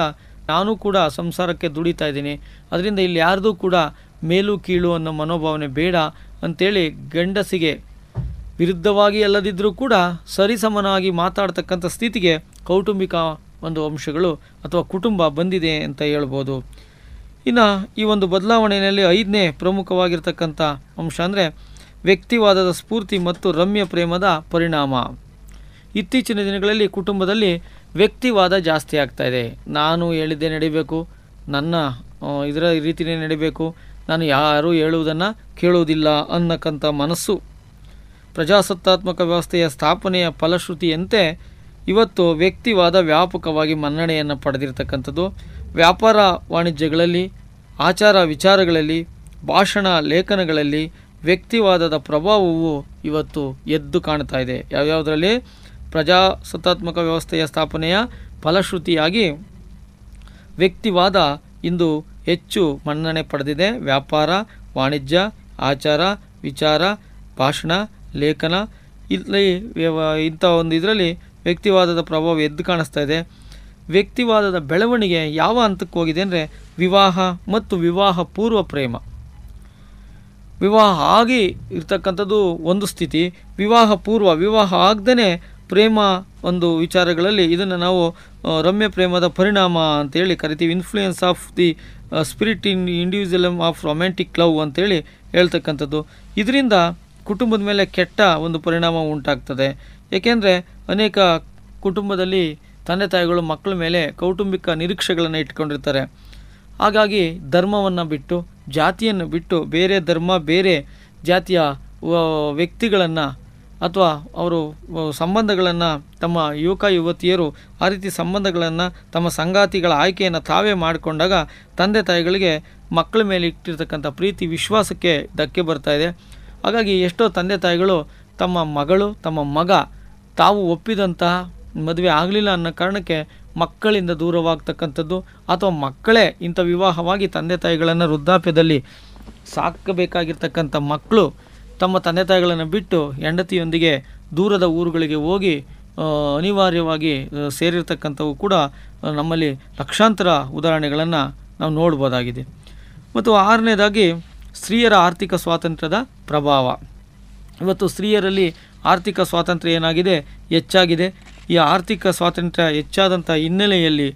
ನಾನು ಕೂಡ ಸಂಸಾರಕ್ಕೆ ದುಡಿತಾ ಇದ್ದೀನಿ ಅದರಿಂದ ಇಲ್ಲಿ ಯಾರ್ದೂ ಕೂಡ ಮೇಲು ಕೀಳು ಅನ್ನೋ ಮನೋಭಾವನೆ ಬೇಡ ಅಂತೇಳಿ ಗಂಡಸಿಗೆ ವಿರುದ್ಧವಾಗಿ ಅಲ್ಲದಿದ್ದರೂ ಕೂಡ ಸರಿಸಮನಾಗಿ ಮಾತಾಡ್ತಕ್ಕಂಥ ಸ್ಥಿತಿಗೆ ಕೌಟುಂಬಿಕ ಒಂದು ಅಂಶಗಳು ಅಥವಾ ಕುಟುಂಬ ಬಂದಿದೆ ಅಂತ ಹೇಳ್ಬೋದು ಇನ್ನು ಈ ಒಂದು ಬದಲಾವಣೆಯಲ್ಲಿ ಐದನೇ ಪ್ರಮುಖವಾಗಿರ್ತಕ್ಕಂಥ ಅಂಶ ಅಂದರೆ ವ್ಯಕ್ತಿವಾದದ ಸ್ಫೂರ್ತಿ ಮತ್ತು ರಮ್ಯ ಪ್ರೇಮದ ಪರಿಣಾಮ ಇತ್ತೀಚಿನ ದಿನಗಳಲ್ಲಿ ಕುಟುಂಬದಲ್ಲಿ ವ್ಯಕ್ತಿವಾದ ಜಾಸ್ತಿ ಆಗ್ತಾ ಇದೆ ನಾನು ಹೇಳಿದ್ದೇ ನಡಿಬೇಕು ನನ್ನ ಆ, ಇದರ ರೀತಿಯೇ ನಡಿಬೇಕು ನಾನು ಯಾರೂ ಹೇಳುವುದನ್ನು ಕೇಳುವುದಿಲ್ಲ ಅನ್ನಕ್ಕಂಥ ಮನಸ್ಸು ಪ್ರಜಾಸತ್ತಾತ್ಮಕ ವ್ಯವಸ್ಥೆಯ ಸ್ಥಾಪನೆಯ ಫಲಶ್ರುತಿಯಂತೆ ಇವತ್ತು ವ್ಯಕ್ತಿವಾದ ವ್ಯಾಪಕವಾಗಿ ಮನ್ನಣೆಯನ್ನು ಪಡೆದಿರತಕ್ಕಂಥದ್ದು ವ್ಯಾಪಾರ ವಾಣಿಜ್ಯಗಳಲ್ಲಿ ಆಚಾರ ವಿಚಾರಗಳಲ್ಲಿ ಭಾಷಣ ಲೇಖನಗಳಲ್ಲಿ ವ್ಯಕ್ತಿವಾದದ ಪ್ರಭಾವವು ಇವತ್ತು ಎದ್ದು ಕಾಣ್ತಾ ಇದೆ ಯಾವ್ಯಾವುದರಲ್ಲಿ ಪ್ರಜಾಸತ್ತಾತ್ಮಕ ವ್ಯವಸ್ಥೆಯ ಸ್ಥಾಪನೆಯ ಫಲಶ್ರುತಿಯಾಗಿ ವ್ಯಕ್ತಿವಾದ ಇಂದು ಹೆಚ್ಚು ಮನ್ನಣೆ ಪಡೆದಿದೆ ವ್ಯಾಪಾರ ವಾಣಿಜ್ಯ ಆಚಾರ ವಿಚಾರ ಭಾಷಣ ಲೇಖನ ಇಲ್ಲಿ ವ್ಯವ- ಇಂಥ ಒಂದು ಇದರಲ್ಲಿ ವ್ಯಕ್ತಿವಾದದ ಪ್ರಭಾವ ಎದ್ದು ಕಾಣಿಸ್ತಾ ಇದೆ ವ್ಯಕ್ತಿವಾದದ ಬೆಳವಣಿಗೆ ಯಾವ ಹಂತಕ್ಕೆ ಹೋಗಿದೆ ಅಂದರೆ ವಿವಾಹ ಮತ್ತು ವಿವಾಹ ಪೂರ್ವ ಪ್ರೇಮ ವಿವಾಹ ಆಗಿ ಇರ್ತಕ್ಕಂಥದ್ದು ಒಂದು ಸ್ಥಿತಿ ವಿವಾಹ ಪೂರ್ವ ವಿವಾಹ ಆಗದೇ ಪ್ರೇಮ ಒಂದು ವಿಚಾರಗಳಲ್ಲಿ ಇದನ್ನು ನಾವು ಆ, ರಮ್ಯ ಪ್ರೇಮದ ಪರಿಣಾಮ ಅಂತೇಳಿ ಕರಿತೀವಿ influence of the spirit in individualism of romantic love ಅಂತೇಳಿ ಹೇಳ್ತಕ್ಕಂಥದ್ದು ಇದರಿಂದ ಕುಟುಂಬದ ಮೇಲೆ ಕೆಟ್ಟ ಒಂದು ಪರಿಣಾಮ ಉಂಟಾಗ್ತದೆ ಏಕೆಂದರೆ ಅನೇಕ ಕುಟುಂಬದಲ್ಲಿ ತಂದೆ ತಾಯಿಗಳು ಮಕ್ಕಳ ಮೇಲೆ ಕೌಟುಂಬಿಕ ನಿರೀಕ್ಷೆಗಳನ್ನು ಇಟ್ಕೊಂಡಿರ್ತಾರೆ ಹಾಗಾಗಿ ಧರ್ಮವನ್ನು ಬಿಟ್ಟು ಜಾತಿಯನ್ನು ಬಿಟ್ಟು ಬೇರೆ ಧರ್ಮ ಬೇರೆ ಜಾತಿಯ ವ್ಯಕ್ತಿಗಳನ್ನು ಅಥವಾ ಅವರು ಸಂಬಂಧಗಳನ್ನು ತಮ್ಮ ಯುವಕ ಯುವತಿಯರು ಆ ರೀತಿ ಸಂಬಂಧಗಳನ್ನು ತಮ್ಮ ಸಂಗಾತಿಗಳ ಆಯ್ಕೆಯನ್ನು ತಾವೇ ಮಾಡಿಕೊಂಡಾಗ ತಂದೆ ತಾಯಿಗಳಿಗೆ ಮಕ್ಕಳ ಮೇಲೆ ಇಟ್ಟಿರ್ತಕ್ಕಂಥ ಪ್ರೀತಿ ವಿಶ್ವಾಸಕ್ಕೆ ಧಕ್ಕೆ ಬರ್ತಾ ಇದೆ ಹಾಗಾಗಿ ಎಷ್ಟೋ ತಂದೆ ತಾಯಿಗಳು ತಮ್ಮ ಮಗಳು ತಮ್ಮ ಮಗ ತಾವು ಒಪ್ಪಿದಂತಹ ಮದುವೆ ಆಗಲಿಲ್ಲ ಅನ್ನೋ ಕಾರಣಕ್ಕೆ ಮಕ್ಕಳಿಂದ ದೂರವಾಗ್ತಕ್ಕಂಥದ್ದು ಅಥವಾ ಮಕ್ಕಳೇ ಇಂಥ ವಿವಾಹವಾಗಿ ತಂದೆ ತಾಯಿಗಳನ್ನು ವೃದ್ಧಾಪ್ಯದಲ್ಲಿ ಸಾಕಬೇಕಾಗಿರ್ತಕ್ಕಂಥ ಮಕ್ಕಳು ತಮ್ಮ ತಂದೆ ತಾಯಿಗಳನ್ನು ಬಿಟ್ಟು ಹೆಂಡತಿಯೊಂದಿಗೆ ದೂರದ ಊರುಗಳಿಗೆ ಹೋಗಿ ಆ, ಅನಿವಾರ್ಯವಾಗಿ ಆ, ಸೇರಿರ್ತಕ್ಕಂಥವು ಕೂಡ ಆ, ನಮ್ಮಲ್ಲಿ ಲಕ್ಷಾಂತರ ಉದಾಹರಣೆಗಳನ್ನು ನಾವು ನೋಡ್ಬೋದಾಗಿದೆ ಮತ್ತು ಆರನೇದಾಗಿ ಸ್ತ್ರೀಯರ ಆರ್ಥಿಕ ಸ್ವಾತಂತ್ರ್ಯದ ಪ್ರಭಾವ ಇವತ್ತು ಸ್ತ್ರೀಯರಲ್ಲಿ ಆರ್ಥಿಕ ಸ್ವಾತಂತ್ರ್ಯ ಏನಾಗಿದೆ ಹೆಚ್ಚಾಗಿದೆ ಈ ಆರ್ಥಿಕ ಸ್ವಾತಂತ್ರ್ಯ ಹೆಚ್ಚಾದಂಥ ಹಿನ್ನೆಲೆಯಲ್ಲಿ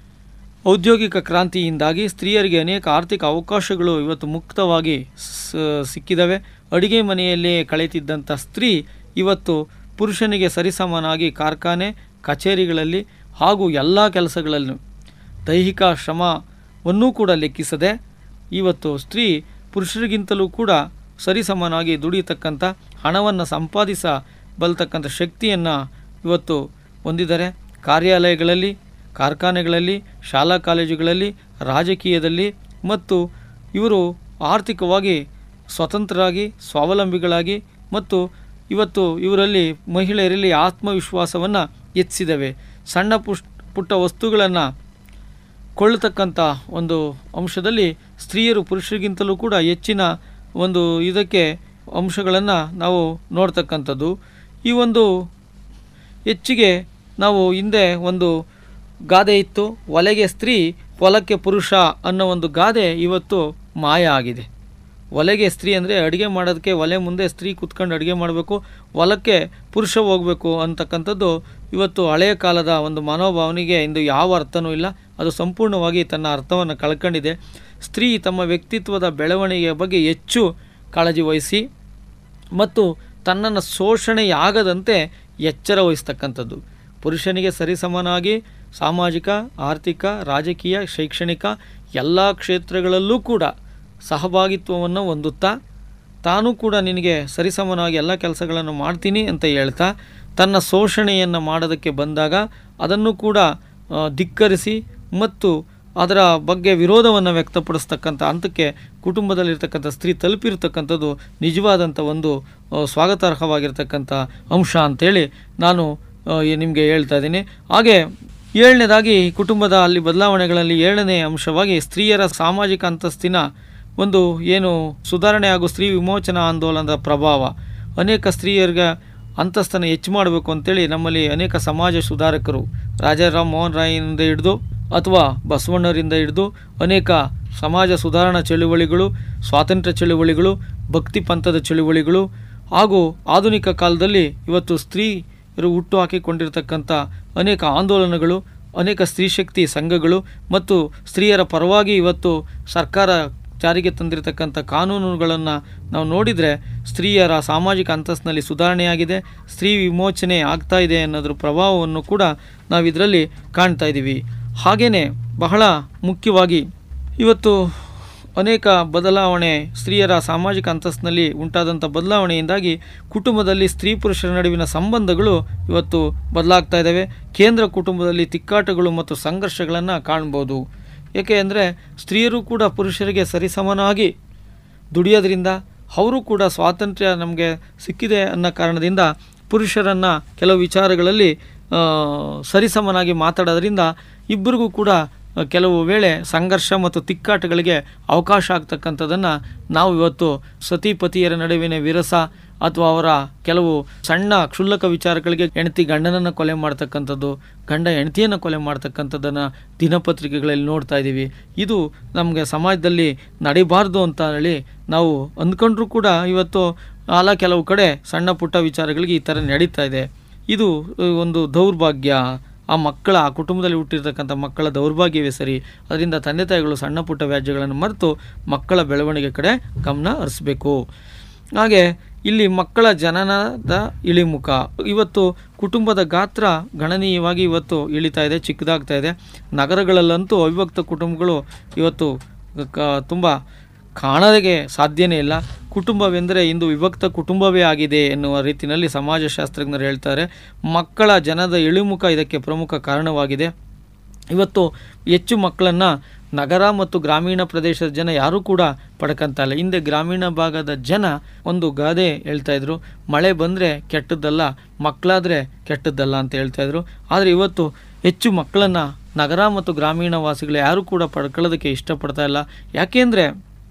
ಔದ್ಯೋಗಿಕ ಕ್ರಾಂತಿಯಿಂದಾಗಿ ಸ್ತ್ರೀಯರಿಗೆ ಅನೇಕ ಆರ್ಥಿಕ ಅವಕಾಶಗಳು ಇವತ್ತು ಮುಕ್ತವಾಗಿ ಸ- ಸಿಕ್ಕಿದವೆ ಅಡಿಗೆ ಮನೆಯಲ್ಲೇ ಕಳೆತಿದ್ದಂಥ ಸ್ತ್ರೀ ಇವತ್ತು ಪುರುಷನಿಗೆ ಸರಿಸಮನಾಗಿ ಕಾರ್ಖಾನೆ ಕಚೇರಿಗಳಲ್ಲಿ ಹಾಗೂ ಎಲ್ಲ ಕೆಲಸಗಳಲ್ಲೂ ದೈಹಿಕ ಶ್ರಮವನ್ನೂ ಕೂಡ ಲೆಕ್ಕಿಸದೆ ಇವತ್ತು ಸ್ತ್ರೀ ಪುರುಷರಿಗಿಂತಲೂ ಕೂಡ ಸರಿಸಮನಾಗಿ ದುಡಿಯತಕ್ಕಂಥ ಹಣವನ್ನು ಸಂಪಾದಿಸಬಲ್ತಕ್ಕಂಥ ಶಕ್ತಿಯನ್ನು ಇವತ್ತು ಹೊಂದಿದ್ದಾರೆ ಕಾರ್ಯಾಲಯಗಳಲ್ಲಿ ಕಾರ್ಖಾನೆಗಳಲ್ಲಿ ಶಾಲಾ ಕಾಲೇಜುಗಳಲ್ಲಿ ರಾಜಕೀಯದಲ್ಲಿ ಮತ್ತು ಇವರು ಆರ್ಥಿಕವಾಗಿ ಸ್ವತಂತ್ರರಾಗಿ ಸ್ವಾವಲಂಬಿಗಳಾಗಿ ಮತ್ತು ಇವತ್ತು ಇವರಲ್ಲಿ ಮಹಿಳೆಯರಲ್ಲಿ ಆತ್ಮವಿಶ್ವಾಸವನ್ನು ಹೆಚ್ಚಿಸಿದವೆ ಸಣ್ಣ ಪುಷ್ ಪುಟ್ಟ ವಸ್ತುಗಳನ್ನು ಕೊಳ್ಳತಕ್ಕಂಥ ಒಂದು ಅಂಶದಲ್ಲಿ ಸ್ತ್ರೀಯರು ಪುರುಷರಿಗಿಂತಲೂ ಕೂಡ ಹೆಚ್ಚಿನ ಒಂದು ಇದಕ್ಕೆ ಅಂಶಗಳನ್ನು ನಾವು ನೋಡ್ತಕ್ಕಂಥದ್ದು ಈ ಒಂದು ಹೆಚ್ಚಿಗೆ ನಾವು ಹಿಂದೆ ಒಂದು ಗಾದೆ ಇತ್ತು ಒಲೆಗೆ ಸ್ತ್ರೀ ಹೊಲಕ್ಕೆ ಪುರುಷ ಅನ್ನೋ ಒಂದು ಗಾದೆ ಇವತ್ತು ಮಾಯ ಆಗಿದೆ ಒಲೆಗೆ ಸ್ತ್ರೀ ಅಂದರೆ ಅಡುಗೆ ಮಾಡೋದಕ್ಕೆ ಒಲೆ ಮುಂದೆ ಸ್ತ್ರೀ ಕುತ್ಕೊಂಡು ಅಡುಗೆ ಮಾಡಬೇಕು ಹೊಲಕ್ಕೆ ಪುರುಷ ಹೋಗಬೇಕು ಅಂತಕ್ಕಂಥದ್ದು ಇವತ್ತು ಹಳೆಯ ಕಾಲದ ಒಂದು ಮನೋಭಾವನೆಗೆ ಇಂದು ಯಾವ ಅರ್ಥನೂ ಇಲ್ಲ ಅದು ಸಂಪೂರ್ಣವಾಗಿ ತನ್ನ ಅರ್ಥವನ್ನು ಕಳ್ಕೊಂಡಿದೆ ಸ್ತ್ರೀ ತಮ್ಮ ವ್ಯಕ್ತಿತ್ವದ ಬೆಳವಣಿಗೆಯ ಬಗ್ಗೆ ಹೆಚ್ಚು ಕಾಳಜಿ ವಹಿಸಿ ಮತ್ತು ತನ್ನನ್ನು ಶೋಷಣೆಯಾಗದಂತೆ ಎಚ್ಚರ ವಹಿಸ್ತಕ್ಕಂಥದ್ದು ಪುರುಷನಿಗೆ ಸರಿಸಮನಾಗಿ ಸಾಮಾಜಿಕ ಆರ್ಥಿಕ ರಾಜಕೀಯ ಶೈಕ್ಷಣಿಕ ಎಲ್ಲ ಕ್ಷೇತ್ರಗಳಲ್ಲೂ ಕೂಡ ಸಹಭಾಗಿತ್ವವನ್ನು ಹೊಂದುತ್ತಾ ತಾನೂ ಕೂಡ ನಿನಗೆ ಸರಿಸಮನಾಗಿ ಎಲ್ಲ ಕೆಲಸಗಳನ್ನು ಮಾಡ್ತೀನಿ ಅಂತ ಹೇಳ್ತಾ ತನ್ನ ಶೋಷಣೆಯನ್ನು ಮಾಡೋದಕ್ಕೆ ಬಂದಾಗ ಅದನ್ನು ಕೂಡ ಆ, ಧಿಕ್ಕರಿಸಿ ಮತ್ತು ಅದರ ಬಗ್ಗೆ ವಿರೋಧವನ್ನು ವ್ಯಕ್ತಪಡಿಸ್ತಕ್ಕಂಥ ಹಂತಕ್ಕೆ ಕುಟುಂಬದಲ್ಲಿರ್ತಕ್ಕಂಥ ಸ್ತ್ರೀ ತಲುಪಿರ್ತಕ್ಕಂಥದ್ದು ನಿಜವಾದಂಥ ಒಂದು ಆ, ಸ್ವಾಗತಾರ್ಹವಾಗಿರ್ತಕ್ಕಂಥ ಅಂಶ ಅಂತೇಳಿ ನಾನು ನಿಮಗೆ ಹೇಳ್ತಾ ಇದ್ದೀನಿ ಹಾಗೆ ಏಳನೇದಾಗಿ ಕುಟುಂಬದ ಅಲ್ಲಿ ಬದಲಾವಣೆಗಳಲ್ಲಿ ಏಳನೇ ಅಂಶವಾಗಿ ಸ್ತ್ರೀಯರ ಸಾಮಾಜಿಕ ಅಂತಸ್ತಿನ ಒಂದು ಏನು ಸುಧಾರಣೆ ಹಾಗೂ ಸ್ತ್ರೀ ವಿಮೋಚನಾ ಆಂದೋಲನದ ಪ್ರಭಾವ ಅನೇಕ ಸ್ತ್ರೀಯರಿಗೆ ಅಂತಸ್ತನ್ನು ಹೆಚ್ಚು ಮಾಡಬೇಕು ಅಂತೇಳಿ ನಮ್ಮಲ್ಲಿ ಅನೇಕ ಸಮಾಜ ಸುಧಾರಕರು ರಾಜಾರಾಮ್ ಮೋಹನ್ ರಾಯಿಂದ ಹಿಡಿದು ಅಥವಾ ಬಸವಣ್ಣರಿಂದ ಹಿಡಿದು ಅನೇಕ ಸಮಾಜ ಸುಧಾರಣಾ ಚಳುವಳಿಗಳು ಸ್ವಾತಂತ್ರ್ಯ ಚಳುವಳಿಗಳು ಭಕ್ತಿ ಪಂಥದ ಚಳುವಳಿಗಳು ಹಾಗೂ ಆಧುನಿಕ ಕಾಲದಲ್ಲಿ ಇವತ್ತು ಸ್ತ್ರೀಯರು ಹುಟ್ಟು ಹಾಕಿಕೊಂಡಿರ್ತಕ್ಕಂಥ ಅನೇಕ ಆಂದೋಲನಗಳು ಅನೇಕ ಸ್ತ್ರೀಶಕ್ತಿ ಸಂಘಗಳು ಮತ್ತು ಸ್ತ್ರೀಯರ ಪರವಾಗಿ ಇವತ್ತು ಸರ್ಕಾರ ಜಾರಿಗೆ ತಂದಿರತಕ್ಕಂಥ ಕಾನೂನುಗಳನ್ನು ನಾವು ನೋಡಿದರೆ ಸ್ತ್ರೀಯರ ಸಾಮಾಜಿಕ ಅಂತಸ್ತಿನಲ್ಲಿ ಸುಧಾರಣೆಯಾಗಿದೆ ಸ್ತ್ರೀ ವಿಮೋಚನೆ ಆಗ್ತಾ ಇದೆ ಅನ್ನೋದ್ರ ಪ್ರಭಾವವನ್ನು ಕೂಡ ನಾವು ಇದರಲ್ಲಿ ಕಾಣ್ತಾ ಇದ್ದೀವಿ ಹಾಗೆಯೇ ಬಹಳ ಮುಖ್ಯವಾಗಿ ಇವತ್ತು ಅನೇಕ ಬದಲಾವಣೆ ಸ್ತ್ರೀಯರ ಸಾಮಾಜಿಕ ಅಂತಸ್ತಿನಲ್ಲಿ ಉಂಟಾದಂಥ ಬದಲಾವಣೆಯಿಂದಾಗಿ ಕುಟುಂಬದಲ್ಲಿ ಸ್ತ್ರೀ ಪುರುಷರ ನಡುವಿನ ಸಂಬಂಧಗಳು ಇವತ್ತು ಬದಲಾಗ್ತಾ ಇದ್ದಾವೆ ಕೇಂದ್ರ ಕುಟುಂಬದಲ್ಲಿ ತಿಕ್ಕಾಟಗಳು ಮತ್ತು ಸಂಘರ್ಷಗಳನ್ನು ಕಾಣ್ಬೋದು ಏಕೆ ಅಂದರೆ ಸ್ತ್ರೀಯರು ಕೂಡ ಪುರುಷರಿಗೆ ಸರಿಸಮನಾಗಿ ದುಡಿಯೋದ್ರಿಂದ ಅವರು ಕೂಡ ಸ್ವಾತಂತ್ರ್ಯ ನಮಗೆ ಸಿಕ್ಕಿದೆ ಅನ್ನೋ ಕಾರಣದಿಂದ ಪುರುಷರನ್ನು ಕೆಲವು ವಿಚಾರಗಳಲ್ಲಿ ಆ, ಸರಿಸಮನಾಗಿ ಮಾತಾಡೋದ್ರಿಂದ ಇಬ್ಬರಿಗೂ ಕೂಡ ಆ, ಕೆಲವು ವೇಳೆ ಸಂಘರ್ಷ ಮತ್ತು ತಿಕ್ಕಾಟಗಳಿಗೆ ಅವಕಾಶ ಆಗ್ತಕ್ಕಂಥದ್ದನ್ನು ನಾವು ಇವತ್ತು ಸತಿಪತಿಯರ ನಡುವಿನ ವಿರಸ ಅಥವಾ ಅವರ ಕೆಲವು ಸಣ್ಣ ಕ್ಷುಲ್ಲಕ ವಿಚಾರಗಳಿಗೆ ಹೆಂಡತಿ ಗಂಡನನ್ನು ಕೊಲೆ ಮಾಡ್ತಕ್ಕಂಥದ್ದು ಗಂಡ ಹೆಂಡತಿಯನ್ನು ಕೊಲೆ ಮಾಡ್ತಕ್ಕಂಥದ್ದನ್ನು ದಿನಪತ್ರಿಕೆಗಳಲ್ಲಿ ನೋಡ್ತಾ ಇದ್ದೀವಿ ಇದು ನಮಗೆ ಸಮಾಜದಲ್ಲಿ ನಡಿಬಾರ್ದು ಅಂತ ಹೇಳಿ ನಾವು ಅಂದ್ಕೊಂಡ್ರೂ ಕೂಡ ಇವತ್ತು ಅಲ್ಲ ಕೆಲವು ಕಡೆ ಸಣ್ಣ ಪುಟ್ಟ ವಿಚಾರಗಳಿಗೆ ಈ ಥರ ನಡೀತಾ ಇದೆ ಇದು ಅ, ಒಂದು ದೌರ್ಭಾಗ್ಯ ಆ ಮಕ್ಕಳ ಆ ಕುಟುಂಬದಲ್ಲಿ ಹುಟ್ಟಿರ್ತಕ್ಕಂಥ ಮಕ್ಕಳ ದೌರ್ಭಾಗ್ಯವೇ ಸರಿ ಅದರಿಂದ ತಂದೆ ತಾಯಿಗಳು ಸಣ್ಣ ಪುಟ್ಟ ವ್ಯಾಜ್ಯಗಳನ್ನು ಮರೆತು ಮಕ್ಕಳ ಬೆಳವಣಿಗೆ ಕಡೆ ಗಮನ ಹರಿಸ್ಬೇಕು ಹಾಗೆ ಇಲ್ಲಿ ಮಕ್ಕಳ ಜನನದ ಇಳಿಮುಖ ಇವತ್ತು ಕುಟುಂಬದ ಗಾತ್ರ ಗಣನೀಯವಾಗಿ ಇವತ್ತು ಇಳಿತಾ ಇದೆ ಚಿಕ್ಕದಾಗ್ತಾ ಇದೆ ನಗರಗಳಲ್ಲಂತೂ ಅವಿಭಕ್ತ ಕುಟುಂಬಗಳು ಇವತ್ತು ಕ ತುಂಬ ಕಾಣೋದಕ್ಕೆ ಸಾಧ್ಯನೇ ಇಲ್ಲ ಕುಟುಂಬವೆಂದರೆ ಇಂದು ವಿಭಕ್ತ ಕುಟುಂಬವೇ ಆಗಿದೆ ಎನ್ನುವ ರೀತಿಯಲ್ಲಿ ಸಮಾಜಶಾಸ್ತ್ರಜ್ಞರು ಹೇಳ್ತಾರೆ ಮಕ್ಕಳ ಜನದ ಇಳಿಮುಖ ಇದಕ್ಕೆ ಪ್ರಮುಖ ಕಾರಣವಾಗಿದೆ ಇವತ್ತು ಹೆಚ್ಚು ಮಕ್ಕಳನ್ನು ನಗರ ಮತ್ತು ಗ್ರಾಮೀಣ ಪ್ರದೇಶದ ಜನ ಯಾರೂ ಕೂಡ ಪಡ್ಕೊಂತ ಇಲ್ಲ ಹಿಂದೆ ಗ್ರಾಮೀಣ ಭಾಗದ ಜನ ಒಂದು ಗಾದೆ ಹೇಳ್ತಾ ಇದ್ರು ಮಳೆ ಬಂದರೆ ಕೆಟ್ಟದ್ದಲ್ಲ ಮಕ್ಕಳಾದರೆ ಕೆಟ್ಟದ್ದಲ್ಲ ಅಂತ ಹೇಳ್ತಾ ಇದ್ರು ಆದರೆ ಇವತ್ತು ಹೆಚ್ಚು ಮಕ್ಕಳನ್ನು ನಗರ ಮತ್ತು ಗ್ರಾಮೀಣ ವಾಸಿಗಳು ಯಾರೂ ಕೂಡ ಪಡ್ಕೊಳ್ಳೋದಕ್ಕೆ ಇಷ್ಟಪಡ್ತಾ ಇಲ್ಲ ಯಾಕೆಂದರೆ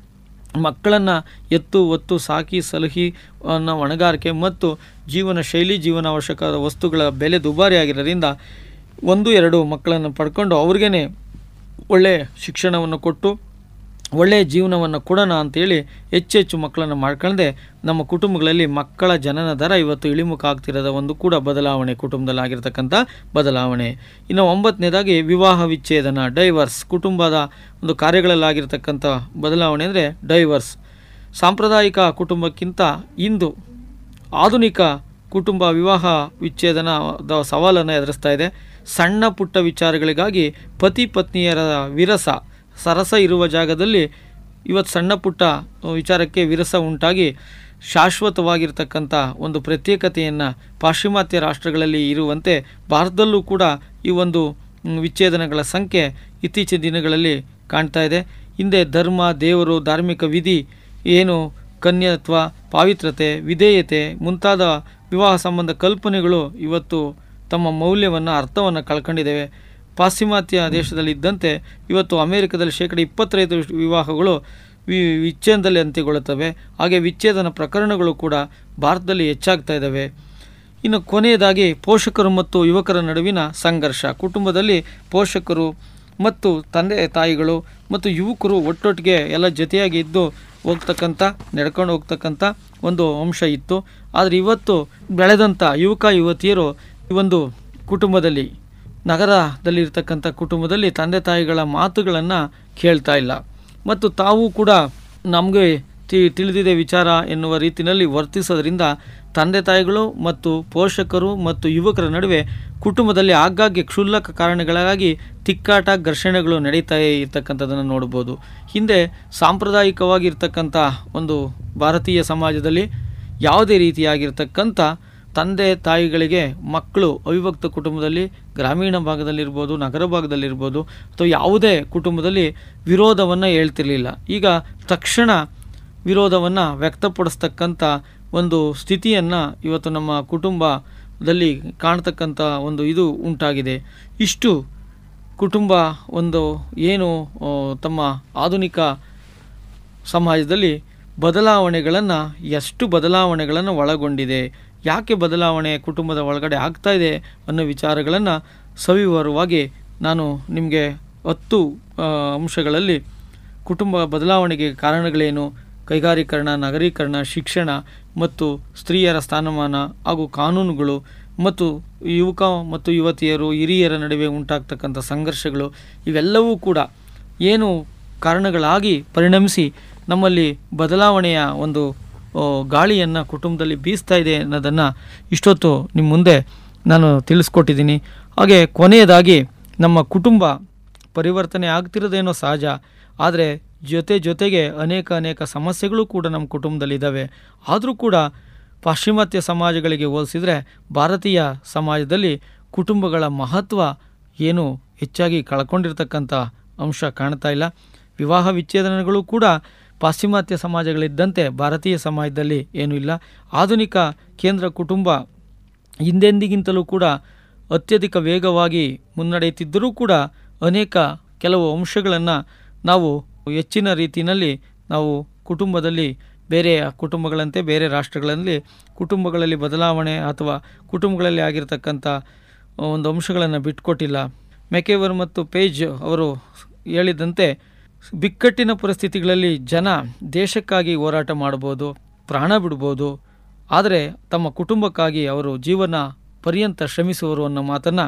ಮಕ್ಕಳನ್ನು ಎತ್ತು ಒತ್ತು ಸಾಕಿ ಸಲಹಿ ಅನ್ನೋ ಹೊಣೆಗಾರಿಕೆ ಮತ್ತು ಜೀವನ ಶೈಲಿ ಜೀವನ ಅವಶ್ಯಕವಾದ ವಸ್ತುಗಳ ಬೆಲೆ ದುಬಾರಿ ಆಗಿರೋದ್ರಿಂದ ಒಂದು ಎರಡು ಮಕ್ಕಳನ್ನು ಪಡ್ಕೊಂಡು ಅವ್ರಿಗೇ ಒಳ್ಳೆಯ ಶಿಕ್ಷಣವನ್ನು ಕೊಟ್ಟು ಒಳ್ಳೆಯ ಜೀವನವನ್ನು ಕೊಡೋಣ ಅಂತೇಳಿ ಹೆಚ್ಚು ಹೆಚ್ಚು ಮಕ್ಕಳನ್ನು ಮಾಡ್ಕೊಳ್ಳದೆ ನಮ್ಮ ಕುಟುಂಬಗಳಲ್ಲಿ ಮಕ್ಕಳ ಜನನ ದರ ಇವತ್ತು ಇಳಿಮುಖ ಆಗ್ತಿರೋದ ಒಂದು ಕೂಡ ಬದಲಾವಣೆ ಕುಟುಂಬದಲ್ಲಿ ಆಗಿರ್ತಕ್ಕಂಥ ಬದಲಾವಣೆ ಇನ್ನು ಒಂಬತ್ತನೇದಾಗಿ ವಿವಾಹ ವಿಚ್ಛೇದನ ಡೈವರ್ಸ್ ಕುಟುಂಬದ ಒಂದು ಕಾರ್ಯಗಳಲ್ಲಾಗಿರ್ತಕ್ಕಂಥ ಬದಲಾವಣೆ ಅಂದರೆ ಡೈವರ್ಸ್ ಸಾಂಪ್ರದಾಯಿಕ ಕುಟುಂಬಕ್ಕಿಂತ ಇಂದು ಆಧುನಿಕ ಕುಟುಂಬ ವಿವಾಹ ವಿಚ್ಛೇದನದ ಸವಾಲನ್ನು ಎದುರಿಸ್ತಾ ಇದೆ ಸಣ್ಣ ಪುಟ್ಟ ವಿಚಾರಗಳಿಗಾಗಿ ಪತಿ ಪತ್ನಿಯರ ವಿರಸ ಸರಸ ಇರುವ ಜಾಗದಲ್ಲಿ ಇವತ್ತು ಸಣ್ಣ ಪುಟ್ಟ ವಿಚಾರಕ್ಕೆ ವಿರಸ ಉಂಟಾಗಿ ಶಾಶ್ವತವಾಗಿರ್ತಕ್ಕಂಥ ಒಂದು ಪ್ರತ್ಯೇಕತೆಯನ್ನು ಪಾಶ್ಚಿಮಾತ್ಯ ರಾಷ್ಟ್ರಗಳಲ್ಲಿ ಇರುವಂತೆ ಭಾರತದಲ್ಲೂ ಕೂಡ ಈ ಒಂದು ಮ್, ವಿಚ್ಛೇದನಗಳ ಸಂಖ್ಯೆ ಇತ್ತೀಚಿನ ದಿನಗಳಲ್ಲಿ ಕಾಣ್ತಾ ಇದೆ ಹಿಂದೆ ಧರ್ಮ ದೇವರು ಧಾರ್ಮಿಕ ವಿಧಿ ಏನು ಕನ್ಯತ್ವ ಪಾವಿತ್ರತೆ ವಿಧೇಯತೆ ಮುಂತಾದ ವಿವಾಹ ಸಂಬಂಧ ಕಲ್ಪನೆಗಳು ಇವತ್ತು ತಮ್ಮ ಮೌಲ್ಯವನ್ನು ಅರ್ಥವನ್ನು ಕಳ್ಕೊಂಡಿದ್ದೇವೆ ಪಾಶ್ಚಿಮಾತ್ಯ ದೇಶದಲ್ಲಿ ಇದ್ದಂತೆ ಇವತ್ತು ಅಮೆರಿಕದಲ್ಲಿ ಶೇಕಡ ಇಪ್ಪತ್ತೈದು ವಿವಾಹಗಳು ವಿ ವಿಚ್ಛೇದನದಲ್ಲಿ ಅಂತ್ಯಗೊಳ್ಳುತ್ತವೆ ಹಾಗೆ ವಿಚ್ಛೇದನ ಪ್ರಕರಣಗಳು ಕೂಡ ಭಾರತದಲ್ಲಿ ಹೆಚ್ಚಾಗ್ತಾ ಇದ್ದಾವೆ ಇನ್ನು ಕೊನೆಯದಾಗಿ ಪೋಷಕರು ಮತ್ತು ಯುವಕರ ನಡುವಿನ ಸಂಘರ್ಷ ಕುಟುಂಬದಲ್ಲಿ ಪೋಷಕರು ಮತ್ತು ತಂದೆ ತಾಯಿಗಳು ಮತ್ತು ಯುವಕರು ಒಟ್ಟೊಟ್ಟಿಗೆ ಎಲ್ಲ ಜೊತೆಯಾಗಿ ಇದ್ದು ಹೋಗ್ತಕ್ಕಂಥ ನಡ್ಕೊಂಡು ಹೋಗ್ತಕ್ಕಂಥ ಒಂದು ಅಂಶ ಇತ್ತು ಆದರೆ ಇವತ್ತು ಬೆಳೆದಂಥ ಯುವಕ ಯುವತಿಯರು ಈ ಒಂದು ಕುಟುಂಬದಲ್ಲಿ ನಗರದಲ್ಲಿರ್ತಕ್ಕಂಥ ಕುಟುಂಬದಲ್ಲಿ ತಂದೆ ತಾಯಿಗಳ ಮಾತುಗಳನ್ನು ಕೇಳ್ತಾ ಇಲ್ಲ ಮತ್ತು ತಾವು ಕೂಡ ನಮಗೆ ತಿ ತಿಳಿದಿದೆ ವಿಚಾರ ಎನ್ನುವ ರೀತಿಯಲ್ಲಿ ವರ್ತಿಸೋದ್ರಿಂದ ತಂದೆ ತಾಯಿಗಳು ಮತ್ತು ಪೋಷಕರು ಮತ್ತು ಯುವಕರ ನಡುವೆ ಕುಟುಂಬದಲ್ಲಿ ಆಗಾಗ್ಗೆ ಕ್ಷುಲ್ಲಕ ಕಾರಣಗಳಿಗಾಗಿ ತಿಕ್ಕಾಟ ಘರ್ಷಣೆಗಳು ನಡೀತಾ ಇರ್ತಕ್ಕಂಥದ್ದನ್ನು ನೋಡ್ಬೋದು ಹಿಂದೆ ಸಾಂಪ್ರದಾಯಿಕವಾಗಿರ್ತಕ್ಕಂಥ ಒಂದು ಭಾರತೀಯ ಸಮಾಜದಲ್ಲಿ ಯಾವುದೇ ರೀತಿಯಾಗಿರ್ತಕ್ಕಂಥ ತಂದೆ ತಾಯಿಗಳಿಗೆ ಮಕ್ಕಳು ಅವಿಭಕ್ತ ಕುಟುಂಬದಲ್ಲಿ ಗ್ರಾಮೀಣ ಭಾಗದಲ್ಲಿರ್ಬೋದು ನಗರ ಭಾಗದಲ್ಲಿರ್ಬೋದು ಅಥವಾ ಯಾವುದೇ ಕುಟುಂಬದಲ್ಲಿ ವಿರೋಧವನ್ನು ಹೇಳ್ತಿರ್ಲಿಲ್ಲ ಈಗ ತಕ್ಷಣ ವಿರೋಧವನ್ನು ವ್ಯಕ್ತಪಡಿಸ್ತಕ್ಕಂಥ ಒಂದು ಸ್ಥಿತಿಯನ್ನು ಇವತ್ತು ನಮ್ಮ ಕುಟುಂಬದಲ್ಲಿ ಕಾಣ್ತಕ್ಕಂಥ ಒಂದು ಇದು ಉಂಟಾಗಿದೆ ಇಷ್ಟು ಕುಟುಂಬ ಒಂದು ಏನು ಆ, ತಮ್ಮ ಆಧುನಿಕ ಸಮಾಜದಲ್ಲಿ ಬದಲಾವಣೆಗಳನ್ನು ಎಷ್ಟು ಬದಲಾವಣೆಗಳನ್ನು ಒಳಗೊಂಡಿದೆ ಯಾಕೆ ಬದಲಾವಣೆ ಕುಟುಂಬದ ಒಳಗಡೆ ಆಗ್ತಾ ಇದೆ ಅನ್ನೋ ವಿಚಾರಗಳನ್ನು ಸವಿವರವಾಗಿ ನಾನು ನಿಮಗೆ ಹತ್ತು ಆ, ಅಂಶಗಳಲ್ಲಿ ಕುಟುಂಬ ಬದಲಾವಣೆಗೆ ಕಾರಣಗಳೇನು ಕೈಗಾರೀಕರಣ ನಗರೀಕರಣ ಶಿಕ್ಷಣ ಮತ್ತು ಸ್ತ್ರೀಯರ ಸ್ಥಾನಮಾನ ಹಾಗೂ ಕಾನೂನುಗಳು ಮತ್ತು ಯುವಕ ಮತ್ತು ಯುವತಿಯರು ಹಿರಿಯರ ನಡುವೆ ಉಂಟಾಗ್ತಕ್ಕಂಥ ಸಂಘರ್ಷಗಳು ಇವೆಲ್ಲವೂ ಕೂಡ ಏನು ಕಾರಣಗಳಾಗಿ ಪರಿಣಮಿಸಿ ನಮ್ಮಲ್ಲಿ ಬದಲಾವಣೆಯ ಒಂದು ಗಾಳಿಯನ್ನು ಕುಟುಂಬದಲ್ಲಿ ಬೀಸ್ತಾ ಇದೆ ಅನ್ನೋದನ್ನು ಇಷ್ಟೊತ್ತು ನಿಮ್ಮ ಮುಂದೆ ನಾನು ತಿಳಿಸ್ಕೊಟ್ಟಿದ್ದೀನಿ ಹಾಗೆ ಕೊನೆಯದಾಗಿ ನಮ್ಮ ಕುಟುಂಬ ಪರಿವರ್ತನೆ ಆಗ್ತಿರೋದೇನೋ ಸಹಜ ಆದರೆ ಜೊತೆ ಜೊತೆಗೆ ಅನೇಕ ಅನೇಕ ಸಮಸ್ಯೆಗಳು ಕೂಡ ನಮ್ಮ ಕುಟುಂಬದಲ್ಲಿದ್ದಾವೆ ಆದರೂ ಕೂಡ ಪಾಶ್ಚಿಮಾತ್ಯ ಸಮಾಜಗಳಿಗೆ ಹೋಲಿಸಿದರೆ ಭಾರತೀಯ ಸಮಾಜದಲ್ಲಿ ಕುಟುಂಬಗಳ ಮಹತ್ವ ಏನು ಹೆಚ್ಚಾಗಿ ಕಳ್ಕೊಂಡಿರ್ತಕ್ಕಂಥ ಅಂಶ ಕಾಣ್ತಾ ಇಲ್ಲ ವಿವಾಹ ವಿಚ್ಛೇದನಗಳು ಕೂಡ ಪಾಶ್ಚಿಮಾತ್ಯ ಸಮಾಜಗಳಿದ್ದಂತೆ ಭಾರತೀಯ ಸಮಾಜದಲ್ಲಿ ಏನೂ ಇಲ್ಲ ಆಧುನಿಕ ಕೇಂದ್ರ ಕುಟುಂಬ ಹಿಂದೆಂದಿಗಿಂತಲೂ ಕೂಡ ಅತ್ಯಧಿಕ ವೇಗವಾಗಿ ಮುನ್ನಡೆಯುತ್ತಿದ್ದರೂ ಕೂಡ ಅನೇಕ ಕೆಲವು ಅಂಶಗಳನ್ನು ನಾವು ಹೆಚ್ಚಿನ ರೀತಿಯಲ್ಲಿ ನಾವು ಕುಟುಂಬದಲ್ಲಿ ಬೇರೆ ಕುಟುಂಬಗಳಂತೆ ಬೇರೆ ರಾಷ್ಟ್ರಗಳಲ್ಲಿ ಕುಟುಂಬಗಳಲ್ಲಿ ಬದಲಾವಣೆ ಅಥವಾ ಕುಟುಂಬಗಳಲ್ಲಿ ಆಗಿರ್ತಕ್ಕಂಥ ಒಂದು ಅಂಶಗಳನ್ನು ಬಿಟ್ಕೊಟ್ಟಿಲ್ಲ ಮೆಕೆವರ್ ಮತ್ತು ಪೇಜ್ ಅವರು ಹೇಳಿದಂತೆ ಬಿಕ್ಕಟ್ಟಿನ ಪರಿಸ್ಥಿತಿಗಳಲ್ಲಿ ಜನ ದೇಶಕ್ಕಾಗಿ ಹೋರಾಟ ಮಾಡ್ಬೋದು ಪ್ರಾಣ ಬಿಡ್ಬೋದು ಆದರೆ ತಮ್ಮ ಕುಟುಂಬಕ್ಕಾಗಿ ಅವರು ಜೀವನ ಪರ್ಯಂತ ಶ್ರಮಿಸುವರು ಅನ್ನೋ ಮಾತನ್ನು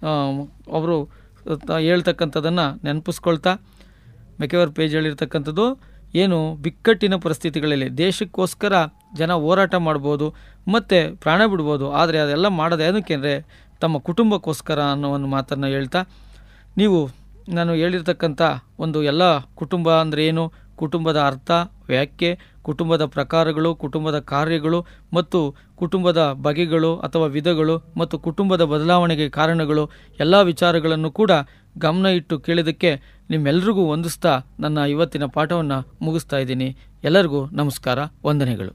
ಅವರು ತ- ಹೇಳ್ತಕ್ಕಂಥದ್ದನ್ನು ನೆನಪಿಸ್ಕೊಳ್ತಾ ಮೆಕೆವರ್ ಪೇಜ್ ಹೇಳಿರ್ತಕ್ಕಂಥದ್ದು ಏನು ಬಿಕ್ಕಟ್ಟಿನ ಪರಿಸ್ಥಿತಿಗಳಲ್ಲಿ ದೇಶಕ್ಕೋಸ್ಕರ ಜನ ಹೋರಾಟ ಮಾಡ್ಬೋದು ಮತ್ತು ಪ್ರಾಣ ಬಿಡ್ಬೋದು ಆದರೆ ಅದೆಲ್ಲ ಮಾಡೋದು ಏನಕ್ಕೆ ಅಂದರೆ ತಮ್ಮ ಕುಟುಂಬಕ್ಕೋಸ್ಕರ ಅನ್ನೋ ಒಂದು ಮಾತನ್ನು ಹೇಳ್ತಾ ನೀವು ನಾನು ಹೇಳಿರ್ತಕ್ಕಂಥ ಒಂದು ಎಲ್ಲ ಕುಟುಂಬ ಅಂದರೆ ಏನು ಕುಟುಂಬದ ಅರ್ಥ ವ್ಯಾಖ್ಯೆ ಕುಟುಂಬದ ಪ್ರಕಾರಗಳು ಕುಟುಂಬದ ಕಾರ್ಯಗಳು ಮತ್ತು ಕುಟುಂಬದ ಬಗೆಗಳು ಅಥವಾ ವಿಧಗಳು ಮತ್ತು ಕುಟುಂಬದ ಬದಲಾವಣೆಗೆ ಕಾರಣಗಳು ಎಲ್ಲ ವಿಚಾರಗಳನ್ನು ಕೂಡ ಗಮನ ಇಟ್ಟು ಕೇಳಿದ್ದಕ್ಕೆ ನಿಮ್ಮೆಲ್ಲರಿಗೂ ಹೊಂದಿಸ್ತಾ ನನ್ನ ಇವತ್ತಿನ ಪಾಠವನ್ನು ಮುಗಿಸ್ತಾ ಇದ್ದೀನಿ ಎಲ್ಲರಿಗೂ ನಮಸ್ಕಾರ ವಂದನೆಗಳು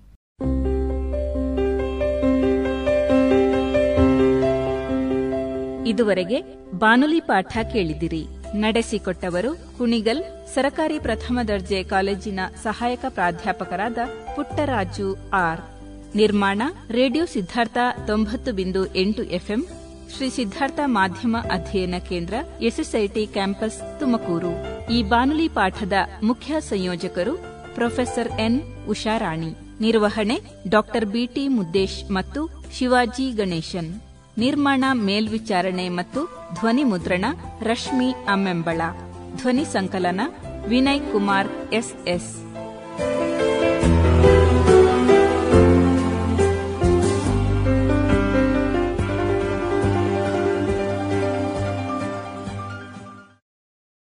ಇದುವರೆಗೆ ಬಾನುಲಿ ಪಾಠ ಕೇಳಿದಿರಿ ನಡೆಸಿಕೊಟ್ಟವರು ಕುಣಿಗಲ್ ಸರಕಾರಿ ಪ್ರಥಮ ದರ್ಜೆ ಕಾಲೇಜಿನ ಸಹಾಯಕ ಪ್ರಾಧ್ಯಾಪಕರಾದ ಪುಟ್ಟರಾಜು ಆರ್ ನಿರ್ಮಾಣ ರೇಡಿಯೋ ಸಿದ್ಧಾರ್ಥ ತೊಂಬತ್ತು ಬಿಂದು ಎಂಟು ಎಫ್ಎಂ ಶ್ರೀ ಸಿದ್ಧಾರ್ಥ ಮಾಧ್ಯಮ ಅಧ್ಯಯನ ಕೇಂದ್ರ ಎಸ್ಎಸ್ಐಟಿ ಕ್ಯಾಂಪಸ್ ತುಮಕೂರು ಈ ಬಾನುಲಿ ಪಾಠದ ಮುಖ್ಯ ಸಂಯೋಜಕರು ಪ್ರೊಫೆಸರ್ ಎನ್ ಉಷಾರಾಣಿ ನಿರ್ವಹಣೆ ಡಾಕ್ಟರ್ ಬಿಟಿ ಮುದ್ದೇಶ್ ಮತ್ತು ಶಿವಾಜಿ ಗಣೇಶನ್ ನಿರ್ಮಾಣ ಮೇಲ್ವಿಚಾರಣೆ ಮತ್ತು ಧ್ವನಿ ಮುದ್ರಣ ರಶ್ಮಿ ಅಮ್ಮೆಂಬಳ ಧ್ವನಿ ಸಂಕಲನ ವಿನಯ್ ಕುಮಾರ್ ಎಸ್ಎಸ್